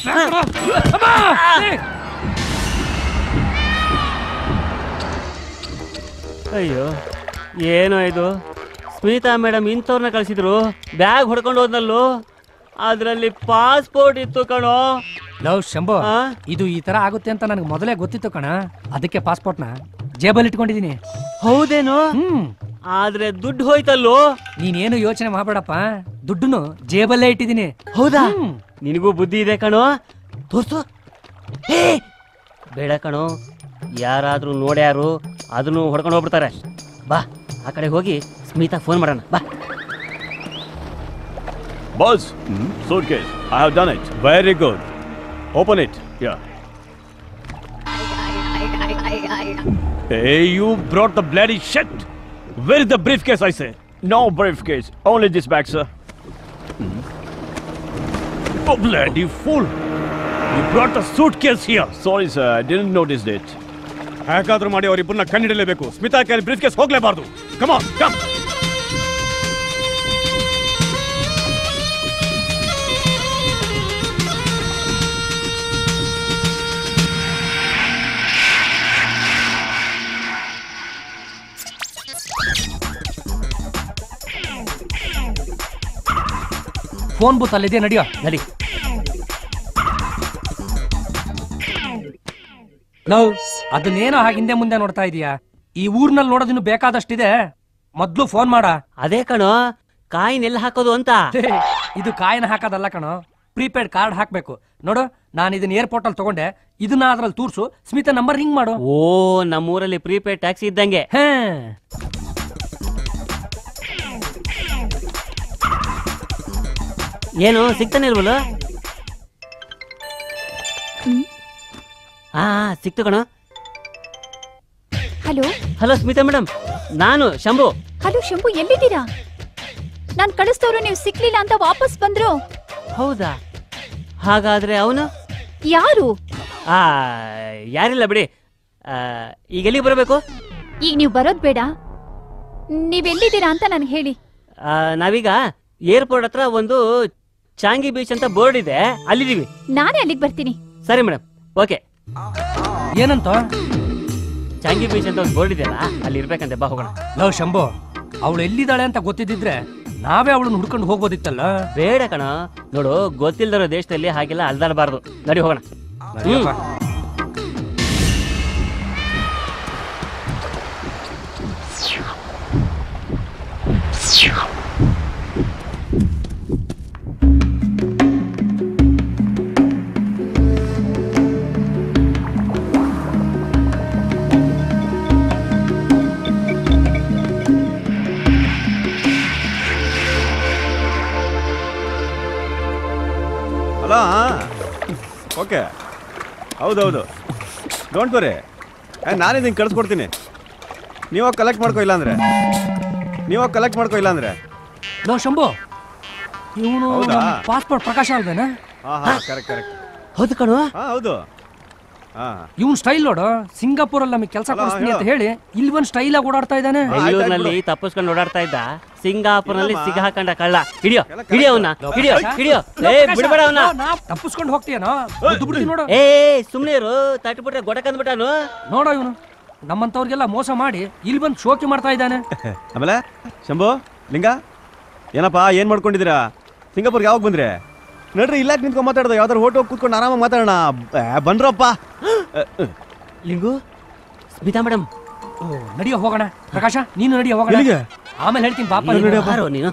ಅಯ್ಯೋ ಏನೋ ಇದು ಸ್ಮಿತಾ ಮೇಡಮ್ ಇಂಥವ್ರನ್ನ ಕಳಿಸಿದ್ರು ಬ್ಯಾಗ್ ಹೊಡ್ಕೊಂಡು ಹೋದ್ನಲ್ಲೋ ಅದರಲ್ಲಿ ಪಾಸ್ಪೋರ್ಟ್ ಇತ್ತು ಕಣೋ ಲವ್ ಶಂಭು ಆ? ಇದು ಈ ತರ ಆಗುತ್ತೆ ಅಂತ ನನಗೆ ಮೊದಲೇ ಗೊತ್ತಿತ್ತು ಕಣ ಅದಕ್ಕೆ ಪಾಸ್ಪೋರ್ಟ್ನ ಜೇಬಲ್ಲಿ ಇಟ್ಕೊಂಡಿದೀನಿ ಹೌದೇನೋ ಹ್ಮ್ ಆದ್ರೆ ದುಡ್ಡು ಹೋಯ್ತಲ್ಲೋ ನೀನೇನು ಯೋಚನೆ ಮಾಡಬೇಡಪ್ಪ ದುಡ್ಡುನು ಜೇಬಲ್ಲೇ ಇಟ್ಟಿದ್ದೀನಿ ಹೌದಾ ಹ್ಮ್. ನಿನಗೂ ಬುದ್ಧಿ ಇದೆ ಕಣೋ ತೋರ್ಸು ಏ ಬೇಡ ಕಣೋ ಯಾರಾದ್ರೂ ನೋಡ್ಯಾರು ಅದನ್ನು ಹೊಡ್ಕೊಂಡು ಹೋಗ್ಬಿಡ್ತಾರೆ ಬಾ ಆ ಕಡೆ ಹೋಗಿ ಸ್ಮಿತಾ ಫೋನ್ ಮಾಡೋಣ ಬಾ Boss, suitcase. I have done it. Very good. Open it. Yeah. Hey, you brought the bloody shit. Where is the briefcase, I say? No briefcase. Only this bag, sir. Hmm. Oh, bloody fool. You brought a suitcase here. Sorry, sir. I didn't notice it. ಹೇಗಾದ್ರೂ ಮಾಡಿ ಅವರಿಬ್ಬರನ್ನ ಕಂಡಿಡಲೇಬೇಕು ಸ್ಮಿತಾ ಕೈಲಿ briefcase ಹೋಗ್ಲೇಬಾರ್ದು come on come phone booth ಅಲ್ಲಿದೆ ನಡಿಯೋ ನಡಿ love ಅದನ್ನೇನೋ ಹಾಗೆ ಹಿಂದೆ ಮುಂದೆ ನೋಡ್ತಾ ಇದೀಯಾ ಈ ಊರ್ನಲ್ಲಿ ನೋಡೋದಿನ್ನು ಬೇಕಾದಷ್ಟಿದೆ ಮೊದ್ಲು ಫೋನ್ ಮಾಡ ಅದೇ ಕಣೋ ಕಾಯಿನ್ ಎಲ್ಲಿ ಹಾಕೋದು ಅಂತ ಹೇ, ಇದು ಕಾಯಿನ ಹಾಕೋದಲ್ಲ ಕಣೋ ಪ್ರೀಪೇಡ್ ಕಾರ್ಡ್ ಹಾಕ್ಬೇಕು ನೋಡು ನಾನು ಇದನ್ನ ಏರ್ಪೋರ್ಟ್ ಅಲ್ಲಿ ತಗೊಂಡೆ ಇದನ್ನ ಅದ್ರಲ್ಲಿ ತೂರ್ಸು ಸ್ಮಿತಾ ನಂಬರ್ ರಿಂಗ್ ಮಾಡು ಓ ನಮ್ಮೂರಲ್ಲಿ ಪ್ರೀಪೇಡ್ ಟ್ಯಾಕ್ಸಿ ಇದ್ದಂಗೆ ಹೇ ಏನು ಸಿಗ್ತಾನೆ ಇಲ್ವಲ್ಲ ಹಾ ಸಿಕ್ತು ಕಣೋ ಹಲೋ ಹಲೋ ಸ್ಮಿತಾ ಮೇಡಮ್ ನಾನು ಶಂಭು ಹಲೋ ಶಂಭು ಎಲ್ಲಿದ್ದೀರಾ ನಾನ್ ಕಳಿಸ್ತವ್ರು ನೀವು ಸಿಕ್ಲಿಲ್ಲ ಅಂತ ವಾಪಸ್ ಬಂದ್ರು ಹೌದಾ ಹಾಗಾದ್ರೆ ಅವನು ಯಾರು ಆ ಯಾರಿಲ್ಲ ಬಿಡಿ ಆ, ಈಗ ಎಲ್ಲಿಗೆ ಬರಬೇಕು ಈಗ ನೀವು ಬರೋದ್ ಬೇಡ ನೀವೆಲ್ಲಿದ್ದೀರಾ ಅಂತ ನನ್ಗೆ ಹೇಳಿ ಆ, ನಾವೀಗ ಏರ್ಪೋರ್ಟ್ ಹತ್ರ ಒಂದು ಚಾಂಗಿ ಬೀಚ್ ಅಂತ ಬೋರ್ಡ್ ಇದೆ ಅಲ್ಲಿದ್ದೀವಿ ನಾನೇ ಅಲ್ಲಿಗೆ ಬರ್ತೀನಿ ಸರಿ ಮೇಡಮ್ ಓಕೆ ಏನಂತ ಚಾಂಗಿ ಬೀಚ್ ಅಂತ ಒಂದು ಬೋರ್ಡ್ ಇದೆಯಲ್ಲ ಅಲ್ಲಿ ಇರ್ಬೇಕಂತೆ ಬಾ ಹೋಗೋಣ ಲವ್ ಶಂಭು ಅವಳು ಎಲ್ಲಿದ್ದಾಳೆ ಅಂತ ಗೊತ್ತಿದ್ದಿದ್ರೆ ನಾವೇ ಅವಳನ್ನ ಹುಡ್ಕೊಂಡು ಹೋಗ್ಬೋದಿತ್ತಲ್ಲ ಬೇಡ ಕಣ ನೋಡು ಗೊತ್ತಿಲ್ದಿರೋ ದೇಶದಲ್ಲಿ ಹಾಗೆಲ್ಲ ಅಲ್ದಾಡಬಾರ್ದು ನಡಿ ಹೋಗೋಣ ನಡಿಯಪ್ಪ. ಅಲ್ಲ ಓಕೆ ಹೌದೌದು ಡೋಂಟ್ ವರಿ ನಾನು ಇದನ್ನು ಕಳಿಸ್ಕೊಡ್ತೀನಿ ನೀವಾಗ ಕಲೆಕ್ಟ್ ಮಾಡ್ಕೋ ಇಲ್ಲ ಅಂದ್ರೆ ನೀವಾಗ ಕಲೆಕ್ಟ್ ಮಾಡ್ಕೋ ಇಲ್ಲ ಅಂದ್ರೆ ಲೋ ಶಂಭು ಇವನು ಹೌದಾ? ಪಾಸ್ಪೋರ್ಟ್ ಪ್ರಕಾಶ ಅಲ್ವೇನಾ ಹಾಂ ಹಾಂ ಕರೆಕ್ಟ್ ಕರೆಕ್ಟ್ ಹೌದು ಕಣೋ ಹಾಂ ಹೌದು ಹಾಂ ಇವ್ನ್ ಸ್ಟೈಲ್ ನೋಡು ಸಿಂಗಾಪುರ್ ಅಲ್ಲಿ ನಮಗೆ ಕೆಲಸ ಅಲ್ಲ, ಕೊಡಿಸ್ತೀನಿ ಅಂತ ಹೇಳು. ಹೇಳಿ ಇಲ್ಲಿ ಬಂದ್ ಸ್ಟೈಲ್ ಆಗಿ ಓಡಾಡ್ತಾ ಇದ್ದಾನೆ ಬೆಂಗಳೂರಿನಲ್ಲಿ ತಪ್ಪಿಸ್ಕೊಂಡು ಓಡಾಡ್ತಾ ಇದ್ದ ಸಿಂಗಾಪುರ್ನಲ್ಲಿ ಇಲ್ಲಮ್ಮ. ಸಿಗ ಹಾಕೊಂಡ ಕಳ್ಳ ಹಿಡಿಯೋ ಎಲ್ಲ ಹಿಡಿಯೋ ಅವನ್ನ ಲೋ, ಹಿಡಿಯೋ ಪ್ರಕಾಶ, ಹಿಡಿಯೋ ಲೋ, ಏ ಪ್ರಕಾಶ, ಬಿಡ್ಬೇಡ ಅವನ್ನ ಲೋ, ನಾ ತಪ್ಪಿಸ್ಕೊಂಡು ಹೋಗ್ತೀಯನೋ ಬುದ್ಧು ಬಿಡ್ತೀನಿ ನೋಡು ಏ ಸುಮ್ನೆ ಇರು ತಟ್ಬಿಟ್ರೆ ಗೊಡಕಂದ್ಬಿಟ್ಟಾನು ನೋಡೋ ಇವನು ನಮ್ಮಂತವ್ರಿಗೆಲ್ಲ ಮೋಸ ಮಾಡಿ ಇಲ್ಲಿ ಬಂದು ಶೋಕಿ ಮಾಡ್ತಾ ಇದ್ದಾನೆ ಆಮೇಲೆ ಶಂಭು ಲಿಂಗ ಏನಪ್ಪ ಏನು ಮಾಡ್ಕೊಂಡಿದ್ದೀರಾ ಸಿಂಗಾಪುರ್ಗೆ ಯಾವಾಗ ಬಂದ್ರೆ ನಡ್ರಿ ಇಲ್ಲ ನಿಂತ್ಕೊಂಡು ಮಾತಾಡೋದು ಯಾವ್ದಾರು ಹೋಟೆಲ್ ಕೂತ್ಕೊಂಡು ಆರಾಮಾಗಿ ಮಾತಾಡೋಣ ಏ, ಬನ್ರಪ್ಪ ಲಿಂಗು ಸ್ಮಿತಾ ಮೇಡಮ್ ಓ ನಡಿಯೋ ಹೋಗೋಣ ಪ್ರಕಾಶ ನೀನು ನಡಿಯೋ ಹೋಗೋಣ ಎಲ್ಲಿಗೆ? ಆಮೇಲೆ ಹೇಳ್ತೀನಿ ಪಾಪ ನೀನು ನೀನು. ನಡಿಯಪ್ಪ. ಯಾರೋ ನೀನು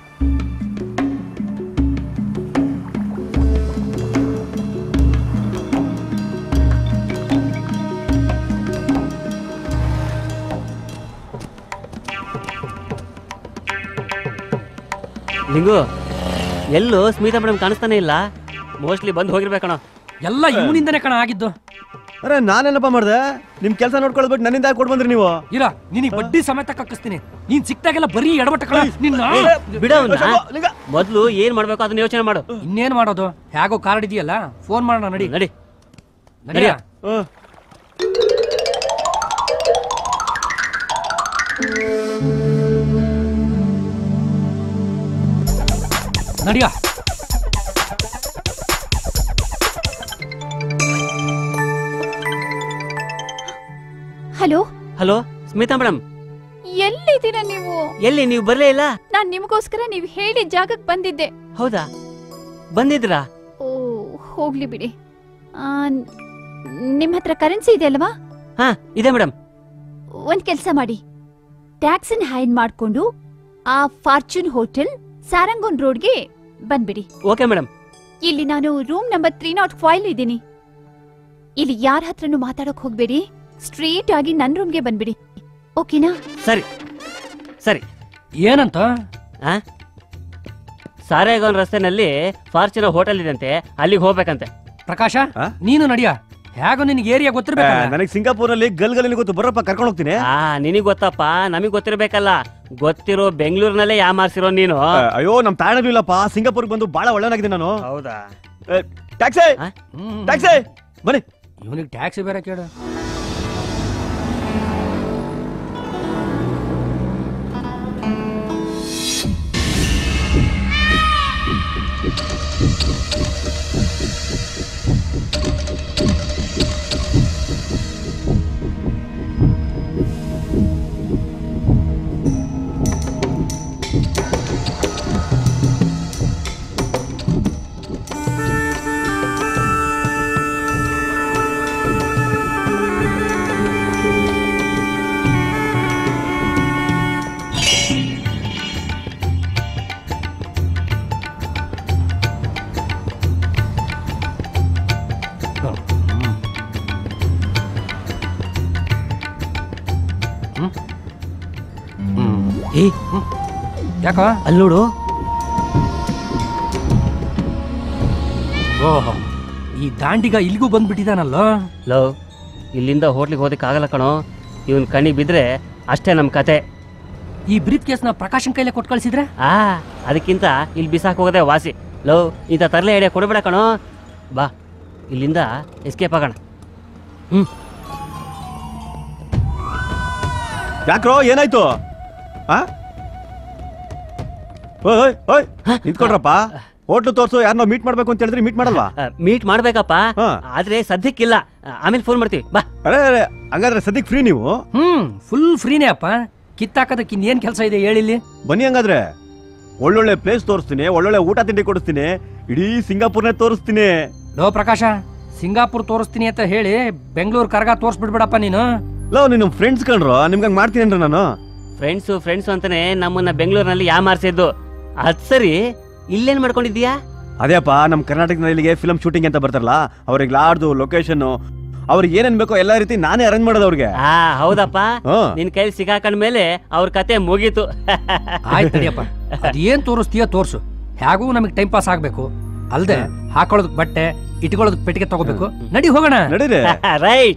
ಲಿಂಗು ಎಲ್ಲೂ ಸ್ಮಿತಾ ಮೇಡಮ್ ಕಾಣಿಸ್ತಾನೆ ಇಲ್ಲ ಮೋಸ್ಟ್ಲಿ ಬಂದು ಹೋಗಿರ್ಬೇಕಣ ಎಲ್ಲ ಇವನಿಂದನೇ ಕಣ ಆಗಿದ್ದು ಅರೆ ನಾನೇನಪ್ಪ ಮಾಡ್ದೆ ನಿಮ್ ಕೆಲಸ ನೋಡ್ಕೊಳ್ಬಿಟ್ಟು ನನ್ನಿಂದ ಯಾಕೆ ಕೊಡ್ ಬಂದ್ರಿ ನೀವು ಇರ ನಿನಗೆ ಬಡ್ಡಿ ಸಮೇತ ಕಕ್ಕಿಸ್ತೀನಿ ನೀನ್ ಸಿಕ್ತಾಗೆಲ್ಲ ಬರೀ ಎಡವಟ್ಟ ಕಣ ನಿನ್ನ ಬಿಡವನ್ನ ಮೊದ್ಲು ಏನ್ ಮಾಡ್ಬೇಕು ಅದನ್ನ ಯೋಚನೆ ಮಾಡು ಇನ್ನೇನ್ ಮಾಡೋದು ಹೇಗೋ ಕಾರ್ಡ್ ಇದೆಯಲ್ಲ ಫೋನ್ ಮಾಡೋಣ ನಡಿ ನಡಿ ನಡಿಯ ನಡಿಯ ಹಲೋ ಹಲೋ ಸ್ಮಿತಾ ಮೇಡಮ್ ಎಲ್ಲಿದ್ದೀರಾ ನೀವು ಎಲ್ಲಿ ನೀವು ಬರ್ಲೇ ಇಲ್ಲ ನಾನ್ ನಿಮಗೋಸ್ಕರ ನೀವು ಹೇಳಿದ ಜಾಗಕ್ಕೆ ಬಂದಿದ್ದೆ ಹೌದಾ ಬಂದಿದ್ರಾ ಓ ಹೋಗ್ಲಿ ಬಿಡಿ ಆ, ನಿಮ್ ಹತ್ರ ಕರೆನ್ಸಿ ಇದೆ ಅಲ್ವಾ ಹಾ ಇದೆ ಮೇಡಮ್ ಒಂದ್ ಕೆಲ್ಸ ಮಾಡಿ ಟ್ಯಾಕ್ಸಿನ ಹೈನ್ ಮಾಡ್ಕೊಂಡು ಆ ಫಾರ್ಚೂನ್ ಹೋಟೆಲ್ ಸಾರಂಗೋನ್ ರೋಡ್ಗೆ ಬಂದ್ಬಿಡಿ ಓಕೆ ಮೇಡಮ್ ಇಲ್ಲಿ ನಾನು room number three not five ಇದ್ದೀನಿ ಇಲ್ಲಿ ಯಾರ ಹತ್ರನೂ ಮಾತಾಡಕ್ ಹೋಗ್ಬೇಡಿ ಸ್ಟ್ರೀಟ್ ಆಗಿ ನನ್ ರೂಮ್ಗೆ ಬಂದ್ಬಿಡಿ ಓಕೆನಾ ಸರಿ ಸರಿ ಏನಂತ ಆ ಸಾರೇಗಾನ್ ರಸ್ತೆನಲ್ಲಿ ಫಾರ್ಚುನರ್ ಹೋಟೆಲ್ ಇದಂತೆ ಅಲ್ಲಿಗೆ ಹೋಗ್ಬೇಕಂತೆ ಪ್ರಕಾಶ ನೀನು ನಡಿಯ ಹೇಗೋ ನಿನಗೆ ಏರಿಯಾ ಗೊತ್ತಿರ್ಬೇಕಲ್ಲ ನನಗೆ ಸಿಂಗಾಪುರಲ್ಲಿ ಗಲ್ ಗಲ್ಲಿ ಗೊತ್ತು ಬರಪ್ಪ ಕರ್ಕೊಂಡು ಹೋಗ್ತೀನಿ ಆ ನಿನಗ್ ಗೊತ್ತಪ್ಪ ನಮಗ್ ಗೊತ್ತಿರ್ಬೇಕಲ್ಲ ಗೊತ್ತಿರೋ ಬೆಂಗಳೂರಿನಲ್ಲೇ ಯಾಮಾರ್ಸಿರೋ ನೀನು ಆ, ಅಯ್ಯೋ ನಮ್ ತಾಣನೂ ಇಲ್ಲಪ್ಪ ಸಿಂಗಾಪುರ್ಗೆ ಬಂದು ಬಹಳ ಒಳ್ಳೆನಾಗಿದ್ದೀನಿ ನಾನು ಹೌದಾ ಟ್ಯಾಕ್ಸಿ ಟ್ಯಾಕ್ಸಿ ಬನ್ನಿ ಇವನಿಗೆ ಟ್ಯಾಕ್ಸಿ ಬೇರೆ ಕೇಳು ಏ ಯಾಕ ಅಲ್ಲಿ ನೋಡು ಓಹೋ ಈ ದಾಂಡಿಗ ಇಲ್ಲಿಗೂ ಬಂದ್ಬಿಟ್ಟಿದಾನಲ್ಲ ಲೋ ಇಲ್ಲಿಂದ ಹೋಟ್ಲಿಗೆ ಹೋದಕ್ಕೆ ಆಗಲ್ಲ ಕಣೋ ಇವನ್ ಕಣ್ಣಿಗೆ ಬಿದ್ರೆ ಅಷ್ಟೇ ನಮ್ ಕತೆ ಈ ಬ್ರೀಫ್ ಕೇಸ್ನ ಪ್ರಕಾಶನ್ ಕೈಲೇ ಕೊಟ್ಟು ಕಳ್ಸಿದ್ರೆ ಆ ಅದಕ್ಕಿಂತ ಇಲ್ಲಿ ಬಿಸಾಕ್ ಹೋಗೋದೇ ವಾಸಿ ಲೋ ಇಂಥ ತರಲೆ ಐಡಿಯಾ ಕೊಡಬೇಡ ಕಣೋ ಬಾ ಇಲ್ಲಿಂದ ಎಸ್ಕೇಪ್ ಆಗೋಣ ಹ್ಮ್ ಯಾಕ್ರೋ ಏನಾಯ್ತು ಆ ಓಯ್ ಓಯ್ ಓಯ್ ನಿಂತ್ಕೊಡ್ರಪ್ಪ ಹೋಟ್ಲು ತೋರ್ಸು ಯಾರನ್ನೋ ಮೀಟ್ ಮಾಡ್ಬೇಕು ಅಂತ ಹೇಳಿದ್ರೆ ಮೀಟ್ ಮಾಡಲ್ವಾ ಮೀಟ್ ಮಾಡ್ಬೇಕಪ್ಪ ಆದ್ರೆ ಸದ್ಯಕ್ಕಿಲ್ಲ ಆಮೇಲೆ ಫೋನ್ ಮಾಡ್ತೀವಿ ಬಾ ಅರೆ ಅರೆ ಹಂಗಾದ್ರೆ ಸದ್ಯಕ್ಕೆ ಫ್ರೀ ನೀವು ಹ್ಮ್ ಫುಲ್ ಫ್ರೀನೇ ಅಪ್ಪ ಕಿತ್ತಾಕದಕ್ಕೆ ಇನ್ನೇನ್ ಕೆಲಸ ಇದೆ ಹೇಳಿಲ್ಲಿ ಬನ್ನಿ ಹಂಗಾದ್ರೆ ಒಳ್ಳೊಳ್ಳೆ ಪ್ಲೇಸ್ ತೋರಿಸ್ತೀನಿ ಒಳ್ಳೊಳ್ಳೆ ಊಟ ತಿಂಡಿ ಕೊಡಿಸ್ತೀನಿ ಇಡೀ ಸಿಂಗಾಪುರ್ನೇ ತೋರಿಸ್ತೀನಿ ಲೋ ಪ್ರಕಾಶ ಸಿಂಗಾಪುರ್ ತೋರಿಸ್ತೀನಿ ಅಂತ ಹೇಳಿ ಬೆಂಗಳೂರು ಕರ್ಗ ತೋರಿಸ್ಬಿಡ್ಬಿಡಪ್ಪ ನೀನು ಲವ್ ನೀನು ಫ್ರೆಂಡ್ಸ್ ಕಂಡ್ರು ನಿಮ್ಗೆ ಹಂಗೆ ಮಾಡ್ತೀನಿ ಅಂದ್ರೆ ನಾನು ಫ್ರೆಂಡ್ಸು ಫ್ರೆಂಡ್ಸು ಅಂತಾನೆ ನಮ್ಮನ್ನ ಬೆಂಗಳೂರಿನಲ್ಲಿ ಯಾಮಾರ್ಸಿದ್ದು ಅದ್ ಸರಿ ಇಲ್ಲೇನ್ ಮಾಡ್ಕೊಂಡಿದ್ಯಾ ಅದೇಪ್ಪ ನಮ್ಮ ಕರ್ನಾಟಕದಲ್ಲಿ ಇಲ್ಲಿಗೆ ಫಿಲಮ್ ಶೂಟಿಂಗ್ ಅಂತ ಬರ್ತಾರಲ್ಲ ಅವ್ರಿಗೆ ಲಾಡ್ದು ಲೊಕೇಶನ್ ಅವ್ರಿಗೆ ಏನೇನ್ ಬೇಕೋ ಎಲ್ಲಾ ರೀತಿ ನಾನೇ ಅರೇಂಜ್ ಮಾಡೋದು ಅವ್ರಿಗೆ ಆ ಹೌದಪ್ಪ ಹಾ. ನಿನ್ ಕೈಲಿ ಸಿಗಾಕೊಂಡ ಮೇಲೆ ಅವ್ರ ಕತೆ ಮುಗೀತು ಆಯ್ತು ನಡಿಯಪ್ಪ ಅದೇನ್ ತೋರಿಸ್ತೀಯ ತೋರ್ಸು ಹೇಗೂ ನಮಗೆ ಟೈಮ್ ಪಾಸ್ ಆಗ್ಬೇಕು ಅಲ್ದೆ ಹಾಕೊಳ್ಳೋದಕ್ ಬಟ್ಟೆ ಇಟ್ಕೊಳ್ಳೋದಕ್ ಪೆಟ್ಟಿಗೆ ತಗೋಬೇಕು ನಡಿ ಹೋಗೋಣ ನಡೀರಿ ರೈಟ್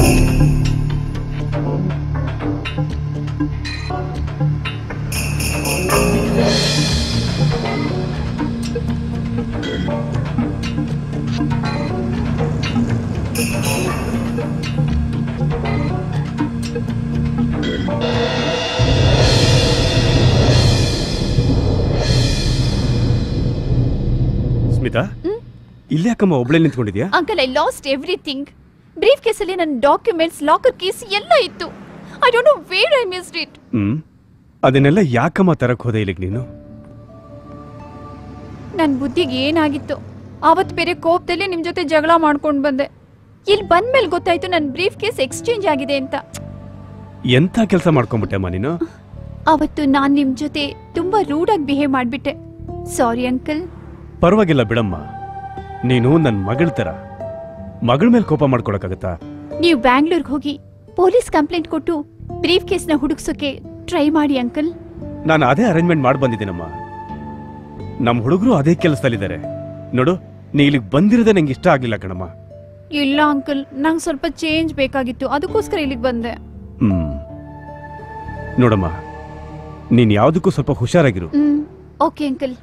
ಸ್ಮಿತಾ ಇಲ್ಲಿ ಯಾಕಮ್ಮ ಒಬ್ಳೆ ನಿಂತ್ಕೊಂಡಿದ್ಯಾ ಅಂಕಲ್ ಐ ಲಾಸ್ಟ್ ಎವ್ರಿಥಿಂಗ್ ಬ್ರೀಫ್ ಕೇಸಲ್ಲಿ ನನ್ನ ಡಾಕ್ಯುಮೆಂಟ್ಸ್ ಲಾಕರ್ ಕೇಸ್ ಎಲ್ಲ ಇತ್ತು I don't know where I missed it hmm ಅದನ್ನೆಲ್ಲ ಯಾಕಮ್ಮ ತರಕ್ ಹೋದೆ ಇಲ್ಲಿಗೆ ನೀನು ನನ್ನ ಬುದ್ಧಿಗೆ ಏನಾಗಿತ್ತು ಆವತ್ತು ಬೇರೆ ಕೋಪದಲ್ಲಿ ನಿಮ್ ಜೊತೆ ಜಗಳ ಮಾಡ್ಕೊಂಡು ಬಂದೆ ಇಲ್ಲಿ ಬಂದ್ಮೇಲೆ ಗೊತ್ತಾಯ್ತು ನನ್ನ ಬ್ರೀಫ್ ಕೇಸ್ ಎಕ್ಸ್ಚೇಂಜ್ ಆಗಿದೆ ಅಂತ ಎಂತ ಕೆಲಸ ಮಾಡ್ಕೊಂಡ್ಬಿಟ್ಟೆಮ್ಮ ನೀನು ಅವತ್ತು ನಾನ್ ನಿಮ್ ಜೊತೆ ತುಂಬಾ ರೂಡಾಗಿ ಬಿಹೇವ್ ಮಾಡ್ಬಿಟ್ಟೆ ಸಾರಿ ಅಂಕಲ್ ಪರವಾಗಿಲ್ಲ ಬಿಡಮ್ಮ ನೀನು ನನ್ನ ಮಗಳ ತರ ಮಗಳ ಮೇಲೆ ಕೋಪ ಮಾಡ್ಕೊಳಕ್ಕಾಗತ್ತಾ ನೀವು ಬ್ಯಾಂಗ್ಳೂರ್ಗೆ ಹೋಗಿ ಪೊಲೀಸ್ ಕಂಪ್ಲೇಂಟ್ ಕೊಟ್ಟು ಬ್ರೀಫ್ ಕೇಸ್ನ ಹುಡುಕ್ಸೋಕೆ ಟ್ರೈ ಮಾಡಿ ಅಂಕಲ್ ನಾನು ಅದೇ ಅರೇಂಜ್ಮೆಂಟ್ ಮಾಡಿ ಬಂದಿದ್ದೀನಮ್ಮ ನಮ್ಮ ಹುಡುಗರು ಅದೇ ಕೆಲಸದಲ್ಲಿದ್ದಾರೆ ನೋಡು ನೀ ಇಲ್ಲಿಗೆ ಬಂದಿರೋದೇ ನಂಗೆ ಇಷ್ಟ ಆಗಿಲ್ಲ ಕಣಮ್ಮ ಇಲ್ಲ ಅಂಕಲ್ ನಂಗೆ ಸ್ವಲ್ಪ ಚೇಂಜ್ ಬೇಕಾಗಿತ್ತು ಅದಕ್ಕೋಸ್ಕರ ಇಲ್ಲಿಗೆ ಬಂದೆ ಹ್ಮ್ ನೋಡಮ್ಮ ನೀನ್ ಯಾವ್ದಕ್ಕೂ ಸ್ವಲ್ಪ ಹುಷಾರಾಗಿರು ಹ್ಮ್ okay uncle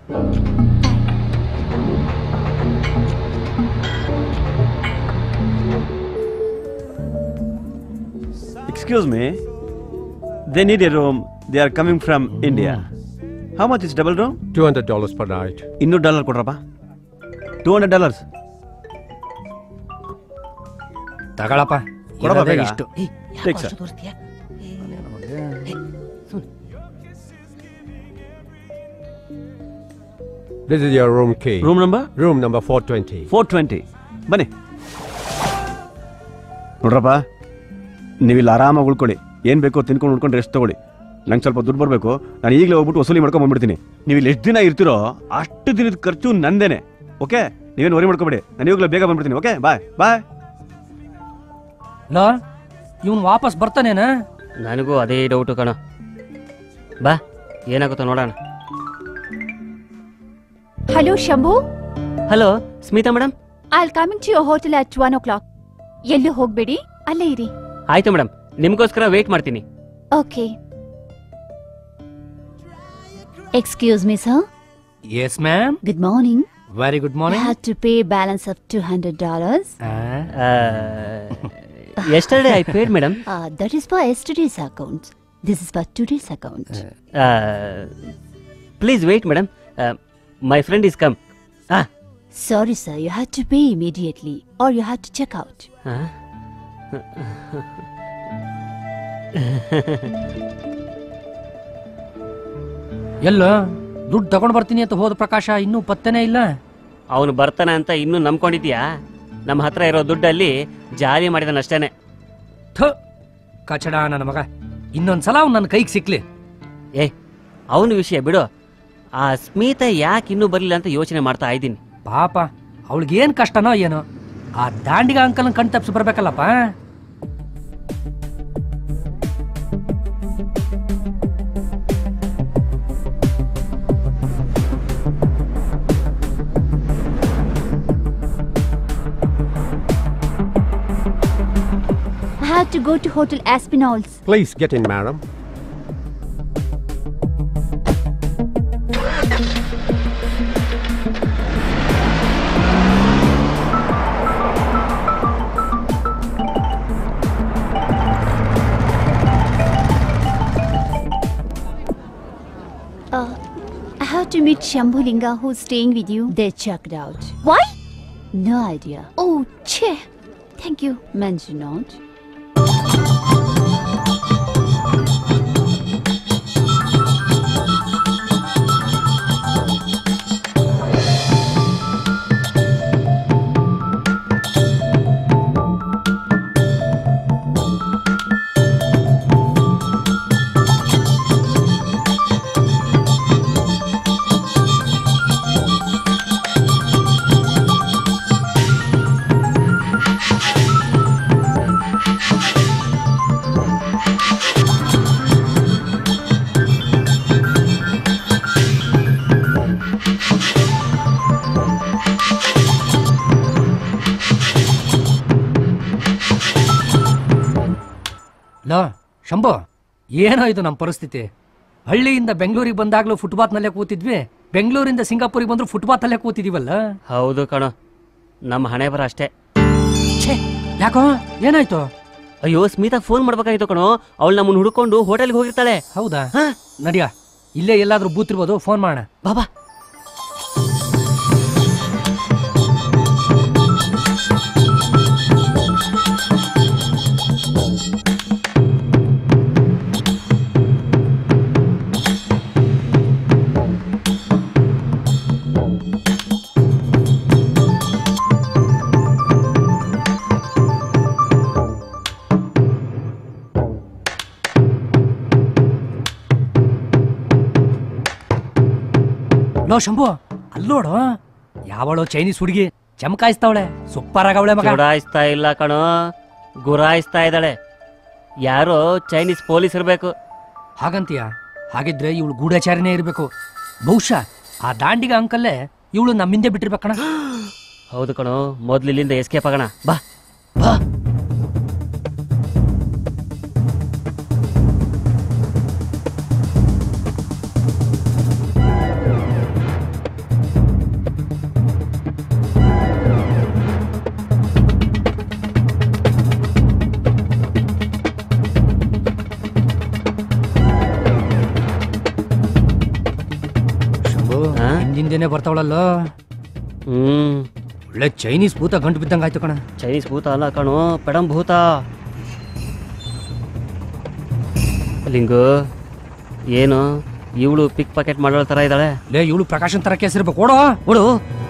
Excuse me. They need a room. They are coming from India. How much is double room? $200 per night. ಇನ್ನೂರು ಡಾಲರ್ ಕೊಡ್ರಪ್ಪ ಟೂ ಹಂಡ್ರೆಡ್ ಡಾಲರ್ಸ್ ತಗೊಳಪ್ಪ ಕೊಡಪ್ಪ ಇರೋದೇ ಬೇಗ. ಇಷ್ಟು Take, sir. This is your room key. Room number? Room number 420. Four twenty ಬನ್ನಿ ನೋಡ್ರಪ್ಪ ನೀವಿಲ್ಲಿ ಆರಾಮಾಗಿ ಉಳ್ಕೊಳ್ಳಿ ಏನು ಬೇಕೋ ತಿನ್ಕೊಂಡು ಉಳ್ಕೊಂಡು ರೆಸ್ಟ್ ತಗೊಳ್ಳಿ ನಂಗೆ ಸ್ವಲ್ಪ ದುಡ್ಡು ಬರಬೇಕು ನಾನು ಈಗಲೇ ಹೋಗ್ಬಿಟ್ಟು ವಸೂಲಿ ಮಾಡ್ಕೊಂಡು ಬಂದ್ಬಿಡ್ತೀನಿ ನೀವು ಇಲ್ಲಿ ಎಷ್ಟು ದಿನ ಇರ್ತೀರೋ ಅಷ್ಟು ದಿನದ ಖರ್ಚು ನಂದೇನೆ ಓಕೆ ನೀವೇನು ವರಿ ಮಾಡ್ಕೊಬೇಡಿ ನಾನು ಇವಾಗಲೇ ಬೇಗ ಬಂದ್ಬಿಡ್ತೀನಿ ಓಕೆ ಬಾಯ್ ಬಾಯ್ ಲೋ ಇವನ್ ವಾಪಸ್ ಬರ್ತಾನೇನ ನನಗೂ ಅದೇ ಡೌಟು ಕಣ ಬಾ ಏನಾಗುತ್ತೋ ನೋಡೋಣ hello Shambhu hello Smita madam I coming to your hotel at one o'clock ಎಲ್ಲೂ ಹೋಗ್ಬೇಡಿ ಅಲ್ಲೇ ಇರಿ ಆಯ್ತು ಮೇಡಮ್ ನಿಮಗೋಸ್ಕರ ವೇಟ್ ಮಾಡ್ತೀನಿ okay excuse me sir yes ma'am good morning very good I morning had to pay balance of two hundred dollars. yesterday I paid, madam. Uh, that is for yesterday's account. This is for today's account. Please wait madam my friend is come Sorry, sir. You had to pay immediately, or you had to check out. ಎಲ್ಲ ದುಡ್ಡು ತಗೊಂಡ್ ಬರ್ತೀನಿ ಅಂತ ಹೋದ ಪ್ರಕಾಶ ಇನ್ನೂ ಪತ್ತೆನೇ ಇಲ್ಲ ಅವನು ಬರ್ತಾನೆ ಅಂತ ಇನ್ನೂ ನಂಬ್ಕೊಂಡಿದ್ಯಾ ನಮ್ಮ ಹತ್ರ ಇರೋ ದುಡ್ಡಲ್ಲಿ ಜಾರಿ ಮಾಡಿದನಷ್ಟೇನೆ ಥು ಕಚಡ ನನ್ನ ಮಗ ಇನ್ನೊಂದ್ಸಲ ಅವ್ನು ನನ್ನ ಕೈಗೆ ಸಿಕ್ಲಿ ಏ ಅವನ ವಿಷಯ ಬಿಡು ಆ ಸ್ಮಿತಾ ಯಾಕೆ ಇನ್ನೂ ಬರಲಿಲ್ಲ ಅಂತ ಯೋಚನೆ ಮಾಡ್ತಾ ಇದ್ದೀನಿ ಪಾಪ ಅವಳಿಗೇನ್ ಕಷ್ಟನೋ ಏನೋ ಆ ದಾಂಡಿಗ ಅಂಕಲ್ನ ಕಣ್ ತಪ್ಸಿ ಬರ್ಬೇಕಲ್ಲಪ್ಪ I had to go to Hotel Aspinalls. Please get in, madam. Uh, I have to meet Shambhulinga who's staying with you. They're checked out. Why? No idea. Oh, che. Thank you. Mention not. ಲೋ ಶಂಭು ಏನೋ ಇದು ನಮ್ಮ ಪರಿಸ್ಥಿತಿ ಹಳ್ಳಿಯಿಂದ ಬೆಂಗಳೂರಿಗೆ ಬಂದಾಗ್ಲೂ ಫುಟ್ಪಾತ್ನಲ್ಲೇ ಕೂತಿದ್ವಿ ಬೆಂಗಳೂರಿಂದ ಸಿಂಗಾಪುರಿಗೆ ಬಂದ್ರು ಫುಟ್ಪಾತಲ್ಲೇ ಕೂತಿದೀವಲ್ಲ ಹೌದು ಕಣೋ ನಮ್ಮ ಹಣೆ ಬರ ಅಷ್ಟೇ ಯಾಕೋ ಏನಾಯ್ತು ಅಯ್ಯೋ ಸ್ಮಿತಾ ಫೋನ್ ಮಾಡ್ಬೇಕಾಗಿತ್ತು ಕಣೋ ಅವಳು ನಮ್ಮನ್ನ ಹುಡ್ಕೊಂಡು ಹೋಟೆಲ್ಗೆ ಹೋಗಿರ್ತಾಳೆ ಹೌದಾ ನಡಿಯ ಇಲ್ಲೇ ಎಲ್ಲಾದ್ರೂ ಬೂತ್ ಇರ್ಬೋದು ಫೋನ್ ಮಾಡೋಣ ಬಾಬಾ ಲೋ ಶಂಭು ಅಲ್ಲೋಡು ಯಾವಳೋ ಚೈನೀಸ್ ಹುಡುಗಿ ಚಮಕಾಯಿಸ್ತಾವಳೆ ಸೂಪರ್ ಆಗವಳೆ ಮಗ ಚುಡಾಯಿಸ್ತಾ ಇಲ್ಲ ಕಣೋ ಗುರಾಯಿಸ್ತಾ ಇದ್ದಾಳೆ ಯಾರೋ ಚೈನೀಸ್ ಪೊಲೀಸ್ ಇರ್ಬೇಕು ಹಾಗಂತೀಯ ಹಾಗಿದ್ರೆ ಇವಳು ಗೂಢಚಾರಿನೇ ಇರಬೇಕು ಬಹುಶಃ ಆ ದಾಂಡಿಗ ಅಂಕಲ್ಲೇ ಇವಳು ನಮ್ಮಿಂದೆ ಬಿಟ್ಟಿರ್ಬೇಕಣ ಹೌದು ಕಣೋ ಮೊದ್ಲು ಇಲ್ಲಿಂದ ಎಸ್ಕೇಪ್ ಆಗೋಣ ಬಾ ಶಂಭು ಹಿಂದಿಂದೇನೆ ಬರ್ತಾವಳಲ್ಲೋ ಹ್ಮ್ ಒಳ್ಳೆ ಚೈನೀಸ್ ಭೂತ ಗಂಟು ಬಿದ್ದಂಗ ಆಯ್ತು ಕಣ ಚೈನೀಸ್ ಭೂತ ಅಲ್ಲ ಕಣೋ ಪಡಂ ಭೂತ ಲಿಂಗು ಏನು ಇವಳು ಪಿಕ್ ಪಾಕೆಟ್ ಮಾಡೋ ತರ ಇದ್ದಾಳೆ ಲೇ ಇವಳು ಪ್ರಕಾಶನ್ ತರ ಕೇಸಿರ್ಬೇಕು ಓಡೋ ಓಡು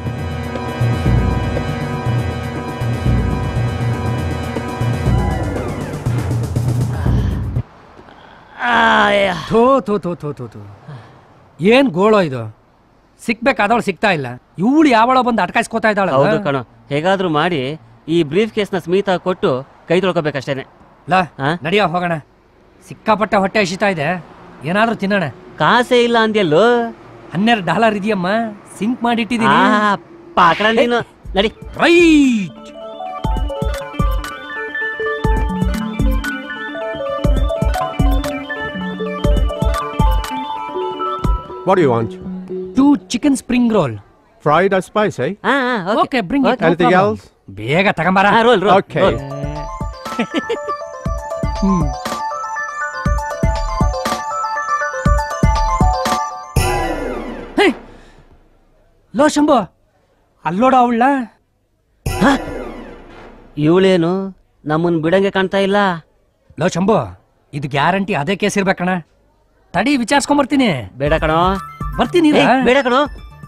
ಥೋ ಥೋ ಥೋ ಥೋ ಥೋ ಥೋ ಏನ್ ಗೋಳೋ ಇದು ಸಿಕ್ಬೇಕಾದವಳು ಸಿಗ್ತಾ ಇಲ್ಲ ಇವಳು ಯಾವಳೋ ಬಂದು ಅಟ್ಕಾಯಿಸ್ಕೋತಾ ಇದ್ದಾಳ ಹೌದು ಕಣೋ ಹೇಗಾದ್ರೂ ಮಾಡಿ ಈ ಬ್ರೀಫ್ ಕೇಸ್ನ ಸ್ಮಿತಾ ಕೊಟ್ಟು ಕೈ ತೊಳ್ಕೊಬೇಕಷ್ಟೇನೆ ಲಾ ನಡಿಯೋ ಹೋಗೋಣ ಸಿಕ್ಕಾಪಟ್ಟೆ ಹೊಟ್ಟೆ ಹಸಿತಾ ಇದೆ ಏನಾದ್ರೂ ತಿನ್ನೋಣ ಕಾಸೇ ಇಲ್ಲ ಅಂದ್ಯಲ್ಲೋ ಹನ್ನೆರಡು ಡಾಲರ್ ಇದೆಯಮ್ಮ ಸಿಂಕ್ ಮಾಡಿಟ್ಟಿದ್ದೀನಿ ಆ, ಪಾಕಳ ನೀನು ನಡಿ right What do you want? Two chicken spring roll Fried or spicy? Okay bring it Anything else? ಬೇಗ ತಗೊಂಬಾರ ರೋಲ್ ರೋಲ್ Okay. ಹ್ಮ್ ಹೇ! ಲೋ ಶಂಭು ಅಲ್ಲೋಡ ಅವಳ ಇವಳೇನು ನಮ್ಮನ್ ಬಿಡಂಗೆ ಕಾಣ್ತಾ ಇಲ್ಲ ಲೋ ಶಂಭು ಇದು ಗ್ಯಾರಂಟಿ ಅದೇ ಕೇಸ್ ಇರ್ಬೇಕಣ ತಡಿ ವಿಚಾರಿಸ್ಕೊಂಬರ್ತೀನಿ ಬೇಡ ಕಣೋ ಬರ್ತೀನಿ ಏಯ್, ಬೇಡ ಕಣೋ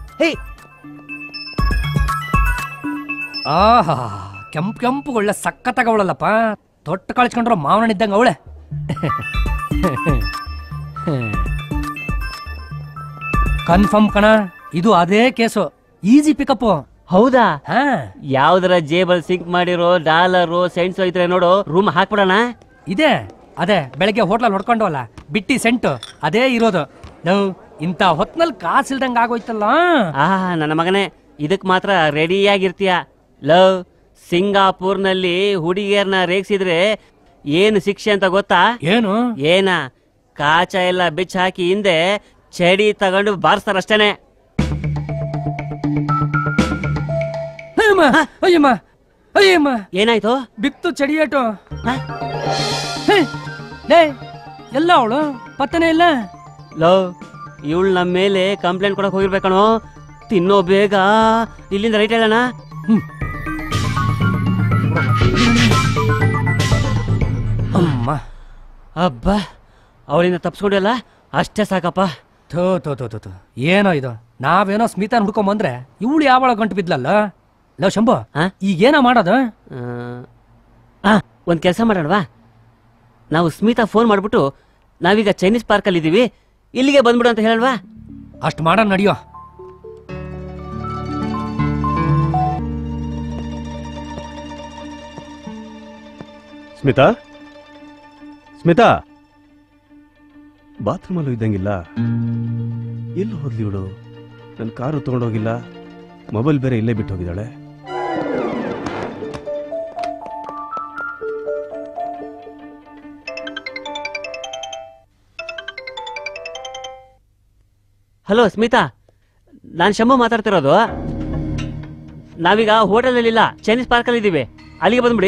ಆಹಾ ಕೆಂಪು ಕೆಂಪು ಒಳ್ಳೆ ಸಕ್ಕತ್ತಾಗವಳಲ್ಲಪ್ಪ ತೊಟ್ಟು ಕಳ್ಸ್ಕೊಂಡ್ರ ಮಾವನಿದ್ದಂಗ ಅವಳೆ ಕನ್ಫರ್ಮ್ ಕಣ ಇದು ಅದೇ ಕೇಸು ಈಸಿ ಪಿಕಪ್ ಹೌದಾ ಹಾ ಯಾವ್ದರ ಜೇಬಲ್ ಸಿಂಕ್ ಮಾಡಿರೋ ಡಾಲರು ಸೆಂಟ್ಸ್ ಇದ್ರೆ ನೋಡು ರೂಮ್ ಹಾಕ್ಬಿಡೋಣ ಇದೆ ಅದೇ ಬೆಳಗ್ಗೆ ಹೋಟ್ಲಲ್ಲಿ ಹೊಡ್ಕೊಂಡವಲ್ಲ ಬಿಟ್ಟಿ ಸೆಂಟು ಅದೇ ಇರೋದು ನಾವು ಇಂಥ ಹೊತ್ನಲ್ಲಿ ಕಾಸಿಲ್ದಂಗ ಆಗೋಯ್ತಲ್ಲ ಆ ನನ್ನ ಮಗನೇ ಇದಕ್ ಮಾತ್ರ ರೆಡಿಯಾಗಿರ್ತೀಯ ಲವ್ ಸಿಂಗಾಪುರ್ನಲ್ಲಿ ಹುಡುಗಿಯರ್ನ ರೇಗ್ಸಿದ್ರೆ ಏನು ಶಿಕ್ಷೆ ಅಂತ ಗೊತ್ತಾ ಏನು ಏನ ಕಾಚ ಎಲ್ಲ ಬಿಚ್ಚ ಹಾಕಿ ಹಿಂದೆ ಚಡಿ ತಗೊಂಡು ಬಾರಿಸ್ತಾರಷ್ಟೇನೆ ಅಯ್ಯಮ್ಮ ಅಯ್ಯಮ್ಮ ಅಯ್ಯಮ್ಮ ಏನಾಯ್ತು ಬಿತ್ತು ಚಡಿಯೇಟು ಹೇ, ಲೇ ಎಲ್ಲ ಅವಳು ಪತ್ತನೇ ಇಲ್ಲ ಲವ್ ಇವಳು ನಮ್ಮ ಮೇಲೆ ಕಂಪ್ಲೇಂಟ್ ಕೊಡಕ್ ಹೋಗಿರ್ಬೇಕಣೋ ತಿನ್ನೋ ಬೇಗ ಇಲ್ಲಿಂದ ರೈಟ್ ಹೇಳೋಣ ಅಮ್ಮ ಅಬ್ಬ ಅವಳಿಂದ ತಪ್ಸ್ಕೊಂಡಿಲ್ಲ ಅಷ್ಟೇ ಸಾಕಪ್ಪ ಥೋ ಥೋ ಥೋ ಥೋ ಥೋ ಏನೋ ಇದು ನಾವೇನೋ ಸ್ಮಿತಾನ್ ಹುಡ್ಕೊಂಬಂದ್ರೆ ಇವಳು ಯಾವಳ ಗಂಟು ಬಿದ್ಲಲ್ಲ ಲೋ ಶಂಭು ಈಗೇನೋ ಮಾಡೋದು ಆ ಒಂದ್ ಕೆಲಸ ಮಾಡೋಣವಾ ನಾವು ಸ್ಮಿತಾ ಫೋನ್ ಮಾಡ್ಬಿಟ್ಟು ನಾವೀಗ ಚೈನೀಸ್ ಪಾರ್ಕಲ್ಲಿ ಇದೀವಿ ಇಲ್ಲಿಗೆ ಬಂದ್ಬಿಡು ಅಂತ ಹೇಳಲ್ವಾ ಅಷ್ಟು ಮಾಡೋಣ ನಡಿಯೋ ಸ್ಮಿತಾ ಸ್ಮಿತಾ ಬಾತ್ರೂಮಲ್ಲೂ ಇದ್ದಂಗಿಲ್ಲ ಎಲ್ಲಿ ಹೋದ್ಲಿ ಇವಳು ನನ್ನ ಕಾರು ತಗೊಂಡೋಗಿಲ್ಲ ಮೊಬೈಲ್ ಬೇರೆ ಇಲ್ಲೇ ಬಿಟ್ಟು ಹೋಗಿದ್ದಾಳೆ ಹಲೋ ಸ್ಮಿತಾ ನಾನು ಶಂಭು ಮಾತಾಡ್ತಿರೋದು ನಾವೀಗ ಹೋಟೆಲಲ್ಲಿಲ್ಲ ಚೈನೀಸ್ ಪಾರ್ಕಲ್ಲಿ ಇದ್ದೀವಿ ಅಲ್ಲಿಗೆ ಬಂದ್ಬಿಡಿ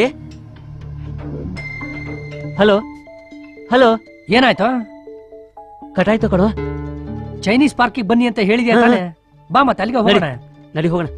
ಹಲೋ ಹಲೋ ಏನಾಯ್ತು ಕಟಾಯ್ತು ಕಣೋ ಚೈನೀಸ್ ಪಾರ್ಕಿಗೆ ಬನ್ನಿ ಅಂತ ಹೇಳಿದ್ಯಾ ತಾನೆ ಬಾ ಮತ್ತೆ ಅಲ್ಲಿಗೆ ಹೋಗೋಣ ನಡಿ ಹೋಗೋಣ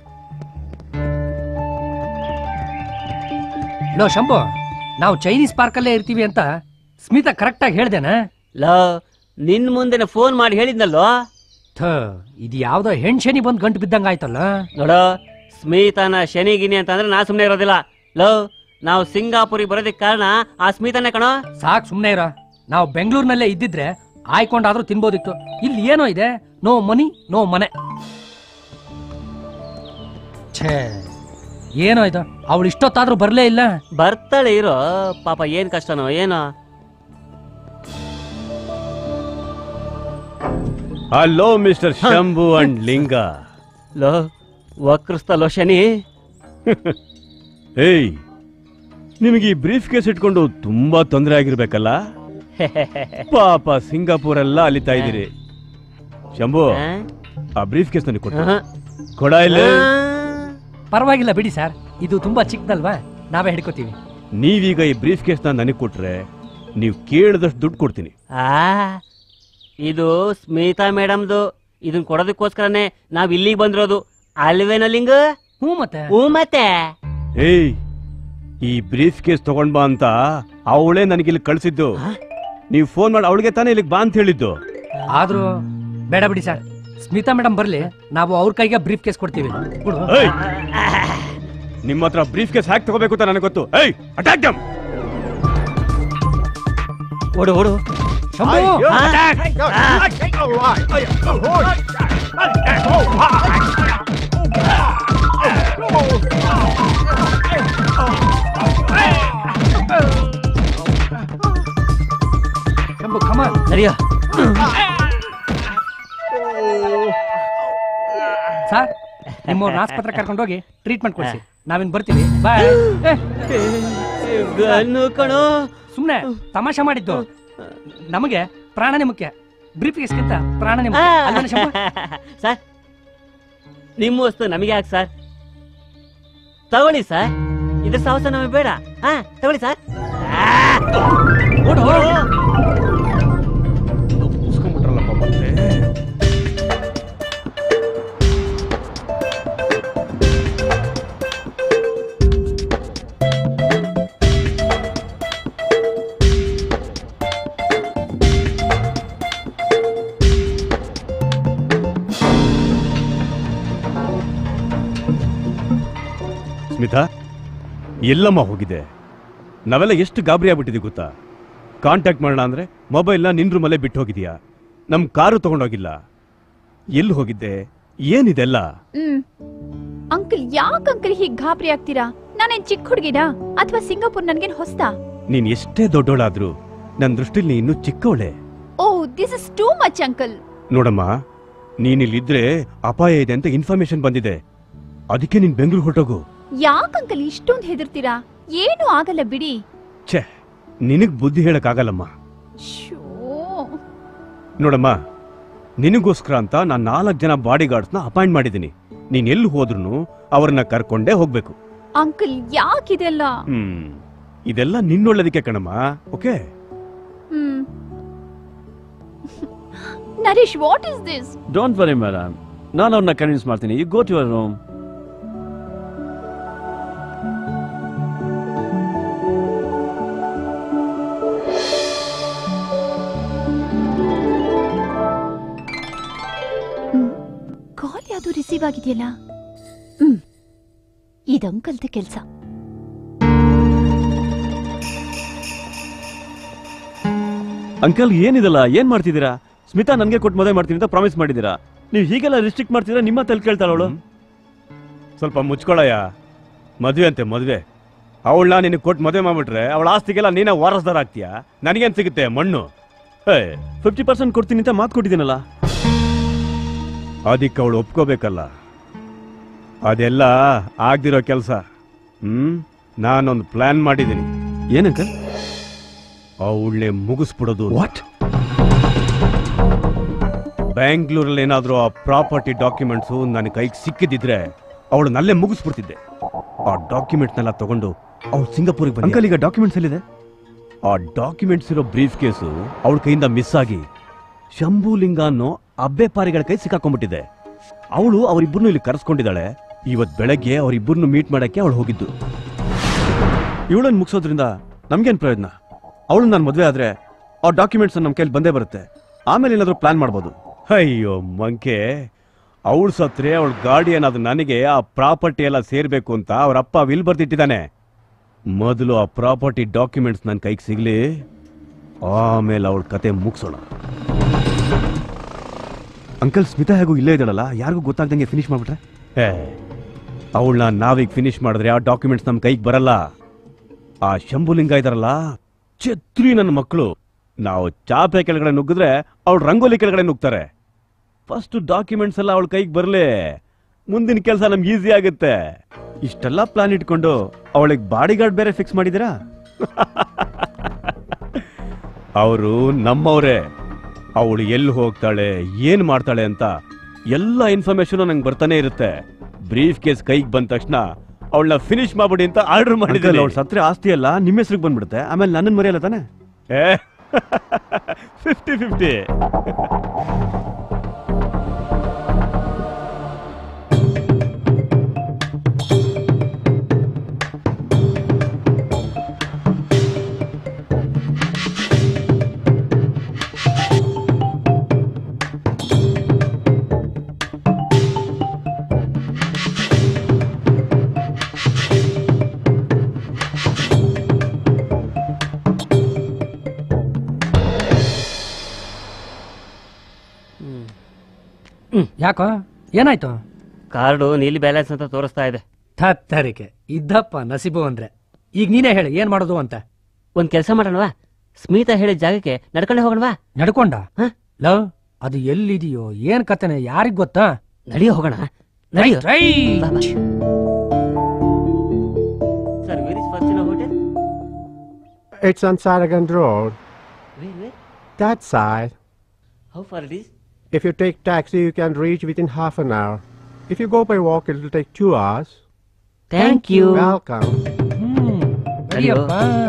ಲೋ ಶಂಭು ನಾವು ಚೈನೀಸ್ ಪಾರ್ಕಲ್ಲೇ ಇರ್ತೀವಿ ಅಂತ ಸ್ಮಿತಾ ಕರೆಕ್ಟಾಗಿ ಹೇಳ್ದೇನಾ ಲೋ ನಿನ್ ಮುಂದೆ ಫೋನ್ ಮಾಡಿ ಹೇಳಿದ್ನಲ್ಲೋ ಥ ಇದು ಯಾವ್ದೋ ಹೆಣ್ ಶನಿ ಬಂದ್ ಗಂಟು ಬಿದ್ದಂಗ ಆಯ್ತಲ್ಲ ನೋಡೋ ಸ್ಮಿತಾನ ಶನಿ ಗಿನಿ ಅಂತಂದ್ರೆ ನಾ ಸುಮ್ಮನೆ ಇರೋದಿಲ್ಲ ಲೋ ನಾವು ಸಿಂಗಾಪುರಿಗೆ ಬರೋದಕ್ಕೆ ಕಾರಣ ಆ ಸ್ಮಿತಾನೇ ಕಣೋ ಸಾಕ್ ಸುಮ್ನೆ ಇರೋ ನಾವು ಬೆಂಗಳೂರಿನಲ್ಲೇ ಇದ್ದಿದ್ರೆ ಆಯ್ಕೊಂಡಾದ್ರೂ ತಿನ್ಬೋದಿತ್ತು ಇಲ್ಲಿ ಏನೋ ಇದೆ ನೋ ಮನಿ ನೋ ಮನೆ ಛೇ ಏನೋ ಇದು ಅವಳು ಇಷ್ಟೊತ್ತಾದ್ರೂ ಬರ್ಲೇ ಇಲ್ಲ ಬರ್ತಾಳೆ ಇರೋ ಪಾಪ ಏನ್ ಕಷ್ಟನೋ ಏನೋ hello mister Shambhu and Linga ಲೋ ವಕ್ರಿಸ್ತಲೋ ಶನಿ ಏಯ್ ನಿಮಗೆ ಈ ಬ್ರೀಫ್ ಕೇಸ್ ಇಟ್ಕೊಂಡು ತುಂಬಾ ತೊಂದರೆ ಆಗಿರ್ಬೇಕಲ್ಲ ಪಾಪ ಸಿಂಗಾಪುರ್ ಎಲ್ಲ ಅಲಿತಾ ಇದ್ದೀರಿ ಶಂಭು ಆ ಬ್ರೀಫ್ ಕೇಸ್ ನನಗೆ ಕೊಟ್ಟು ಕೊಡ ಇಲ್ಲಿ ಪರವಾಗಿಲ್ಲ ಬಿಡಿ ಸರ್ ಇದು ತುಂಬಾ ಚಿಕ್ಕದಲ್ವಾ ನಾವೇ ಹಿಡ್ಕೋತೀವಿ ನೀವೀಗ ಈ ಬ್ರೀಫ್ ಕೇಸ್ನ ನನಗೆ ಕೊಟ್ರೆ ನೀವು ಕೇಳಿದಷ್ಟು ದುಡ್ಡು ಕೊಡ್ತೀನಿ ಆ ಇದು ಸ್ಮಿತಾ ಮೇಡಮ್ದು ಇದನ್ ಕೊಡೋದಕ್ಕೋಸ್ಕರನೇ ನಾವ್ ಇಲ್ಲಿಗೆ ಬಂದಿರೋದು ಅಲ್ವೇನೋ ಲಿಂಗ ಹ್ಞೂ ಮತ್ತೆ ಹ್ಞೂ ಮತ್ತೆ ಏಯ್ ಈ ಬ್ರೀಫ್ ಕೇಸ್ ತಗೊಂಡ್ ಬಾ ಅಂತ ಅವಳೇ ನನಗೆ ಇಲ್ಲಿ ಕಳ್ಸಿದ್ದು ನೀವು ಫೋನ್ ಮಾಡಿ ಅವಳಿಗೆ ತಾನೇ ಇಲ್ಲಿಗೆ ಬಾ ಅಂತ ಹೇಳಿದ್ದು ಆದ್ರೂ ಬೇಡ ಬಿಡಿ ಸರ್ ಸ್ಮಿತಾ ಮೇಡಮ್ ಬರ್ಲಿ ನಾವು ಅವ್ರ ಕೈಗೆ ಬ್ರೀಫ್ ಕೇಸ್ ಕೊಡ್ತೀವಿ ಕೊಡು. ಏಯ್ ನಿಮ್ಮ ಹತ್ರ ಬ್ರೀಫ್ ಕೇಸ್ ಹ್ಯಾಕ್ ತಗೋಬೇಕು ಅಂತ ನನಗೆ ಗೊತ್ತು ಏಯ್ ಅಟ್ಯಾಕ್ ದಮ್ ಓಡು ಓಡು ಶಂಭು ಶಂಭು ಕಮಾನ್ ಸರಿಯಾ ಸರ್ ನಿಮ್ಮವ್ರನ್ನ ಆಸ್ಪತ್ರೆ ಕರ್ಕೊಂಡೋಗಿ ಟ್ರೀಟ್ಮೆಂಟ್ ಕೊಡಿಸಿ ನಾವಿನ್ ಬರ್ತೀವಿ ಬಾಯ್ ಕಣೋ ಸುಮ್ನೆ ತಮಾಷೆ ಮಾಡಿದ್ದು ನಮಗೆ ಪ್ರಾಣನೇ ಮುಖ್ಯ ಬ್ರೀಫ್ ಕೇಸ್ಗಿಂತ ಪ್ರಾಣನೇ ಮುಖ್ಯ ಅಲ್ವೇನೋ ಶಂಭು? ಸರ್ ನಿಮ್ಮ ವಸ್ತು ನಮಗೆ ಯಾಕೆ ಸರ್ ತಗೊಳ್ಳಿ ಸರ್ ಇದ್ರ ಸಾಹಸ ನಮಗೆ ಬೇಡ ಹಾ ತಗೊಳ್ಳಿ ಸರ್ ಓಡು, ಓಡು. ಸ್ಮಿತಾ ಎಲ್ಲಮ್ಮ ಹೋಗಿದೆ ನಾವೆಲ್ಲ ಎಷ್ಟು ಗಾಬರಿ ಆಗ್ಬಿಟ್ಟಿದೆ ಗೊತ್ತಾ ಕಾಂಟ್ಯಾಕ್ಟ್ ಮಾಡೋಣ ಅಂದ್ರೆ ಮೊಬೈಲ್ನ ನಿನ್ ರೂಮಲ್ಲೇ ಬಿಟ್ಟು ಹೋಗಿದ್ಯಾ ನಮ್ ಕಾರು ತಗೊಂಡೋಗಿಲ್ಲ ಎಲ್ಲಿ ಹೋಗಿದ್ದೆ ಏನಿದೆಲ್ಲ ಹ್ಮ್ ಅಂಕಲ್ ಯಾಕೆ ಅಂಕಲ್ ಹೀಗ್ ಗಾಬರಿ ಆಗ್ತೀರಾ ನಾನೇನ್ ಚಿಕ್ಕ ಹುಡುಗಿನಾ ಅಥವಾ ಸಿಂಗಾಪುರ್ ನನ್ಗೇನ್ ಹೊಸ್ತಾ ನೀನ್ ಎಷ್ಟೇ ದೊಡ್ಡೋಳಾದ್ರೂ ನನ್ ದೃಷ್ಟಿಲಿ ನೀ ಇನ್ನೂ ಚಿಕ್ಕವಳೆ oh this is too much uncle ನೋಡಮ್ಮ ನೀನಿಲ್ಲಿದ್ರೆ ಅಪಾಯ ಇದೆ ಅಂತ ಇನ್ಫಾರ್ಮೇಶನ್ ಬಂದಿದೆ ಅದಕ್ಕೆ ನೀನ್ ಬೆಂಗಳೂರು ಹೊರಟೋಗು ಯಾಕ್ ಅಂಕಲ್ ಇಷ್ಟೊಂದ್ ಹೆದರ್ತೀರಾ ಏನು ಆಗಲ್ಲ ಬಿಡಿ ಛೇ ನಿನಗ್ ಬುದ್ಧಿ ಹೇಳಕ್ಕಾಗಲ್ಲಮ್ಮ ಶೋ ನೋಡಮ್ಮ ನಿನಗೋಸ್ಕರ ಅಂತ ನಾನ್ ನಾಲ್ಕು ಜನ ಬಾಡಿ ಗಾರ್ಡ್ಸ್ನ ಅಪಾಯಿಂಟ್ ಮಾಡಿದ್ದೀನಿ ನೀನ್ ಎಲ್ಲಿ ಹೋದ್ರೂ ಅವ್ರನ್ನ ಕರ್ಕೊಂಡೇ ಹೋಗ್ಬೇಕು ಅಂಕಲ್ ಯಾಕಿದೆಲ್ಲ ಹ್ಮ್ ಇದೆಲ್ಲ ನಿನ್ನೊಳ್ಳೇದಕ್ಕೆ ಕಣಮ್ಮ ಓಕೆ ಹ್ಮ್ Naresh what is this don't worry madam ನಾನು ಅವ್ರನ್ನ ಕನ್ವಿನ್ಸ್ ಮಾಡ್ತೀನಿ you go to your room call ಯಾವ್ದು ರಿಸೀವ್ ಆಗಿದೆಯಲ್ಲ ಹ್ಮ್ ಇದು ಅಂಕಲ್ದ ಕೆಲ್ಸ ಅಂಕಲ್ ಏನಿದಲ್ಲ ಏನ್ ಮಾಡ್ತಿದ್ದೀರಾ ಸ್ಮಿತಾ ನನ್ಗೆ ಕೊಟ್ಟು ಮದುವೆ ಮಾಡ್ತೀನಿ ಅಂತ ಪ್ರಾಮಿಸ್ ಮಾಡಿದ್ದೀರಾ ನೀವು ಹೀಗೆಲ್ಲ ರಿಸ್ಟ್ರಿಕ್ಟ್ ಮಾಡ್ತಿದ್ರೆ ನಿಮ್ಮ ತಲೆ ಕೇಳ್ತಾಳ ಅವಳು ಸ್ವಲ್ಪ ಮುಚ್ಕೊಳಯ್ಯ ಮದ್ವೆ ಅಂತೆ ಮದ್ವೆ ಅವಳನ್ನ ನಿನಗೆ ಕೊಟ್ಟು ಮದುವೆ ಮಾಡ್ಬಿಟ್ರೆ ಅವಳ ಆಸ್ತಿಗೆಲ್ಲ ನೀನೇ ವಾರಸ್ದಾರ ಆಗ್ತೀಯಾ ನನಗೇನ್ ಸಿಗುತ್ತೆ ಮಣ್ಣು ಹೇ ಫಿಫ್ಟಿ ಪರ್ಸೆಂಟ್ ಕೊಡ್ತೀನಿ ಅಂತ ಮಾತು ಕೊಟ್ಟಿದ್ದೀನಲ್ಲ ಅದಕ್ಕೆ ಅವಳು ಒಪ್ಕೋಬೇಕಲ್ಲ ಅದೆಲ್ಲ ಆಗ್ದಿರೋ ಕೆಲಸ ಹ್ಮ್ ನಾನೊಂದು ಪ್ಲಾನ್ ಮಾಡಿದ್ದೀನಿ ಏನಂಕಲ್ ಅವಳನ್ನೇ ಮುಗಿಸ್ಬಿಡೋದು ವಾಟ್ ಬ್ಯಾಂಗ್ಳೂರಲ್ಲಿ ಏನಾದ್ರೂ ಆ ಪ್ರಾಪರ್ಟಿ ಡಾಕ್ಯುಮೆಂಟ್ಸು ನನ್ನ ಕೈಗೆ ಸಿಕ್ಕಿದಿದ್ರೆ ಅವಳು ನಲ್ಲೇ ಮುಗಿಸ್ಬಿಡ್ತಿದ್ದೆ ಆ ಡಾಕ್ಯುಮೆಂಟ್ನೆಲ್ಲ ತಗೊಂಡು ಅವಳು ಸಿಂಗಾಪುರಿಗೆ ಬಂದ ಅಂಕಲ್ ಈಗ ಡಾಕ್ಯುಮೆಂಟ್ಸ್ ಎಲ್ಲಿದೆ ಆ ಡಾಕ್ಯುಮೆಂಟ್ಸ್ ಇರೋ ಬ್ರೀಫ್ ಕೇಸು ಅವಳ ಕೈಯಿಂದ ಮಿಸ್ ಆಗಿ ಶಂಭುಲಿಂಗ ಅನ್ನೋ ಅಬ್ಬೆ ಪಾರಿಗಳ ಕೈ ಸಿಕ್ಕಾಕೊಂಡ್ಬಿಟ್ಟಿದೆ ಅವಳು ಅವರಿಬ್ಬರನ್ನು ಇಲ್ಲಿ ಕರೆಸ್ಕೊಂಡಿದ್ದಾಳೆ ಇವತ್ ಬೆಳಗ್ಗೆ ಅವರಿಬ್ಬರನ್ನು ಮೀಟ್ ಮಾಡಕ್ಕೆ ಅವಳು ಹೋಗಿದ್ದು ಇವಳನ್ನ ಮುಗಿಸೋದ್ರಿಂದ ನಮ್ಗೇನ್ ಪ್ರಯೋಜನ ಅವಳು ನಾನು ಮದುವೆ ಆದ್ರೆ ಆ ಡಾಕ್ಯುಮೆಂಟ್ಸ್ ನಮ್ಮ ಕೈಲಿ ಬಂದೇ ಬರುತ್ತೆ ಆಮೇಲೆ ಏನಾದ್ರೂ ಪ್ಲಾನ್ ಮಾಡ್ಬೋದು ಅಯ್ಯೋ ಮಂಕೆ ಅವಳು ಸತ್ರೆ ಅವಳ ಗಾಡಿ ಏನಾದ್ರು ನನಗೆ ಆ ಪ್ರಾಪರ್ಟಿ ಎಲ್ಲ ಸೇರ್ಬೇಕು ಅಂತ ಅವ್ರ ಅಪ್ಪ ವಿಲ್ ಬರ್ದಿಟ್ಟಿದ್ದಾನೆ ಮೊದಲು ಆ ಪ್ರಾಪರ್ಟಿ ಡಾಕ್ಯುಮೆಂಟ್ಸ್ ನನ್ನ ಕೈಗೆ ಸಿಗ್ಲಿ ಆಮೇಲೆ ಅವಳ ಕತೆ ಮುಗಿಸೋಣ ಅಂಕಲ್ ಸ್ಮಿತಾ ಹೇಗೂ ಇಲ್ಲೇ ಇದ್ದಾಳಲ್ಲ ಯಾರಿಗೂ ಗೊತ್ತಾಗ್ದಂಗೆ ಫಿನಿಶ್ ಮಾಡ್ಬಿಟ್ರೆ ಏ ಅವಳನ್ನ ನಾವೀಗ ಫಿನಿಶ್ ಮಾಡಿದ್ರೆ ಆ ಡಾಕ್ಯುಮೆಂಟ್ಸ್ ನಮ್ಮ ಕೈಗೆ ಬರಲ್ಲ ಆ ಶಂಭುಲಿಂಗ ಇದಾರಲ್ಲ ಛತ್ರಿ ನನ್ನ ಮಕ್ಕಳು ನಾವು ಚಾಪೆ ಕೆಳಗಡೆ ನುಗ್ಗಿದ್ರೆ ಅವಳು ರಂಗೋಲಿ ಕೆಳಗಡೆ ನುಗ್ತಾರೆ ಫಸ್ಟ್ ಡಾಕ್ಯುಮೆಂಟ್ಸ್ ಎಲ್ಲ ಅವಳ ಕೈಗೆ ಬರಲಿ ಮುಂದಿನ ಕೆಲಸ ನಮ್ಗೆ ಈಸಿ ಆಗುತ್ತೆ ಇಷ್ಟೆಲ್ಲ ಪ್ಲಾನ್ ಇಟ್ಕೊಂಡು ಅವಳಿಗೆ ಬಾಡಿ ಗಾರ್ಡ್ ಬೇರೆ ಫಿಕ್ಸ್ ಮಾಡಿದ್ದೀರಾ ಅವರು ನಮ್ಮವರೇ ಅವಳು ಎಲ್ಲಿ ಹೋಗ್ತಾಳೆ ಏನ್ ಮಾಡ್ತಾಳೆ ಅಂತ ಎಲ್ಲ ಇನ್ಫಾರ್ಮೇಶನ್ ನಂಗೆ ಬರ್ತಾನೆ ಇರುತ್ತೆ ಬ್ರೀಫ್ ಕೇಸ್ ಕೈಗೆ ಬಂದ ತಕ್ಷಣ ಅವಳನ್ನ ಫಿನಿಶ್ ಮಾಡ್ಬಿಡಿ ಅಂತ ಆರ್ಡರ್ ಮಾಡಿದ್ರೆ ಅವಳು ಸತ್ರೆ ಆಸ್ತಿ ಎಲ್ಲ ನಿಮ್ಮ ಹೆಸರಿಗೆ ಬಂದ್ಬಿಡುತ್ತೆ ಆಮೇಲೆ ನನ್ನನ್ನು ಮರೆಯಲ್ಲ ತಾನೆ ಏ ಫಿಫ್ಟಿ ಫಿಫ್ಟಿ ಯಾಕೋ ಏನಾಯ್ತು ಕಾರ್ಡು ನೀಲಿ ಬ್ಯಾಲೆನ್ಸ್ ಅಂತ ತೋರಿಸ್ತಾ ಇದೆ ತತ್ತರಿಕೆ ಇದ್ದಪ್ಪ ನಸೀಬು ಅಂದ್ರೆ ಈಗ ನೀನೇ ಹೇಳಿ ಏನ್ ಮಾಡೋದು ಅಂತ ಒಂದ್ ಕೆಲಸ ಮಾಡೋಣವಾ ಸ್ಮಿತಾ ಹೇಳಿದ ಜಾಗಕ್ಕೆ ನಡ್ಕೊಂಡೆ ಹೋಗೋಣವಾ ನಡ್ಕೊಂಡ ಲವ್ ಅದು ಎಲ್ಲಿದೆಯೋ ಏನ್ ಕತೆನೆ ಯಾರಿಗ್ ಗೊತ್ತಾ ನಡಿಯೋ ಹೋಗೋಣ ನಡಿಯೋ Right, ಬಾ, ಬಾ. Sir where is first hotel It's on Saragand Road. Where, where? That side. How far it is? If you take taxi, you can reach within half an hour. If you go by walk, it will take two hours. Thank you. Welcome. ನಡಿಯಪ್ಪ.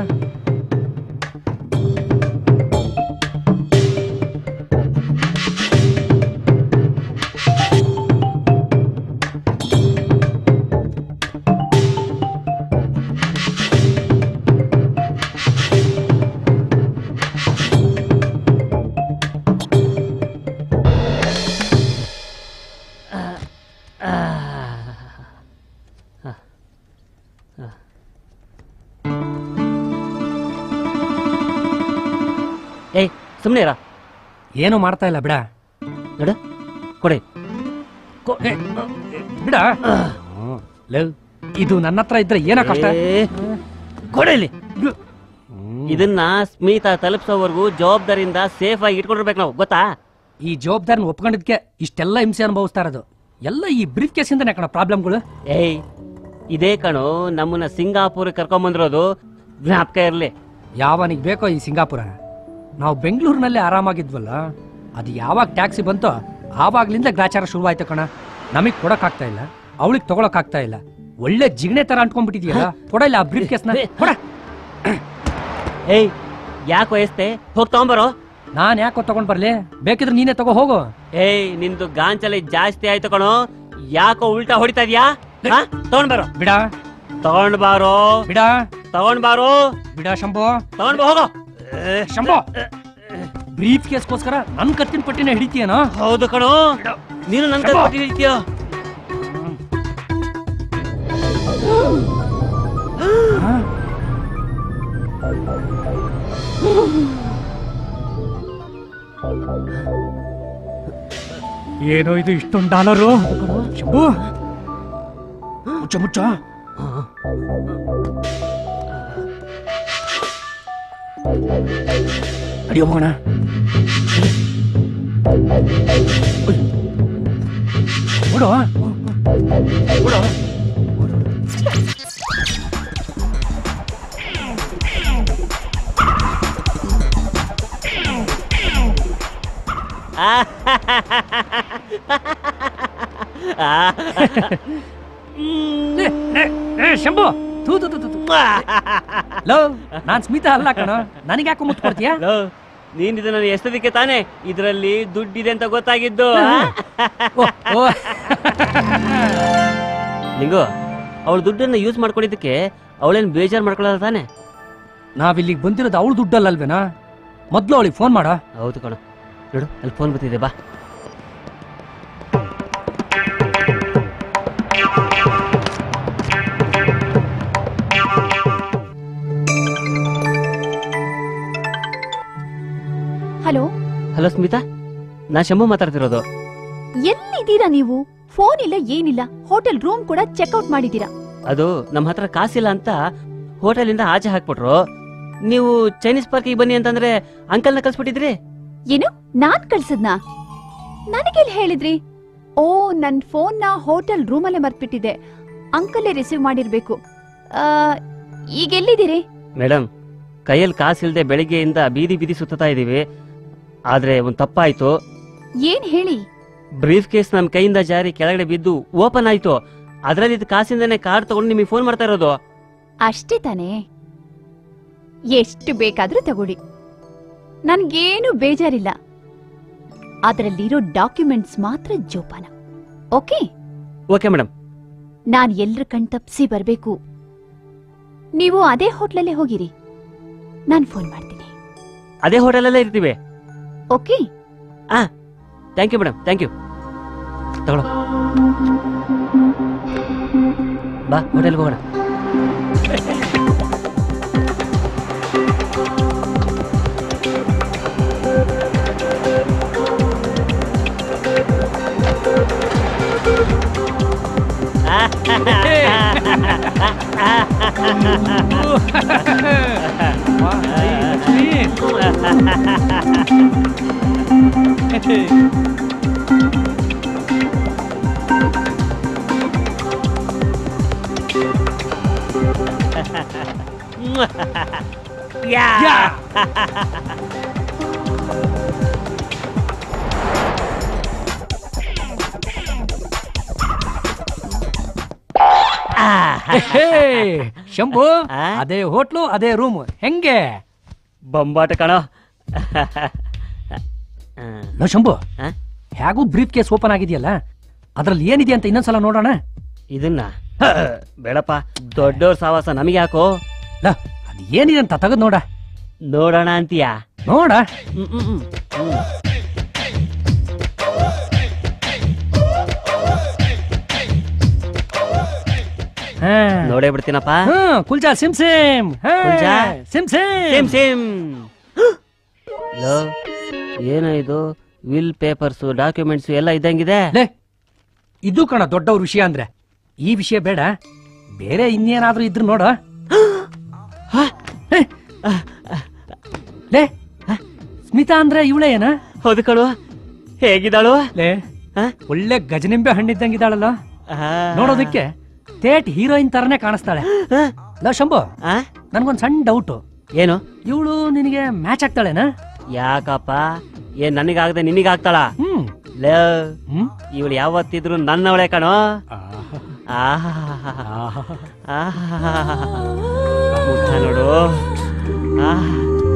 ಏಯ್ ಸುಮ್ಮನೆ ಇರ ಏನು ಮಾಡ್ತಾ ಇಲ್ಲ ಬಿಡ ನೋಡು ಕೊಡಿ ಏ, ಬಿಡ ಲವ್ ಇದು ನನ್ನ ಹತ್ರ ಇದ್ರೆ ಏನ ಕಷ್ಟ ಕೊಡಲಿ ಇದನ್ನ ಸ್ಮಿತಾ ತಲುಪಿಸೋವರೆಗೂ ಜವಾಬ್ದಾರಿಯಿಂದ ಸೇಫ್ ಆಗಿ ಇಟ್ಕೊಂಡಿರ್ಬೇಕು ನಾವು ಗೊತ್ತಾ ಈ ಜವಾಬ್ದಾರಿನ ಒಪ್ಕೊಂಡಿದ್ಕೆ ಇಷ್ಟೆಲ್ಲ ಹಿಂಸೆ ಅನುಭವಿಸ್ತಾ ಇರೋದು ಎಲ್ಲ ಈ ಬ್ರೀಫ್ ಕೇಸಿಂದನೇ ಕಣ ಪ್ರಾಬ್ಲಮ್ಗಳು ಏಯ್ ಇದೇ ಕಣು ನಮ್ಮನ್ನ ಸಿಂಗಾಪುರ್ ಕರ್ಕೊಂಬಂದಿರೋದು ಜ್ಞಾಪಕ ಇರ್ಲಿ ಯಾವನಿಗೆ ಬೇಕೋ ಈ ಸಿಂಗಾಪುರ ನಾವು ಬೆಂಗಳೂರಿನಲ್ಲೇ ಆರಾಮಾಗಿದ್ವಲ್ಲ ಅದು ಯಾವಾಗ ಟ್ಯಾಕ್ಸಿ ಬಂತೋ ಆವಾಗ್ಲಿಂದ ಗ್ರಾಚಾರ ಶುರುವಾಯ್ತು ಕಣ ನಮಗ್ ಕೊಡಕ್ಕಾಗ್ತಾ ಇಲ್ಲ ಅವಳಿಗೆ ತಗೊಳಕ್ಕಾಗ್ತಾ ಇಲ್ಲ ಒಳ್ಳೆ ಜಿಗಣೆ ತರ ಅಂಟ್ಕೊಂಡ್ಬಿಟ್ಟಿದ್ಯಲ್ಲ ಕೊಡ ಇಲ್ಲ ಆ ಬ್ರೀಫ್ ಕೇಸ್ನ ಕೊಡ ಏಯ್ ಯಾಕೆ ವಯಸ್ತೆ ಹೋಗಿ ತಗೊಂಬರೋ ನಾನ್ ಯಾಕೋ ತಗೊಂಡ್ ಬರ್ಲಿ ಬೇಕಿದ್ರೆ ನೀನೇ ತಗೋ ಹೋಗು ಏಯ್ ನಿಂದು ಗಾಂಚಲಿ ಜಾಸ್ತಿ ಆಯ್ತು ಕಣೋ ಯಾಕೋ ಉಲ್ಟಾ ಹೊಡಿತಾ ಇದ್ಯಾ ಹಾ? ತಗೊಂಡ್ ಬಾರೋ ಬಿಡ ತಗೊಂಡ್ ಬಾರೋ ಬಿಡ ತಗೊಂಡ್ ಬಾರೋ ಬಿಡ ಶಂಭೋ ತಗೊಂಡ್ ಬಾ ಹೋಗೋ ಶಂಭೋ ಬ್ರೀಫ್ ಕೇಸ್ಗೋಸ್ಕರ ನನ್ ಕತ್ತಿನ ಪಟ್ಟಿನ ಹಿಡಿತೀಯನೋ ಹೌದು ಕಣೋ ನೀನು ನನ್ ಶಂಭೋ. ಕೈ ಹಿಡಿತೀಯ ಏನೋ ಇದು ಇಷ್ಟೊಂದು ಡಾಲರು ಶಂಭು ಮುಚ್ಚ ಮುಚ್ಚ ಅಡಿ ಹೋಗೋಣ ಓಡೋ ಓಡೋ ಶಂಭು ತೂ ತೂ ತೂ ತೂ, ತೂ. ಲೋ ನಾನ್ ಸ್ಮಿತಾ ಅಲ್ಲ ಕಣ ನನಗೆ ಯಾಕೆ ಮುತ್ತು ಕೊಡ್ತೀಯಾ ನೀನ್ ಇದನ್ನ ಎಷ್ಟದಕ್ಕೆ ತಾನೇ ಇದರಲ್ಲಿ ದುಡ್ಡಿದೆ ಅಂತ ಗೊತ್ತಾಗಿದ್ದು ಲಿಂಗು ಅವಳು ದುಡ್ಡನ್ನ ಯೂಸ್ ಮಾಡ್ಕೊಂಡಿದ್ದಕ್ಕೆ ಅವಳೇನ್ ಬೇಜಾರ್ ಮಾಡ್ಕೊಳ್ಳಲ್ಲ ತಾನೆ ನಾವಿಲ್ಲಿಗೆ ಬಂದಿರೋದು ಅವಳು ದುಡ್ಡಲ್ಲಲ್ವೇನಾ ಮೊದ್ಲು ಅವಳಿಗೆ ಫೋನ್ ಮಾಡ ಹೌದು ಕಣ ನೋಡು ಅಲ್ಲಿ ಫೋನ್ ಬರ್ತಿದೆ ಬಾ ಹಲೋ ಹಲೋ ಸ್ಮಿತಾ ನಾ ಶಂಭು ಮಾತಾಡ್ತಿರೋದು ಎಲ್ಲಿದ್ದೀರಾ ನೀವು ಫೋನ್ ಇಲ್ಲ ಏನಿಲ್ಲ ಹೋಟೆಲ್ ರೂಮ್ ಕೂಡ ಚೆಕ್ಔಟ್ ಮಾಡಿದ್ದೀರಾ ಅದು ನಮ್ಮ ಹತ್ರ ಕಾಸಿಲ್ಲ ಅಂತ ಹೋಟೆಲಿಂದ ಆಚೆ ಹಾಕ್ಬಿಟ್ರು ನೀವು ಚೈನೀಸ್ ಪಾರ್ಕಿಗೆ ಬನ್ನಿ ಅಂತಂದ್ರೆ ಅಂಕಲ್ನ ಕಳ್ಸ್ಬಿಟ್ಟಿದ್ರಿ ಏನು ನಾನ್ ಕಳ್ಸದ್ನಾ ನನಗೆಲ್ಲಿ ಹೇಳಿದ್ರಿ ಓ ನನ್ ಫೋನ್ ನ ಹೋಟೆಲ್ ರೂಮಲ್ಲೇ ಮರ್ತ್ಬಿಟ್ಟಿದೆ ಅಂಕಲೇ ರಿಸೀವ್ ಮಾಡಿರ್ಬೇಕು ಆ, ಈಗ ಎಲ್ಲಿದ್ದೀರಿ ಮೇಡಮ್ ಕೈಯಲ್ಲಿ ಕಾಸಿಲ್ದೆ ಬೆಳಿಗ್ಗೆಯಿಂದ ಬೀದಿ ಬೀದಿ ಸುತ್ತಾ ಇದೀವಿ ಆದ್ರೆ ಒಂದ್ ತಪ್ಪಾಯ್ತು ಏನ್ ಹೇಳಿ ಬ್ರೀಫ್ ಕೇಸ್ ನಮ್ ಕೈಯಿಂದ ಜಾರಿ ಕೆಳಗಡೆ ಬಿದ್ದು ಓಪನ್ ಆಯ್ತು ಅದ್ರಲ್ಲಿ ಇದು ಕಾಸಿಂದನೇ ಕಾರ್ಡ್ ತಗೊಂಡು ನಿಮಗೆ ಫೋನ್ ಮಾಡ್ತಾ ಇರೋದು ಅಷ್ಟೇ ತಾನೇ ಎಷ್ಟು ಬೇಕಾದ್ರೂ ತಗೊಳ್ಳಿ ನನ್ಗೇನು ಬೇಜಾರಿಲ್ಲ ಅದರಲ್ಲಿರೋ ಡಾಕ್ಯುಮೆಂಟ್ಸ್ ಮಾತ್ರ ಜೋಪಾನ ಓಕೆ ಓಕೆ ಮೇಡಮ್ ನಾನ್ ಎಲ್ರ ಕಣ್ ತಪ್ಸಿ ಬರ್ಬೇಕು ನೀವು ಅದೇ ಹೋಟ್ಲಲ್ಲೇ ಹೋಗಿರಿ ನಾನ್ ಫೋನ್ ಮಾಡ್ತೀನಿ ಅದೇ ಹೋಟೆಲಲ್ಲೇ ಇರ್ತೀವಿ ಓಕೆ ಆ thank you madam thank you ತಗೊಳ್ಳೋ ಬಾ ಹೋಟೆಲ್ಗೆ ಹೋಗೋಣ ಹೇ, ಶಂಭು ಅದೇ ಹೋಟ್ಲು ಅದೇ ರೂಮ್ ಹೆಂಗೆ ಬೊಂಬಾಟ ಕಣೋ ಲೋ ಶಂಭು ಹೇಗೂ ಬ್ರೀಫ್ ಕೇಸ್ ಓಪನ್ ಆಗಿದೆಯಲ್ಲ ಅದ್ರಲ್ಲಿ ಏನಿದೆ ಅಂತ ಇನ್ನೊಂದ್ಸಲ ನೋಡೋಣ ಇದನ್ನ ಬೇಡಪ್ಪ ದೊಡ್ಡವ್ರ ಸಾವಾಸ ನಮಗೆ ಯಾಕೋ ಅದು ಏನಿದೆ ಅಂತ ತೆಗೆದು ನೋಡ ನೋಡೋಣ ಅಂತೀಯಾ ನೋಡ ಹ್ಮ್, ಹ್ಮ್, ಹ್ಮ್. ಹ್ಮ್. ಹಾ. ನೋಡೇ ಬಿಡ್ತೀನಪ್ಪ ಹ್ಮ್ ಕುಲ್ಜಾ ಸಿಮ್ ಸಿಮ್ ಹಾ, ಕುಲ್ಜಾ? ಸಿಮ್ ಸಿಮ್ ಸೇಮ್ ಸೇಮ್ ಲೋ ಏನೋ ಇದು ವಿಲ್ ಪೇಪರ್ಸ್ ಡಾಕ್ಯುಮೆಂಟ್ಸ್ ಎಲ್ಲ ಇದ್ದಂಗಿದೆ ಲೇ ಇದು ಕಣ ದೊಡ್ಡವ್ರ ವಿಷಯ ಅಂದ್ರೆ ಈ ವಿಷಯ ಬೇಡ ಬೇರೆ ಇನ್ನೇನಾದ್ರೂ ಇದ್ರು ನೋಡ ಲೇ ಸ್ಮಿತಾ ಅಂದ್ರೆ ಇವಳೇ ಏನ ಹೌದು ಕಣು ಹೇಗಿದ್ದಾಳು ಲೇ ಒಳ್ಳೆ ಗಜನಿಂಬೆ ಹಣ್ಣಿದ್ದಂಗಿದ್ದಾಳಲ್ಲ ನೋಡೋದಕ್ಕೆ ತೇಟ್ ಹೀರೋಯಿನ್ ತರನೇ ಕಾಣಿಸ್ತಾಳೆ ಲೋ ಶಂಭು ನನ್ಗೊಂದ್ ಸಣ್ಣ ಡೌಟ್ ಏನು ಇವಳು ನಿನಗೆ ಮ್ಯಾಚ್ ಆಗ್ತಾಳೆನಾ ಯಾಕಪ್ಪ ಏನ್ ನನಗಾಗದೆ ನಿನಗಾಗ್ತಾಳ ಹ್ಮ್ ಲೇ ಇವಳು ಯಾವತ್ತಿದ್ರು ನನ್ನವಳೆ ಕಣೋ ಆಹಾ ಆಹಾ ಮುಖ ನೋಡು ಆಹ್.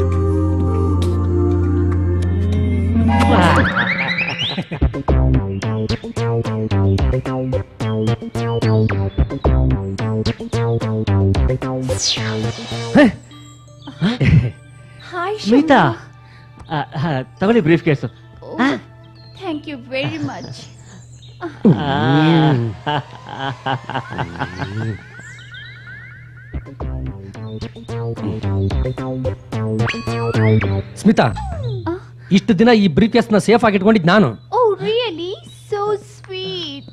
ಹಾಯ್ ಸ್ಮಿತಾ ಆ, ಆ, ತಗೊಳ್ಳಿ briefcase thank you very much Smita ಇಷ್ಟು ದಿನ ಈ ಬ್ರೀಫ್ ಕೇಸ್ ನ ಸೇಫ್ ಆಗಿ ಇಟ್ಕೊಂಡಿದ್ ನಾನು oh really so sweet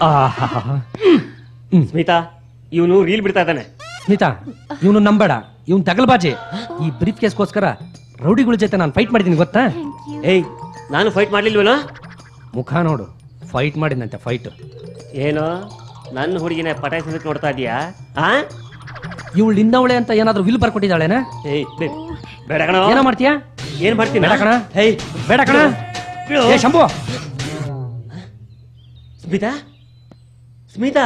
Smita ಇವನು ರೀಲ್ ಬಿಡ್ತಾ ಇದ್ದಾನೆ ಸ್ಮಿತಾ ಇವನು ನಂಬೇಡ ಇವನ್ ತಗಲ್ಬಾಜಿ ಈ ಬ್ರೀಫ್ ಕೇಸ್ಗೋಸ್ಕರ ರೌಡಿಗಳ ಜೊತೆ ನಾನು ಫೈಟ್ ಮಾಡಿದ್ದೀನಿ ಗೊತ್ತಾ ಏಯ್ ನಾನು ಫೈಟ್ ಮಾಡ್ಲಿಲ್ವೇನೋ ಮುಖ ನೋಡು ಫೈಟ್ ಮಾಡಿದಂತೆ ಫೈಟ್ ಏನು ನನ್ನ ಹುಡುಗಿನ ಪಟಾಯಿಸೋದಕ್ಕೆ ನೋಡ್ತಾ ಇದೀಯಾ ಆ ಇವಳು ಇನ್ನವಳೆ ಅಂತ ಏನಾದ್ರೂ ವಿಲ್ ಬರ್ಕೊಟ್ಟಿದ್ದಾಳೆನಾ ಏಯ್ ಬೇ- ಬೇಡ ಕಣ ಏನೋ ಮಾಡ್ತೀಯಾ ಏನ್ ಮಾಡ್ತೀನಿ ಬೇಡ ಕಣ ಹೇಯ್ ಬೇಡ ಕಣ ಏ ಶಂಭು ಸ್ಮಿತಾ ಸ್ಮಿತಾ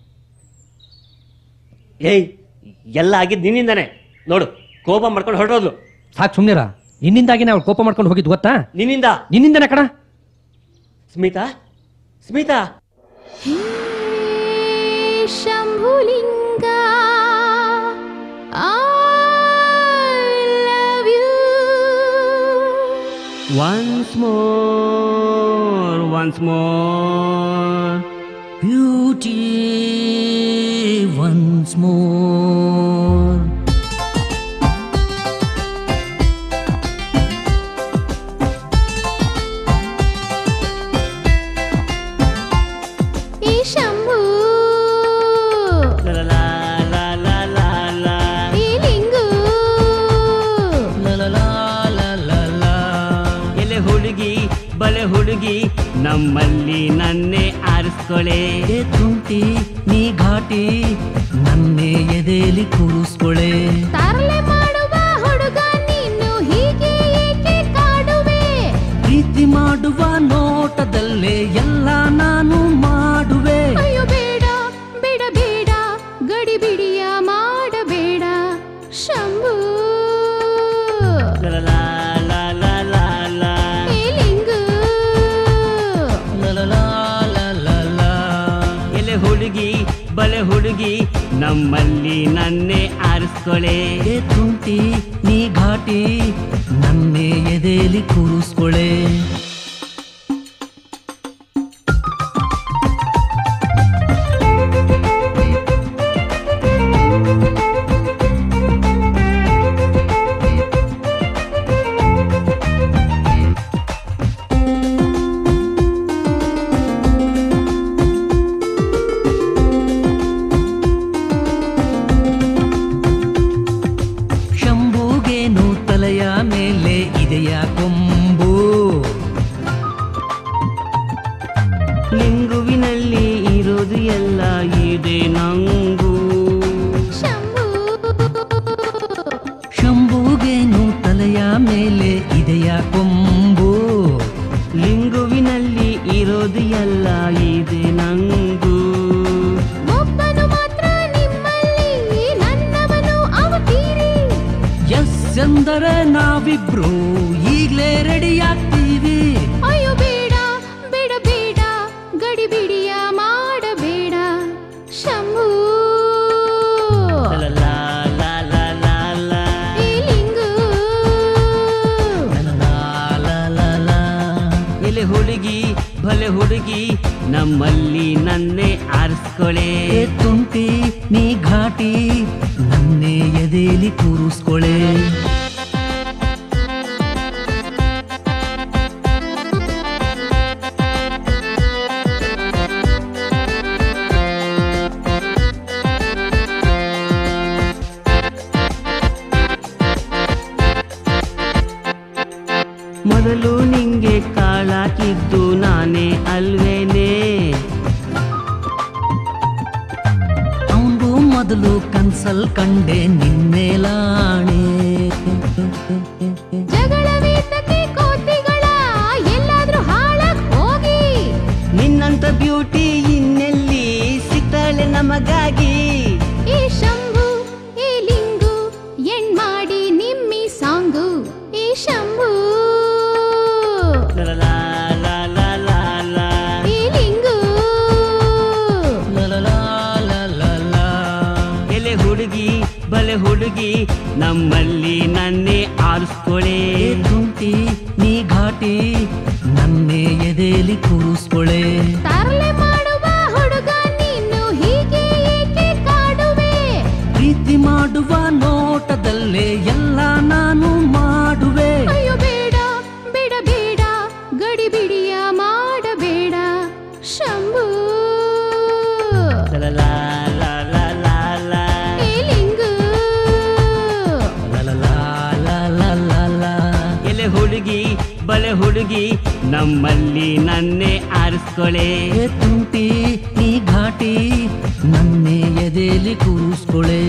ಏಯ್ ಎಲ್ಲ ಆಗಿದ್ ನಿನ್ನಿಂದಾನೆ ನೋಡು ಕೋಪ ಮಾಡ್ಕೊಂಡು ಹೊರಟೋದ್ಲು ಸಾಕು ಸುಮ್ನಿರ ನಿನ್ನಿಂದಾಗಿನೇ ಅವಳು ಕೋಪ ಮಾಡ್ಕೊಂಡು ಹೋಗಿದ್ದು ಗೊತ್ತಾ ನಿನ್ನಿಂದ ನಿನ್ನಿಂದನೇ ಕಣ Smita Smita Shambhulinga once more once more beauty once more ಈ ಶಂಭು ಈ ಲಿಂಗು ಎಲೆ ಹುಡುಗಿ ಬಲೆ ಹುಡುಗಿ ನಮ್ಮಲ್ಲಿ ನನ್ನೇ ಆರಿಸ್ಕೊಳೆ ತುಂಟಿ ನೀ ಘಾಟಿ ನನ್ನೇ ಎದೆಲಿ ಕೂರಿಸ್ಕೊಳೆ ತರಲೆ ಮಾಡುವ ಹುಡುಗ ನೀನು ಹೀಗೆ ಏಕೆ ಕಾಡುವೆ ಪ್ರೀತಿ ಮಾಡುವ ನೋಟದಲ್ಲೇ ಎಲ್ಲ ನಾನು ಮಾಡುವೆ ಅಯ್ಯೋ ಬೇಡ ಬೇಡ ಬೇಡ ಗಡಿ ಬಿಡಿಯ ಮಾಡಬೇಡ ಶಂಭು ಈ ಲಿಂಗು ಎಲೆ ಹುಡುಗಿ ಬಲೆ ಹುಡುಗಿ ನಮ್ಮಲ್ಲಿ ನನ್ನೇ ಆರಿಸ್ಕೊಳೆ ಏ ತುಂಟಿ ನೀ ಘಾಟಿ ನನ್ನೇ ಎದೆಲಿ ಕೂರಿಸ್ಕೊಳೆ ಶಂಭುಗೇನು ತಲೆಯ ಮೇಲೆ ಇದೆಯ ಕೊಂಬು ಲಿಂಗುವಿನಲ್ಲಿ ಇರೋದು ಎಲ್ಲ ಇದೆ ನಂಗೂ ಶಂಭುಗೇನು ತಲೆಯ ಮೇಲೆ ಇದೆಯ ಕೊಂಬು ಲಿಂಗುವಿನಲ್ಲಿ ಇರೋದು ಎಲ್ಲ ಇದೆ ನಂಗೂ ಒಬ್ಬನು ಮಾತ್ರ ನಿಮ್ಮಲ್ಲಿ ನನ್ನವನು ಅವತೀರಿ ಎಸ್ ಎಂದರೆ ನಾವಿಬ್ರು ಈಗ್ಲೇ ರೆಡಿ ಆಗ್ತೀವಿ ಅಯ್ಯೋ ಬೇಡ ಬೇಡ ಬೇಡ ಗಡಿ ಬಿಡಿಯ ಮಾಡಬೇಡ ಶಂಭು ಈ ಲಿಂಗು ಎಲೆ ಹುಡುಗಿ ಭಲೆ ಹುಡುಗಿ ನಮ್ಮಲ್ಲಿ ನನ್ನೇ ಆರಿಸ್ಕೊಳೆ ಏ ತುಂಟಿ ನೀ ಘಾಟಿ ನನ್ನೇ ಎದೆಲಿ ಕೂರಿಸ್ಕೊಳೆ ಮೊದಲು ನಿಂಗೆ ಕಾಳಾಕಿದ್ದು ನಾನೇ ಅಲ್ವೇನೆ ಅವನು ಮೊದಲು ಕನ್ಸಲ್ ಕಂಡೆ ನಿನ್ನೇಲಾಣೆ ಜಗಳವೇತಕ್ಕೆ ಕೋತಿಗಳ ಎಲ್ಲಾದ್ರೂ ಹಾಳಾಗ್ ಹೋಗಿ ನಿನ್ನಂತ ಬ್ಯೂಟಿ ಇನ್ನೆಲ್ಲಿ ಸಿಗ್ತಾಳೆ ನಮಗಾಗಿ ಈ ಶಂಭು ಈ ಲಿಂಗು ಎಣ್ ಮಾಡಿ ನಿಮ್ಮಿ ಸಾಂಗು ಈ ಶಂಭು ಈ ಲಿಂಗು ಎಲೆ ಹುಡುಗಿ ಬಲೆ ಹುಡುಗಿ ನಮ್ಮಲ್ಲಿ ನನ್ನೇ ಆರಿಸ್ಕೊಳೆ ಏ ತುಂಟಿ ನೀ ಘಾಟಿ ನನ್ನೇ ಎದೆಲಿ ಕೂರಿಸ್ಕೊಳೆ ತರಲೆ ಮಾಡುವ ಹುಡುಗ ನೀನು ಹೀಗೆ ಏಕೆ ಕಾಡುವೆ ಪ್ರೀತಿ ಮಾಡುವ ನೋಟದಲ್ಲೇ ಎಲ್ಲ ನಾನು ಮಾಡುವೆ ಅಯ್ಯೋ ಬೇಡ ಬೇಡ ಬೇಡ ಗಡಿ ಬಿಡಿಯ ಮಾಡಬೇಡ ಶಂಭು ಈ ಲಿಂಗು ಎಲೆ ಹುಡುಗಿ ಬಲೆ ಹುಡುಗಿ ನಮ್ಮಲ್ಲಿ ನನ್ನೇ ಆರಿಸ್ಕೊಳೆ ಏ ತುಂಟಿ ನೀ ಘಾಟಿ ನನ್ನೇ ಎದೆಲಿ ಕೂರಿಸ್ಕೊಳೆ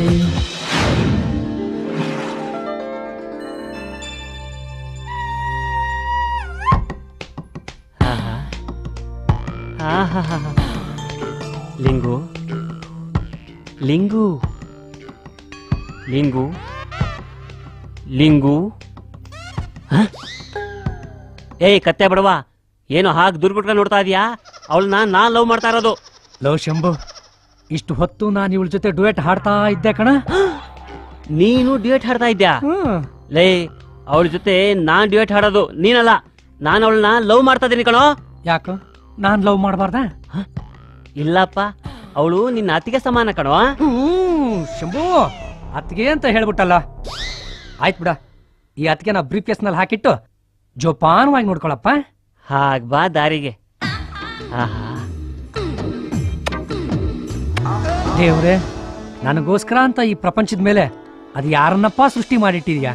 ಆಹಾಹಾಹಾ. ಲಿಂಗು ಲಿಂಗು ಲಿಂಗು ಲಿಂಗು ಹ? ಏಯ್ ಕತ್ತೆ ಬಡವ ಏನು ಹಾಗೆ ದುರ್ಗುಟ್ಕ ನೋಡ್ತಾ ಇದೀಯಾ ಅವಳನ್ನ ನಾನ್ ಲವ್ ಮಾಡ್ತಾ ಇರೋದು ಲವ್ ಶಂಭು ಇಷ್ಟು ಹೊತ್ತು ನಾನು ಇವಳ ಜೊತೆ ಡುಯೆಟ್ ಹಾಡ್ತಾ ಇದ್ದೆ ಕಣ ನೀನು ಡ್ಯೂಯೇಟ್ ಹಾಡ್ತಾ ಇದ್ಯಾ ಲೇ ಅವಳ ಜೊತೆ ನಾನ್ ಡ್ಯೂಯೇಟ್ ಹಾಡೋದು ನೀನಲ್ಲ ನಾನು ಅವಳನ್ನ ಲವ್ ಮಾಡ್ತಾ ಇದೀನಿ ಕಣೋ ಯಾಕೋ ನಾನ್ ಲವ್ ಮಾಡಬಾರ್ದ ಇಲ್ಲಪ್ಪ ಅವಳು ನಿನ್ನ ಅತಿಗೆ ಸಮಾನ ಕಣೋ ಶಂಭು ಅತ್ತಿಗೆ ಅಂತ ಹೇಳ್ಬಿಟ್ಟಲ್ಲ ಆಯ್ತು ಬಿಡ ಈ ಅತ್ತಿಗೆ ನಾ ಬ್ರೀಫ್ ಕೇಸ್ನಲ್ಲಿ ಹಾಕಿಟ್ಟು ಜೋಪಾನವಾಗಿ ನೋಡ್ಕೊಳಪ್ಪ ಹಾಗ್ ಬಾ ದಾರಿಗೆ ಆಹಾ ದೇವ್ರೆ ನನಗೋಸ್ಕರ ಅಂತ ಈ ಪ್ರಪಂಚದ ಮೇಲೆ ಅದು ಯಾರನ್ನಪ್ಪ ಸೃಷ್ಟಿ ಮಾಡಿಟ್ಟಿದ್ಯಾ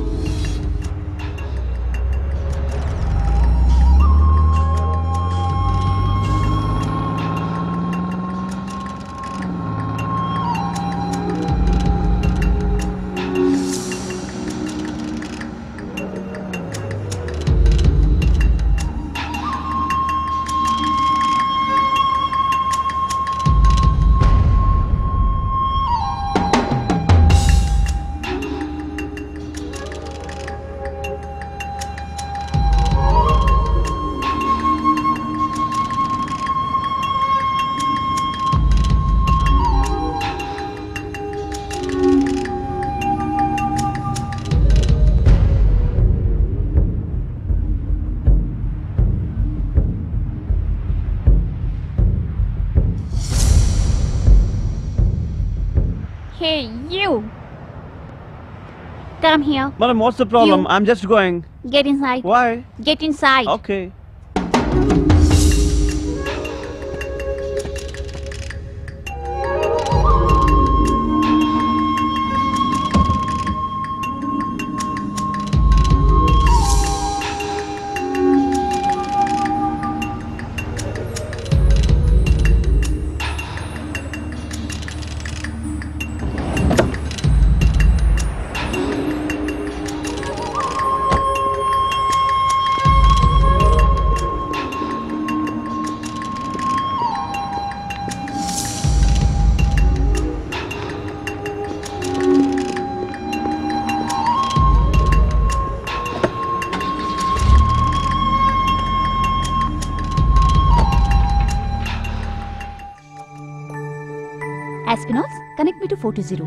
Hey, you! Come here. Madam, what's the problem? You- I'm just going. Get inside. Why? Get inside. Okay. Aspinalls, connect me to 420.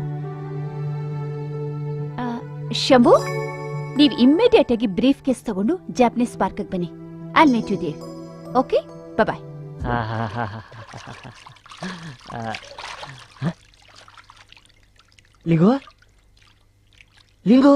ಆ, ಶಂಭು ನೀವು ಇಮ್ಮಿಡಿಯೇಟ್ ಆಗಿ ಬ್ರೀಫ್ ಕೇಸ್ ತಗೊಂಡು ಜಾಪನೀಸ್ ಪಾರ್ಕ್ ಬನ್ನಿ ಅಲ್ಲಿ meet you there okay bye Lingu Lingu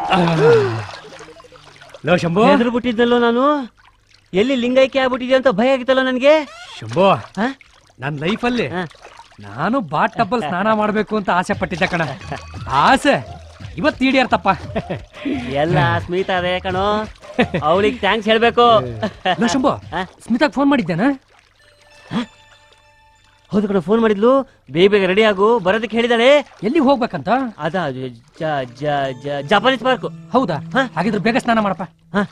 ಲೋ ಶಂಭು ಹೆದ್ರು ಬಿಟ್ಟಿದ್ದಲ್ಲೋ ನಾನು ಎಲ್ಲಿ ಲಿಂಗೈಕ್ಯ ಆಗ್ಬಿಟ್ಟಿದೆ ಅಂತ ಭಯ ಆಗಿತ್ತಲ್ಲ ನನಗೆ ಶಂಭು ನನ್ನ ಲೈಫಲ್ಲಿ ನಾನು ಬಾತ್ ಟಬ್ಬಲ್ ಸ್ನಾನ ಮಾಡ್ಬೇಕು ಅಂತ ಆಸೆ ಪಟ್ಟಿದ್ದೆ ಕಣ ಆಸೆ ಇವತ್ತು ಈಡೇರ್ತಪ್ಪ ಎಲ್ಲ ಸ್ಮಿತಾ ಅದೇ ಕಣೋ ಅವಳಿಗೆ ಥ್ಯಾಂಕ್ಸ್ ಹೇಳ್ಬೇಕು ಲೋ ಶಂಭು ಸ್ಮಿತಾಗ್ ಫೋನ್ ಮಾಡಿದ್ದೇನಾ ಹೌದು ಕಣ ಫೋನ್ ಮಾಡಿದ್ಲು ಬೇಗ ಬೇಗ ರೆಡಿ ಆಗು ಬರೋದಕ್ಕೆ ಹೇಳಿದಾಳೆ ಎಲ್ಲಿ ಹೋಗ್ಬೇಕಂತ ಅದ ಜ- ಜ- ಜ- ಜಪಾನೀಸ್ ಪಾರ್ಕ್ ಹೌದಾ ಹಾಗಿದ್ರೆ ಬೇಗ ಸ್ನಾನ ಮಾಡಪ್ಪ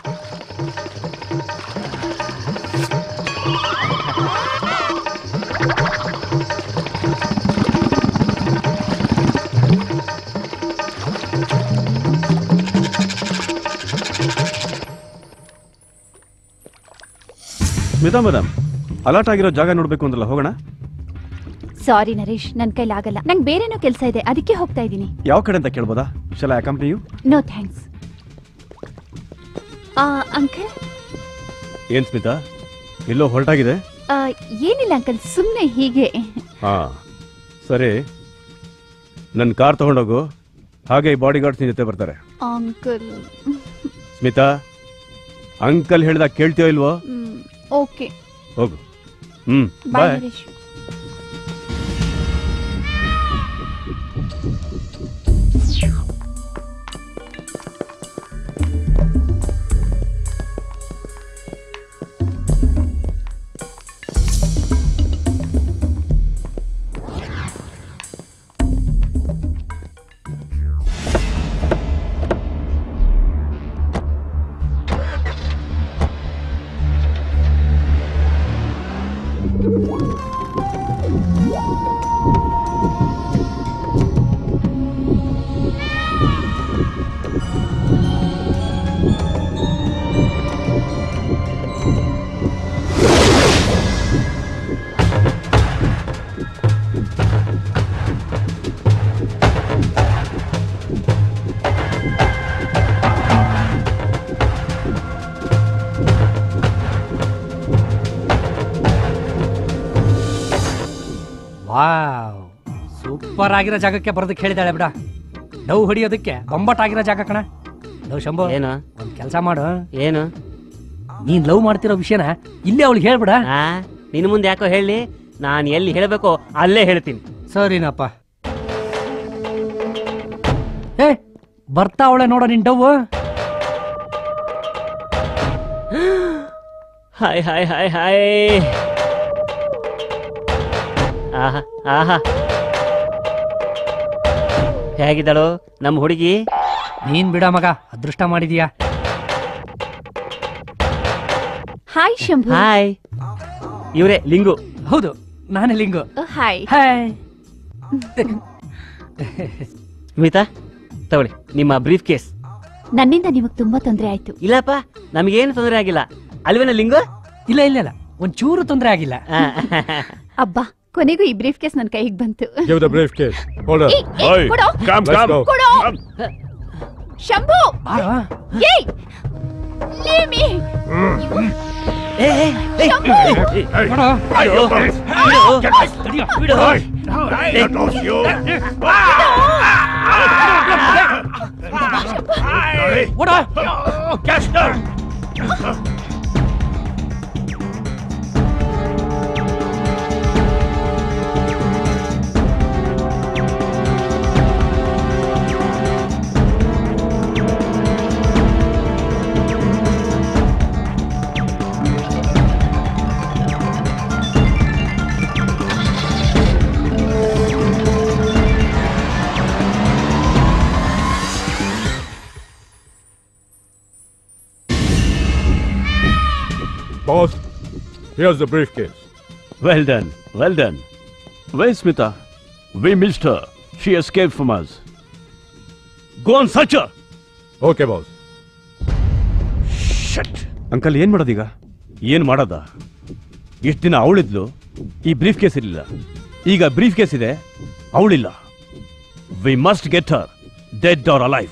ಸ್ಮಿತಾ ಮೇಡಮ್ ಅಲರ್ಟ್ ಆಗಿರೋ ಜಾಗ ನೋಡ್ಬೇಕು ಅಂದ್ರಲ್ಲ ಹೋಗೋಣ ಸಾರಿ ನರೇಶ್ ನನ್ ಕೈಲಾಗಲ್ಲ ನಂಗೆ ಬೇರೆನೋ ಕೆಲಸ ಇದೆ ಅದಕ್ಕೆ ಹೋಗ್ತಾ ಇದ್ದೀನಿ ಯಾವ ಕಡೆ ಅಂತ ಕೇಳ್ಬೋದಾ ಶಲ company you know thanks uncle ಏನ್ ಸ್ಮಿತಾ ಎಲ್ಲೋ ಹೊರಟಾಗಿದೆ ಏನಿಲ್ಲ ಅಂಕಲ್ ಸುಮ್ಮನೆ ಹೀಗೆ ಹಾ ಸರಿ ನನ್ನ ಕಾರ್ ತಗೊಂಡೋಗು ಹಾಗೆ ಈ ಬಾಡಿ ಗಾರ್ಡ್ಸ್ ನಿನ್ ಜೊತೆ ಬರ್ತಾರೆ ಅಂಕಲ್ ಸ್ಮಿತಾ ಅಂಕಲ್ ಹೇಳ್ದಾಗ ಕೇಳ್ತೀಯೋ ಇಲ್ವೋ ಓಕೆ ಹೋಗು ಹ್ಮ್ ಬಾಯ್ ಬಾಯ್ ನರೇಶ್ ಸೂಪರ್ ಆಗಿರೋ ಜಾಗಕ್ಕೆ ಬರೋದಕ್ಕೆ ಹೇಳಿದಾಳೆ ಬಿಡ ಡವ್ ಹೊಡಿಯೋದಕ್ಕೆ ಬೊಂಬಟ್ ಆಗಿರೋ ಜಾಗ ಕಣ ಲವ್ ಶಂಭು ಏನು ಒಂದ್ ಕೆಲಸ ಮಾಡು ಏನು ನೀನ್ ಲವ್ ಮಾಡ್ತಿರೋ ವಿಷಯನ ಇಲ್ಲೇ ಅವಳಿಗೆ ಹೇಳ್ಬಿಡ ನಿನ್ ಮುಂದೆ ಯಾಕೋ ಹೇಳಿ ನಾನು ಎಲ್ಲಿ ಹೇಳಬೇಕೋ ಅಲ್ಲೇ ಹೇಳ್ತೀನಿ ಸರಿನಪ್ಪ ಏ ಬರ್ತಾವಳೆ ನೋಡ ನಿನ್ ಡವ್ ಹಾಯ್ ಹಾಯ್ ಹಾಯ್ ಹಾಯ್ ಆಹಾ ಆಹಾ ಹೇಗಿದ್ದಾಳು ನಮ್ಮ ಹುಡುಗಿ ನೀನ್ ಬಿಡ ಮಗ ಅದೃಷ್ಟ ಮಾಡಿದೀಯಾ ಹಾಯ್ ಶಂಭು ಹಾಯ್ ಇವ್ರೆ ಲಿಂಗು ಹೌದು ನಾನೇ ಲಿಂಗು ಹಾಯ್ ಹಾಯ್ ಸ್ಮಿತಾ ತಗೊಳ್ಳಿ ನಿಮ್ಮ ಬ್ರೀಫ್ ಕೇಸ್ ನನ್ನಿಂದ ನಿಮಗ್ ತುಂಬಾ ತೊಂದರೆ ಆಯ್ತು ಇಲ್ಲಪ್ಪ ನಮಗೇನು ತೊಂದರೆ ಆಗಿಲ್ಲ ಅಲ್ವೇನ ಲಿಂಗು ಇಲ್ಲ ಇಲ್ಲ ಇಲ್ಲ ಒಂಚೂರು ತೊಂದರೆ ಆಗಿಲ್ಲ ಅಬ್ಬಾ ಕೊನೆಗೂ ಈ ಬ್ರೀಫ್ ಕೇಸ್ ನನ್ ಕೈಗೆ ಬಂತು Give the briefcase. Hold on. ಏಯ್, ಏಯ್, ಕೊಡು. Let's go. ಕೊಡು. ಶಂಭು ಏಯ್ leave me. Boss, here's the briefcase. Well done, well done. Where's Smita? We missed her. She escaped from us. Go on, search her! Okay, boss. Shut uncle ಏನ್ ಮಾಡೋದೀಗ ಏನ್ ಮಾಡೋದ ಇಷ್ಟು ದಿನ ಅವಳಿದ್ಲು ಈ ಬ್ರೀಫ್ ಕೇಸ್ ಇರಲಿಲ್ಲ ಈಗ ಬ್ರೀಫ್ ಕೇಸ್ ಇದೆ ಅವಳಿಲ್ಲ we must get her dead or alive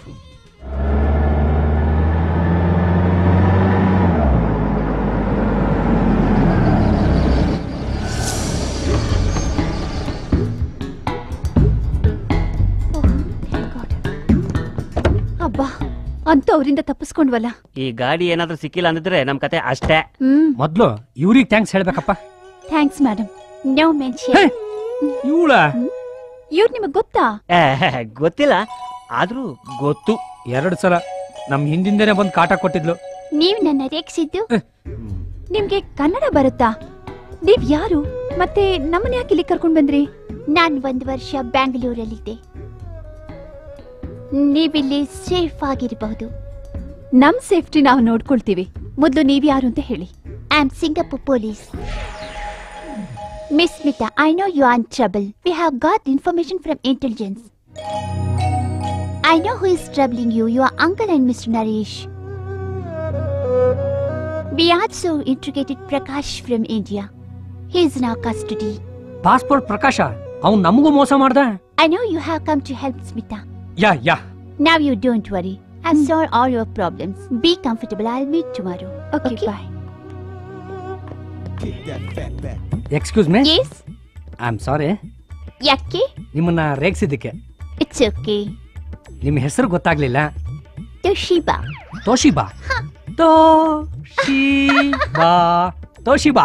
ಅಬ್ಬಾ ಅಂತೂ ಅವರಿಂದ ತಪ್ಪಿಸ್ಕೊಂಡ್ವಲ್ಲ ಈ ಗಾಡಿ ಏನಾದ್ರೂ ಸಿಕ್ಕಿಲ್ಲ ಅಂದಿದ್ರೆ ನಮ್ ಕತೆ ಅಷ್ಟೇ ಹ್ಮ್ ಮೊದ್ಲು ಇವ್ರಿಗೆ ಥ್ಯಾಂಕ್ಸ್ ಹೇಳ್ಬೇಕಪ್ಪ ಥ್ಯಾಂಕ್ಸ್ ಮೇಡಮ್ ನೋ ಮೆನ್ಷನ್ ಇವಳ ಇವ್ರು ನಿಮಗ್ ಗೊತ್ತಾ ಏ, ಗೊತ್ತಿಲ್ಲ ಆದ್ರೂ ಗೊತ್ತು ಎರಡು ಸಲ ನಮ್ ಹಿಂದಿಂದೇನೆ ಬಂದು ಕಾಟ ಕೊಟ್ಟಿದ್ಲು ನೀವ್ ನನ್ನ ರೇಗ್ಸಿದ್ದು ನಿಮ್ಗೆ ಕನ್ನಡ ಬರುತ್ತಾ ನೀವ್ ಯಾರು ಮತ್ತೆ ನಮ್ಮನ್ನ ಯಾಕೆ ಇಲ್ಲಿ ಕರ್ಕೊಂಡ್ ಬಂದ್ರಿ ನಾನ್ ಒಂದ್ ವರ್ಷ ಬ್ಯಾಂಗ್ಳೂರಲ್ಲಿದ್ದೆ ನೀವಿಲ್ಲಿ ಸೇಫ್ ಆಗಿರಬಹುದು ನಮ್ ಸೇಫ್ಟಿ ನಾವು ನೋಡ್ಕೊಳ್ತೀವಿ ಮೊದ್ಲು ನೀವ್ ಯಾರು ಅಂತ ಹೇಳಿ I am Singapore police miss Mita I know you are trouble we have got information from intelligence I know who is troubling you, your uncle and Mr. Naresh. We also interrogated Prakash from India. He is in our custody. Passport Prakash ಅವ್ನ್ ನಮಗೂ ಮೋಸ ಮಾಡ್ದ I know you have come to help Smita. Yeah yeah Now you don't worry. I've solved all your problems. Be comfortable. I'll meet tomorrow. Okay, bye. Excuse me Yes? I am sorry ಯಾಕೆ ನಿಮ್ಮನ್ನ ರೇಗಿಸಿದ್ದಕ್ಕೆ It's okay. ನಿಮ್ಮ ಹೆಸರು ಗೊತ್ತಾಗ್ಲಿಲ್ಲ Toshiba. ತೋಶಿಬಾ ತೋಶಿಬಾ Toshiba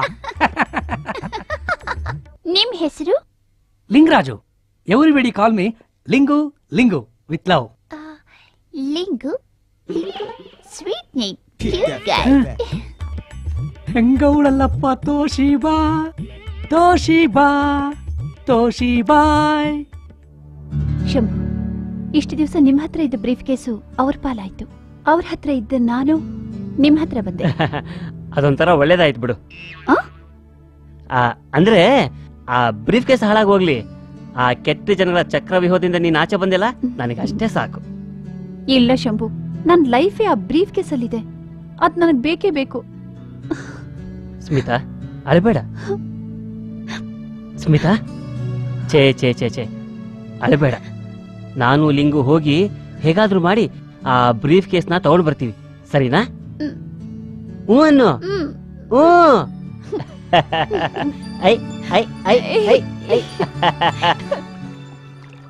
ನಿಮ್ ಹೆಸರು Lingaraju everybody call me Lingu Lingu with love Lingu. Lingu. Sweet name. Cute guy. ಹೆಂಗೌಳಲ್ಲಪ್ಪ Toshiba Toshiba ತೋಶಿಬಾಯ್ ಶಂಭು ಇಷ್ಟು ದಿವಸ ನಿಮ್ ಹತ್ರ ಇದ್ದ ಬ್ರೀಫ್ ಕೇಸು ಅವ್ರ ಪಾಲಾಯ್ತು ಅವ್ರ ಹತ್ರ ಇದ್ದ ನಾನು ನಿಮ್ ಹತ್ರ ಬಂದೆ ಅದೊಂಥರ ಒಳ್ಳೇದಾಯ್ತು ಬಿಡು ಆ? ಆ, ಅಂದ್ರೆ ಆ ಬ್ರೀಫ್ ಕೇಸ್ ಹಾಳಾಗಿ ಹೋಗ್ಲಿ ಆ ಕೆಟ್ಟ ಜನಗಳ ಚಕ್ರವ್ಯೂಹದಿಂದ ನೀನ್ ಆಚೆ ಬಂದಿಲ್ಲ ನನಗೆ ಅಷ್ಟೇ ಸಾಕು ಇಲ್ಲ ಶಂಭು ನನ್ ಲೈಫೇ ಆ ಬ್ರೀಫ್ ಕೇಸ್ ಅಲ್ಲಿದೆ ಅದ್ ನನಗ್ ಬೇಕೇ ಬೇಕು ಸ್ಮಿತಾ ಅಳಬೇಡ ಸ್ಮಿತಾ ಛೇ ಛೇ ಛೇ ಛೇ ಅಳಬೇಡ ನಾನು ಲಿಂಗು ಹೋಗಿ ಹೇಗಾದ್ರೂ ಮಾಡಿ ಆ ಬ್ರೀಫ್ ಕೇಸ್ನ ತಗೊಂಡು ಬರ್ತೀವಿ ಸರಿನಾ ಹ್ಞೂ ಅನ್ನು ಹ್ಞೂ ಐ ಐ ಐ ಐ ಐ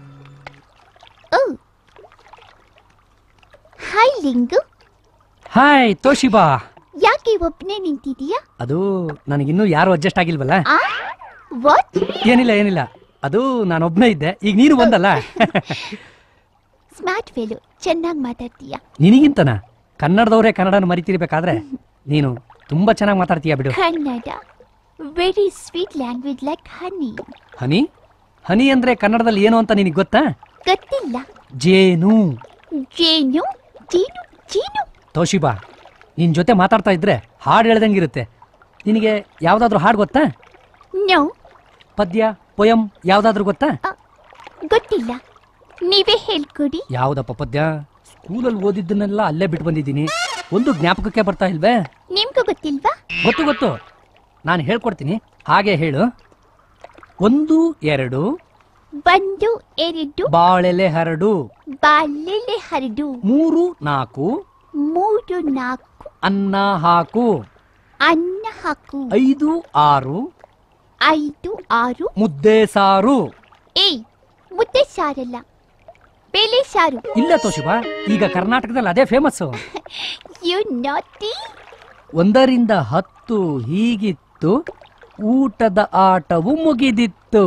ಲಿಂಗು ಹಾಯ್ ತೋಶಿಬಾ ಯಾಕೆ ಒಬ್ನೇ ನಿಂತಿದೀಯಾ ಅದು ನನಗಿನ್ನೂ ಯಾರು ಅಡ್ಜಸ್ಟ್ ಆಗಿಲ್ವಲ್ಲ ಆ ವಾಟ್ ಏನಿಲ್ಲ ಏನಿಲ್ಲ ಅದು ನಾನೊಬ್ನೇ ಇದ್ದೆ ಈಗ ನೀನು ಬಂದಲ್ಲ ಸ್ಮಾರ್ಟ್ ಫೇಲು ಚೆನ್ನಾಗಿ ಮಾತಾಡ್ತೀಯಾ ನಿನಗಿಂತನ ಕನ್ನಡದವರೇ ಕನ್ನಡನ ಮರಿತಿರ್ಬೇಕಾದ್ರೆ ನೀನು ತುಂಬಾ ಚೆನ್ನಾಗಿ ಮಾತಾಡ್ತೀಯ ಬಿಡು Kannada very sweet language like honey honey honey ಅಂದ್ರೆ ಕನ್ನಡದಲ್ಲಿ ಏನು ಅಂತ ನಿನಗೆ ಗೊತ್ತಾ ಗೊತ್ತಿಲ್ಲ ಜೇನು ಜೇನು ಜೇನು ಜೇನು ತೋಶಿಬಾ ನಿನ್ ಜೊತೆ ಮಾತಾಡ್ತಾ ಇದ್ರೆ ಹಾಡು ಹೇಳ್ದಂಗಿರುತ್ತೆ ನಿನಗೆ ಯಾವ್ದಾದ್ರು ಹಾಡು ಗೊತ್ತಾ ನೋ ಪದ್ಯ ಪೊಯಂ ಯಾವ್ದಾದ್ರು ಗೊತ್ತಾ ಗೊತ್ತಿಲ್ಲ ನೀವೇ ಹೇಳ್ಕೊಡಿ ಯಾವ್ದಪ್ಪ ಪದ್ಯ ಸ್ಕೂಲಲ್ಲಿ ಓದಿದ್ದನ್ನೆಲ್ಲ ಅಲ್ಲೇ ಬಿಟ್ಟು ಬಂದಿದ್ದೀನಿ ಒಂದು ಜ್ಞಾಪಕಕ್ಕೆ ಬರ್ತಾ ಇಲ್ವೇ ನಿಮ್ಗೂ ಗೊತ್ತಿಲ್ವಾ ಗೊತ್ತು ಗೊತ್ತು ನಾನು ಹೇಳ್ಕೊಡ್ತೀನಿ ಹಾಗೆ ಹೇಳು ಒಂದು ಎರಡು ಒಂದು ಎರಡು ಬಾಳೆಲೆ ಹರಡು ಬಾಳೆಲೆ ಹರಡು ಮೂರು ನಾಲ್ಕು ಮೂರು ನಾಲ್ಕು ಅನ್ನ ಹಾಕು ಅನ್ನ ಹಾಕು ಐದು ಆರು ಐದು ಆರು ಮುದ್ದೆ ಸಾರು ಏಯ್ ಮುದ್ದೆ ಸಾರಲ್ಲ ಬೇಳೆ ಸಾರು ಇಲ್ಲ ತೋಶಿಬಾ ಈಗ ಕರ್ನಾಟಕದಲ್ಲಿ ಅದೇ ಫೇಮಸ್ಸು ಯು ನಾಟಿ ಒಂದರಿಂದ ಹತ್ತು ಹೀಗಿತ್ತು ಊಟದ ಆಟವು ಮುಗಿದಿತ್ತು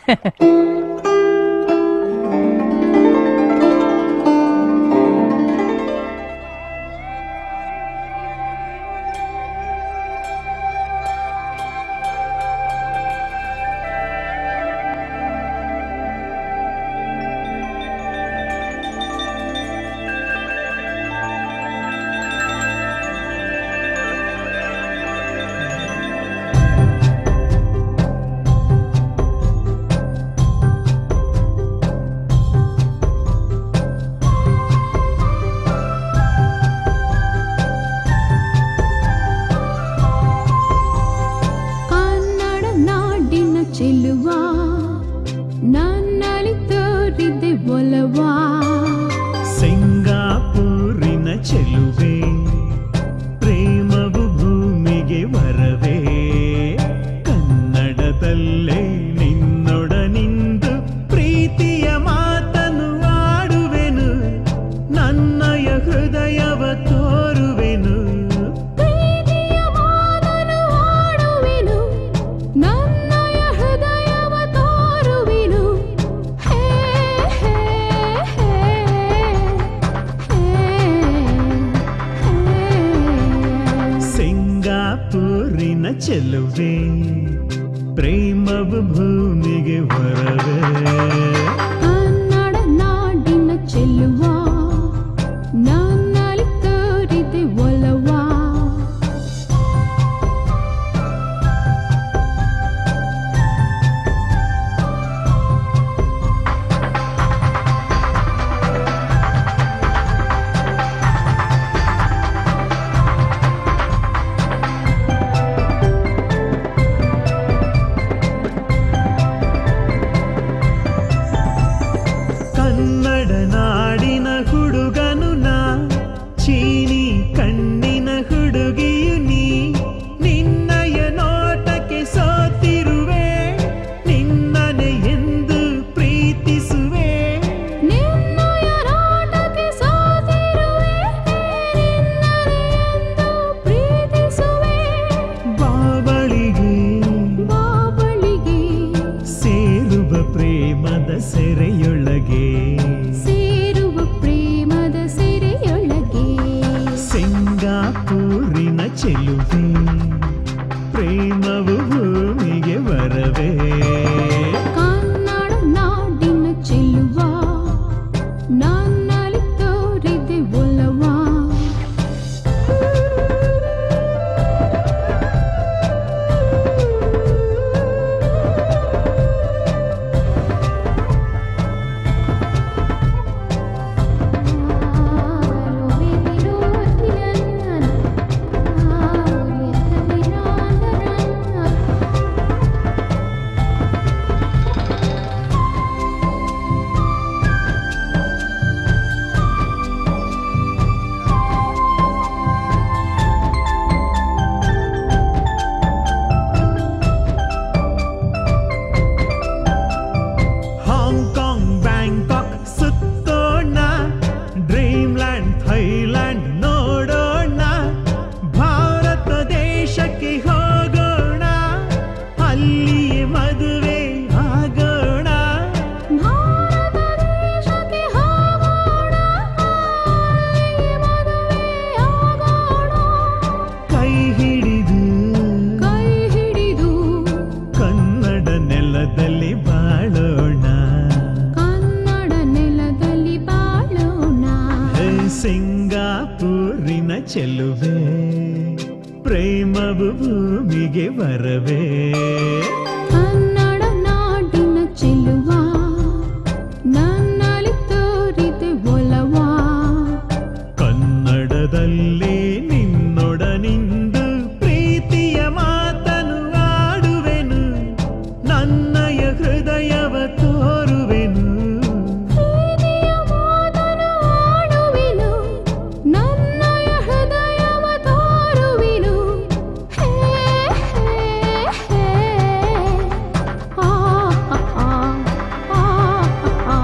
ಕನ್ನಡ ನಾಡಿನ ಚೆಲುವ ನನ್ನಲ್ಲಿ ತೋರಿದೆ ಒಲವಾ ಸಿಂಗಾಪೂರಿನ ಚೆಲುವೆ ಪ್ರೇಮವು ಭೂಮಿಗೆ ವರವೇ ಕನ್ನಡದಲ್ಲೇ ನಿನ್ನೊಡನಿಂದು ಪ್ರೀತಿಯ ಮಾತನು ಆಡುವೆನು ನನ್ನಯ ಹೃದಯವ ತೋರುವೆನು ಪ್ರೀತಿಯ ಮಾತನು ಆಡುವೆನು ನನ್ನಯ ಹೃದಯವ ತೋರುವೆನು ಹೇ ಹೇ ಹೇ ಸಿಂಗಾಪೂರಿನ ಚೆಲುವೆ ಪ್ರೇಮವು ಭೂಮಿಗೆ ವರವೇ ಕನ್ನಡ ನಾಡಿನ ಚೆಲುವ ನನ್ನಲ್ಲಿ ತೋರಿದೆ ಒಲವಾ ಕನ್ನಡ ನಾಡಿನ ಹುಡುಗನು ನಾ ಚೀನಿ ಕಣ್ಣಿನ ಹುಡುಗಿಯು ನೀ ನಿನ್ನಯ ನೋಟಕ್ಕೆ ಸೋತಿರುವೆ ನಿನ್ನನೆ ಎಂದು ಪ್ರೀತಿಸುವೆ ನಿನ್ನಯ ನೋಟಕ್ಕೆ ಸೋತಿರುವೆ ನಿನ್ನನೆ ಎಂದು ಪ್ರೀತಿಸುವೆ ಬಾವಳಿಗೆ ಬಾಬಳಿಗೆ ಸೇರುವ ಪ್ರೇಮದ ಸೆರೆಯೊಳಗೆ ಸೇರುವ ಪ್ರೇಮದ ಸೆರೆಯೊಳಗೆ ಸಿಂಗಾಪೂರಿನ ಚೆಲುವೆ ಪ್ರೇಮವು ಭೂಮಿಗೆ ಬರವೇ ಕನ್ನಡ ನಾಡಿನ ಚೆಲುವ ನನ್ನಲ್ಲಿ ತೋರಿದೆ ಒಲವಾ ಸಿಂಗಾಪೂರಿನ ಚೆಲುವೆ ಪ್ರೇಮವು ಭೂಮಿಗೆ ಬರವೇ ಕನ್ನಡ ನಾಡಿನ ಚೆಲುವ ನನ್ನಲ್ಲಿ ತೋರಿದೆ ಒಲವ ಕನ್ನಡದಲ್ಲಿ ನಿನ್ನೊಡನಿಂದು ಪ್ರೀತಿಯ ಮಾತನು ಆಡುವೆನು ನನ್ನಯ ಹೃದಯವ ತೋರುವೆನು ಆಡುವೆನು ನನ್ನಯ ಹೃದಯವ ತೋರುವೆನು ಹೇ ಹೇ ಹೇ ಆ ಆ ಆ ಆ ಆ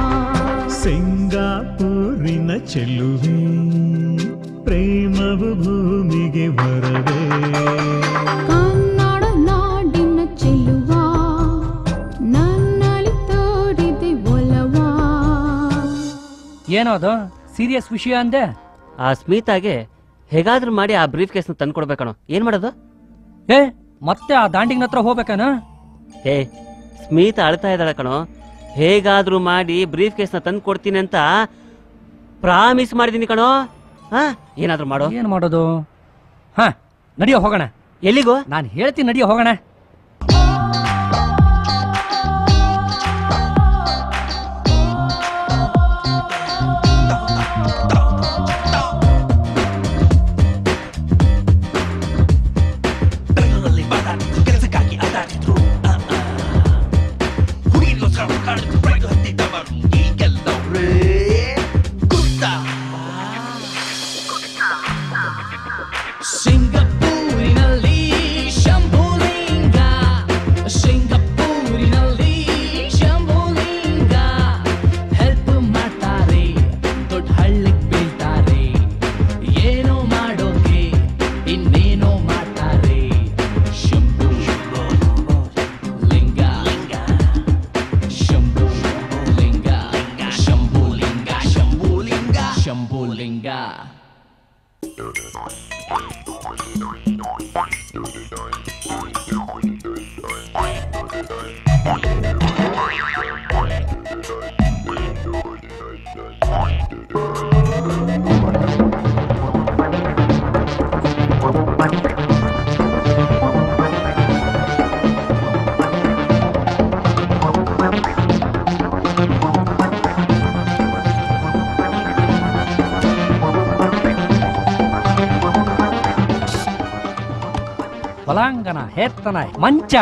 ಸಿಂಗಾಪೂರಿನ ಚೆಲುವೆ ಪ್ರೇಮವು ಭೂಮಿಗೆ ಬರವೇ ಕನ್ನಡ ನಾಡಿನ ಚೆಲುವ ನನ್ನಲ್ಲಿ ತೋರಿದೆ ಒಲವ ಏನೋ ಅದು ಸೀರಿಯಸ್ ವಿಷಯ ಅಂದೆ ಆ ಸ್ಮಿತಾಗೆ ಹೇಗಾದ್ರೂ ಮಾಡಿ ಆ ಬ್ರೀಫ್ ಕೇಸ್ನ ತಂದು ಕೊಡ್ಬೇಕಣೋ ಏನ್ ಮಾಡೋದು ಏ ಮತ್ತೆ ಆ ದಾಂಡಿಗ್ನ ಹತ್ರ ಹೋಗ್ಬೇಕನ ಏ ಸ್ಮಿತಾ ಅಳ್ತಾ ಇದ್ದಾಳೆ ಕಣೋ ಹೇಗಾದ್ರೂ ಮಾಡಿ ಬ್ರೀಫ್ ಕೇಸ್ನ ತಂದು ಕೊಡ್ತೀನಿ ಅಂತ ಪ್ರಾಮಿಸ್ ಮಾಡಿದೀನಿ ಕಣೋ ಹಾ ಏನಾದ್ರೂ ಮಾಡೋ ಏನ್ ಮಾಡೋದು ಹಾ ನಡಿಯೋ ಹೋಗೋಣ ಎಲ್ಲಿಗೋ ನಾನು ಹೇಳ್ತೀನಿ ನಡಿಯೋ ಹೋಗೋಣ ಸಿಂಗಪೂರಿನಲ್ಲಿ ಶಂಭುಲಿಂಗ ಸಿಂಗಪೂರಿನಲ್ಲಿ ಶಂಭುಲಿಂಗ ಹೆಲ್ಪ್ ಮಾಡ್ತಾರೆ ದೊಡ್ಡ ಹಳ್ಳಿಗ್ ಬೀಳ್ತಾರೆ ಏನೋ ಮಾಡೋಕೆ ಇನ್ನೇನೋ ಮಾಡ್ತಾರೆ ಶಂಭು ಲಿಂಗ ಶಂಭು ಲಿಂಗ ಶಂಭುಲಿಂಗ ಶಂಭುಲಿಂಗ ಶಂಭುಲಿಂಗ ಹೊಲಾಂಗನ ಹೇತ್ತನ ಮಂಚ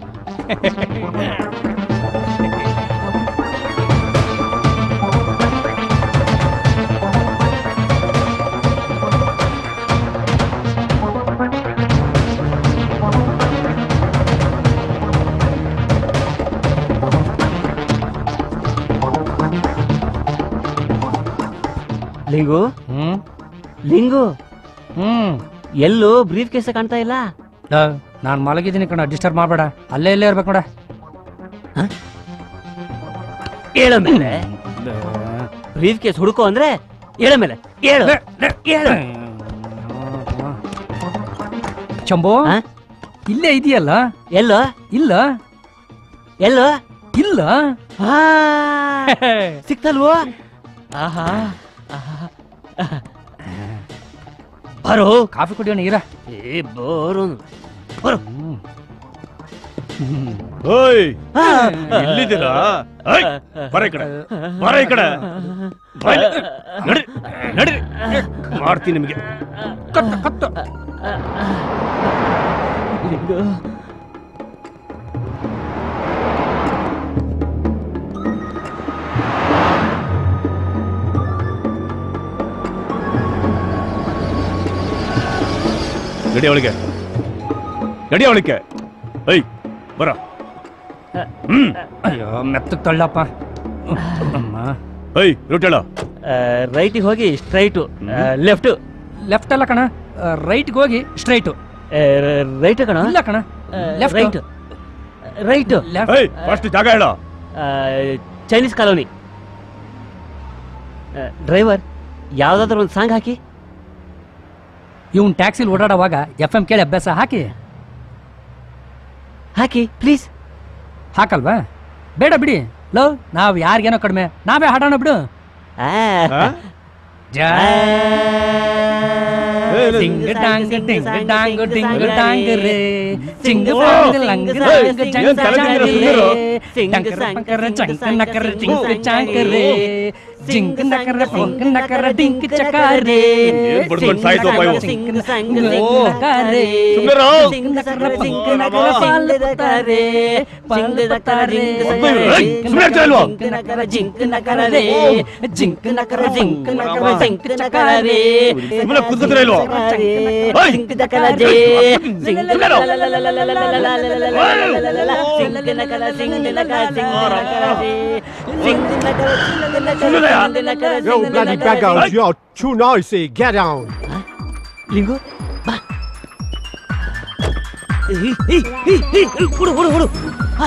ಲಿಂಗು ಹ್ಮ್ ಲಿಂಗು ಹ್ಮ್ ಎಲ್ಲೂ ಬ್ರೀಫ್ ಕೇಸ ಕಾಣ್ತಾ ಇಲ್ಲ ನಾನು ಮಲಗಿದ್ದೀನಿ ಕಣ ಡಿಸ್ಟರ್ಬ್ ಮಾಡಬೇಡ ಅಲ್ಲೇ ಇಲ್ಲೇ ಇರ್ಬೇಕು ನೋಡ ಹೇಳ ಮೇಲೆ ಬ್ರೀಫ್ ಕೇಸ್ ಹುಡುಕೋ ಅಂದ್ರೆ ಹೇಳ ಮೇಲೆ ಹೇಳು ಹೇಳು ಚಂಬು ಇಲ್ಲೇ ಇದೆಯಲ್ಲ ಎಲ್ಲ ಇಲ್ಲ ಎಲ್ಲ ಇಲ್ಲ ಸಿಕ್ತಲ್ವೋ ಆಹಾ ಬರೋ ಕಾಫಿ ಕುಡಿಯೋಣ ಇರ ಏ ಬೋರು ಬರೋ ಓಯ್ ಎಲ್ಲಿದ್ದೀರಾ ಓಯ್, ಬರ ಈ ಕಡೆ ಬರ ಈ ಕಡೆ ಬಾ ಇಲ್ಲಿ. ನಡಿ ನಡಿ ಮಾಡ್ತೀನಿ ನಿಮಗೆ ಕತ್ತು ಕತ್ತು ನಡಿ ಅವಳಿಗೆ ನಡಿ ಅವಳಿಗೆ ಐ ಬರ ಹ್ಮ್ ಅಯ್ಯೋ ಮೆತ್ತಗ್ ತಳ್ಳಪ್ಪ ಅಮ್ಮ ಐ ರೂಟ್ ಹೇಳ ರೈಟಿಗೆ ಹೋಗಿ ಸ್ಟ್ರೈಟು ಲೆಫ್ಟ್ ಲೆಫ್ಟ್ ಅಲ್ಲ ಕಣ ರೈಟ್ಗೆ ಹೋಗಿ ಸ್ಟ್ರೈಟು ರೈಟ್ ಕಣ ಇಲ್ಲ ಕಣ left right right I first ಜಾಗ ಹೇಳ ಚೈನೀಸ್ ಕಾಲೋನಿ ಡ್ರೈವರ್ ಯಾವ್ದಾದ್ರು ಒಂದು ಸಾಂಗ್ ಹಾಕಿ ಇವ್ನ್ ಟ್ಯಾಕ್ಸಿಲಿ ಓಡಾಡುವಾಗ ಎಫ್ ಎಂ ಕೇಳಿ ಅಭ್ಯಾಸ ಹಾಕಿ ಹಾಕಿ ಪ್ಲೀಸ್ ಹಾಕಲ್ವಾ ಬೇಡ ಬಿಡಿ ಲವ್ ನಾವ್ ಯಾರಿಗೇನೋ ಕಡಿಮೆ ನಾವೇ ಹಾಡೋಣ ಬಿಡು ಟಿಂಗ್ ಟಾಂಗ್ ಟಿಂಗ್ ಟಾಂಗ್ ಟಿಂಗ್ ಟಾಂಗ್ ರೇ ಚಿಂಗ್ ಪಾಂಗ್ ಲಂಗ್ ಲಂಗ್ ಜಂಗ್ ಚಾಂಗ್ ರೇ ಟಂಕರ ಪಂಕರ ಚಂಕ ನಕರ ಟಿಂಗ್ ಚಾಂಗ್ ರೇ ಜಿಂಗ್ ನಕರ ಪಂಕ್ ನಕರ ಟಿಂಗ್ ಚಕಾರೆ ಏನ್ ಬಡ್ಕೊಂಡ್ ಸಾಯ್ತು ಅಪ್ಪ ಇವು? ನಕರೆ ಸುಮ್ನಿರು. ಜಿಂಗ್ ನಕರ ಪಂಕ್ ನಕರ ಪಾಲ್ ತಾರೆ ಪಾಲ್ ತಾರೆ ಏಯ್, ಸುಮ್ನೆ ಇರ್ತೀಯ ಇಲ್ವೋ? ಜಿಂಕ್ ನಕರ ಜಿಂಕ್ ನಕರ ರೇ ಜಿಂಕ್ ನಕರ ಜಿಂಕ್ ನಕರ ಜಿಂಕ್ ಚಕಾರೆ ಸುಮ್ನೆ ಕೂತ್ಕೊತೀರಾ ಇಲ್ವೋ? ಏಯ್! ಜಿಂಕ್ ನಕರ ಜೇ ಜಿಂಕ್ ಸುಮ್ನಿರು. ಜಿಂಕ್ ನಕರ ಜಿಂಕ್ ನಕರ ಜಿಂಕ್ ನಕರ ಜೇ ಜಿಂಕ್ ನಕರ ಜಿಂಕ್ ನಕರ Yo, bloody beggars, you're too noisy. Get down. Lingu ಬಾ ಏಯ್, ಏಯ್, ಏಯ್, ಏಯ್, ಏಯ್, ಹುಡು ಹುಡು ಹುಡು ಆ,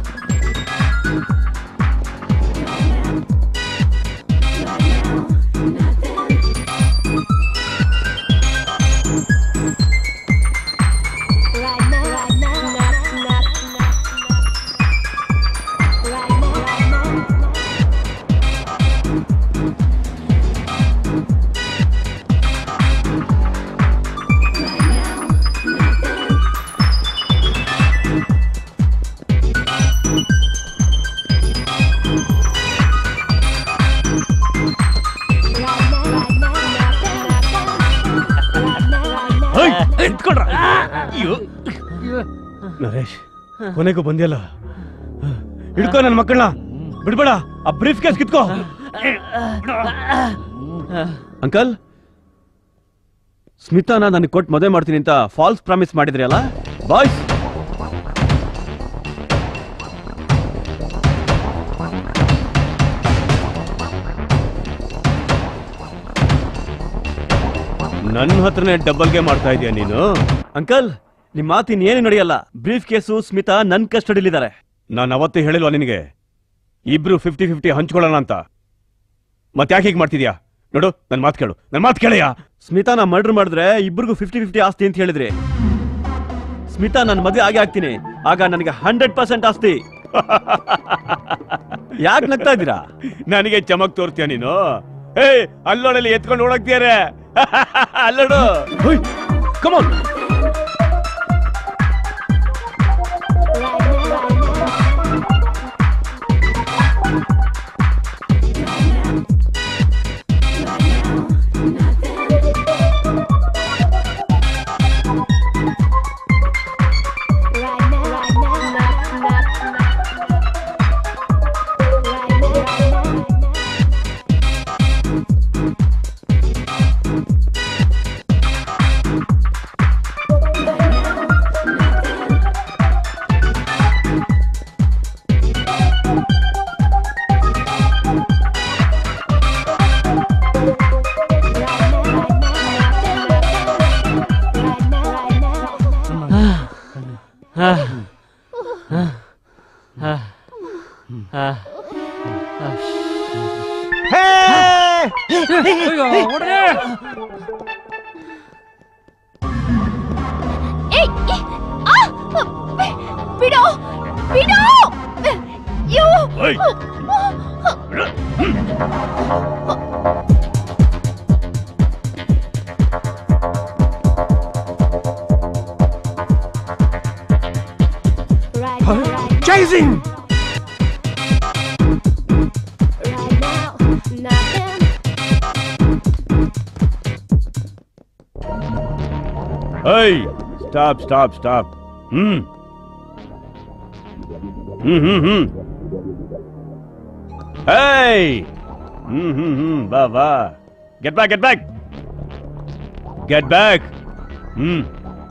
ಏಯ್, ಎತ್ಕೊಳ್ರ. ಅಯ್ಯೋ. ನರೇಶ್ ಕೊನೆಗೂ ಬಂದಿಯಲ್ಲ ಹಿಡ್ಕೋ ನನ್ನ ಮಕ್ಕಳನ್ನ ಬಿಡ್ಬೇಡ ಆ ಬ್ರೀಫ್ ಕೇಸ್ ಕಿತ್ಕೋ ಅಂಕಲ್ ಸ್ಮಿತಾನ ನನಗೆ ಕೊಟ್ಟು ಮದುವೆ ಮಾಡ್ತೀನಿ ಅಂತ ಫಾಲ್ಸ್ ಪ್ರಾಮಿಸ್ ಮಾಡಿದ್ರಿ ಅಲ್ಲ ಬಾಯ್ಸ್ ನನ್ನ ಹತ್ರನೇ ಡಬಲ್ಗೆ ಮಾಡ್ತಾ ಇದೀಯ ನೀನು ಅಂಕಲ್ ನಿಮ್ ಮಾತಿನ ಏನು ನಡೆಯಲ್ಲ ಬ್ರೀಫ್ ಕೇಸು ಸ್ಮಿತಾ ನನ್ ಕಸ್ಟಡಿಲಿದ್ದಾರೆ ನಾನು ಅವತ್ತೇ ಹೇಳಿಲ್ವಾ ನಿನಗೆ ಇಬ್ರು ಫಿಫ್ಟಿ ಫಿಫ್ಟಿ ಹಂಚ್ಕೊಳ್ಳೋಣ ಅಂತ ಮತ್ತೆ ಯಾಕೆ ಹೀಗೆ ಮಾಡ್ತಿದ್ಯಾ ನೋಡು ನನ್ ಮಾತು ಕೇಳು ನನ್ ಮಾತು ಕೇಳಯ್ಯ ಸ್ಮಿತಾನ ಮರ್ಡರ್ ಮಾಡಿದ್ರೆ ಇಬ್ರಿಗೂ ಫಿಫ್ಟಿ ಫಿಫ್ಟಿ ಆಸ್ತಿ ಅಂತ ಹೇಳಿದ್ರಿ ಸ್ಮಿತಾ ನನ್ನ ಮದುವೆ ಆಗಿ ಆಗ್ತೀನಿ ಆಗ ನನಗೆ ಹಂಡ್ರೆಡ್ ಪರ್ಸೆಂಟ್ ಆಸ್ತಿ ಯಾಕೆ ನಗ್ತಾ ಇದ್ದೀರಾ ನನಗೆ ಚಮಕ್ ತೋರ್ತೀಯ ನೀನು ಏ ಅಲ್ಲೋಡಲ್ಲಿ ಎತ್ಕೊಂಡು ಓಡಾಕ್ತಿಯಾರೆ ಅಲ್ಲೋಡು ಕಮಾನ್ ಏಯ್, ಏಯ್, ಆ! ಬಿ- ಬಿಡು ಬಿಡು ಯೋ! Chasing! Hey, stop, stop, stop. Hmm. Hmm, hmm, hmm. Hey! Hmm, hmm, hmm. Va, va. Get back, get back. Get back. Hmm.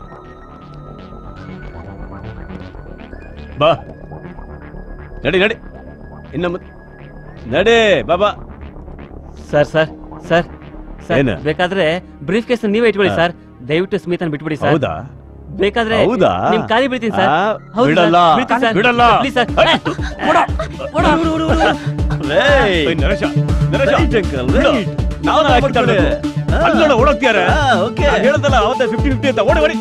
ಬಾ ನಡಿ ನಡಿ ಇನ್ನ ಮತ್ ನಡಿ ಬಾಬಾ ಸರ್ ಸರ್ ಸರ್ ಸರ್ ಏನು? ಬೇಕಾದ್ರೆ ಬ್ರೀಫ್ ಕೇಸ್ ನೀವೇ ಇಟ್ಕೊಳ್ಳಿ ಹಾ. ಸರ್ ದಯವಿಟ್ಟು ಸ್ಮಿತನ್ ಬಿಟ್ಬಿಡಿ ಸರ್ ಹೌದಾ ಬೇಕಾದ್ರೆ ಹೌದಾ? ನಿಮ್ ಕಾಲಿ ಬಿಡ್ತೀನಿ ಸರ್ ಆ, ಹೌದು ಸರ್. ಬಿಡಲ್ಲ. ಬಿಡ್ತೀನಿ ಸರ್. ಬಿಡಲ್ಲ. ಪ್ಲೀಸ್ ಸರ್ ಏಯ್, ನರೇಶ, ನರೇಶ. ಬಿಡು. ನಾವು ನಾಳೆ ಬಿಡ್ತಾಳೆ. ಅಲ್ಲೋಡ ಓಡೋಗ್ತಿಯಾರೆ ನಾನ್ ಹೇಳ್ದಲ್ಲ ಅವತ್ತೆ ಫಿಫ್ಟಿ ಫಿಫ್ಟಿ ಅಂತ ಓಡಿ ಓಡಿ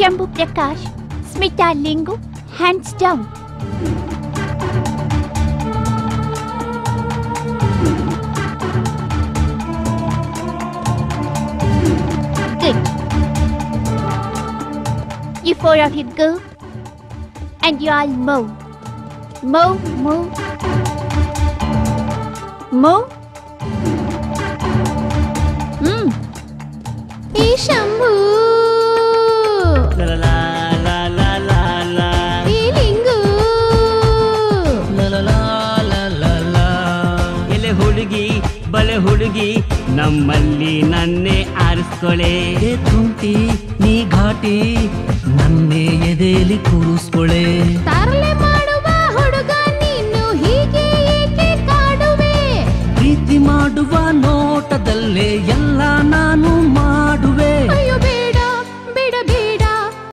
Shambhu Prakash Smita Lingu hands down Good. You four of you go. And you all mow. Mow, mow. Mow. Hmm. ಈ ಶಂಭು ಈ ಲಿಂಗು ಎಲೆ ಹುಡುಗಿ ಬಲೆ ಹುಡುಗಿ ನಮ್ಮಲ್ಲಿ ನನ್ನೇ ಆರಿಸ್ಕೊಳೆ ತುಂಟಿ ನೀ ಘಾಟಿ ನನ್ನೇ ಎದೆಲಿ ಕೂರಿಸ್ಕೊಳೆ ತರಲೆ ಮಾಡುವ ಹುಡುಗ ನೀನು ಹೀಗೆ ಏಕೆ ಕಾಡುವೆ ಪ್ರೀತಿ ಮಾಡುವ ನೋಟದಲ್ಲೇ ಎಲ್ಲ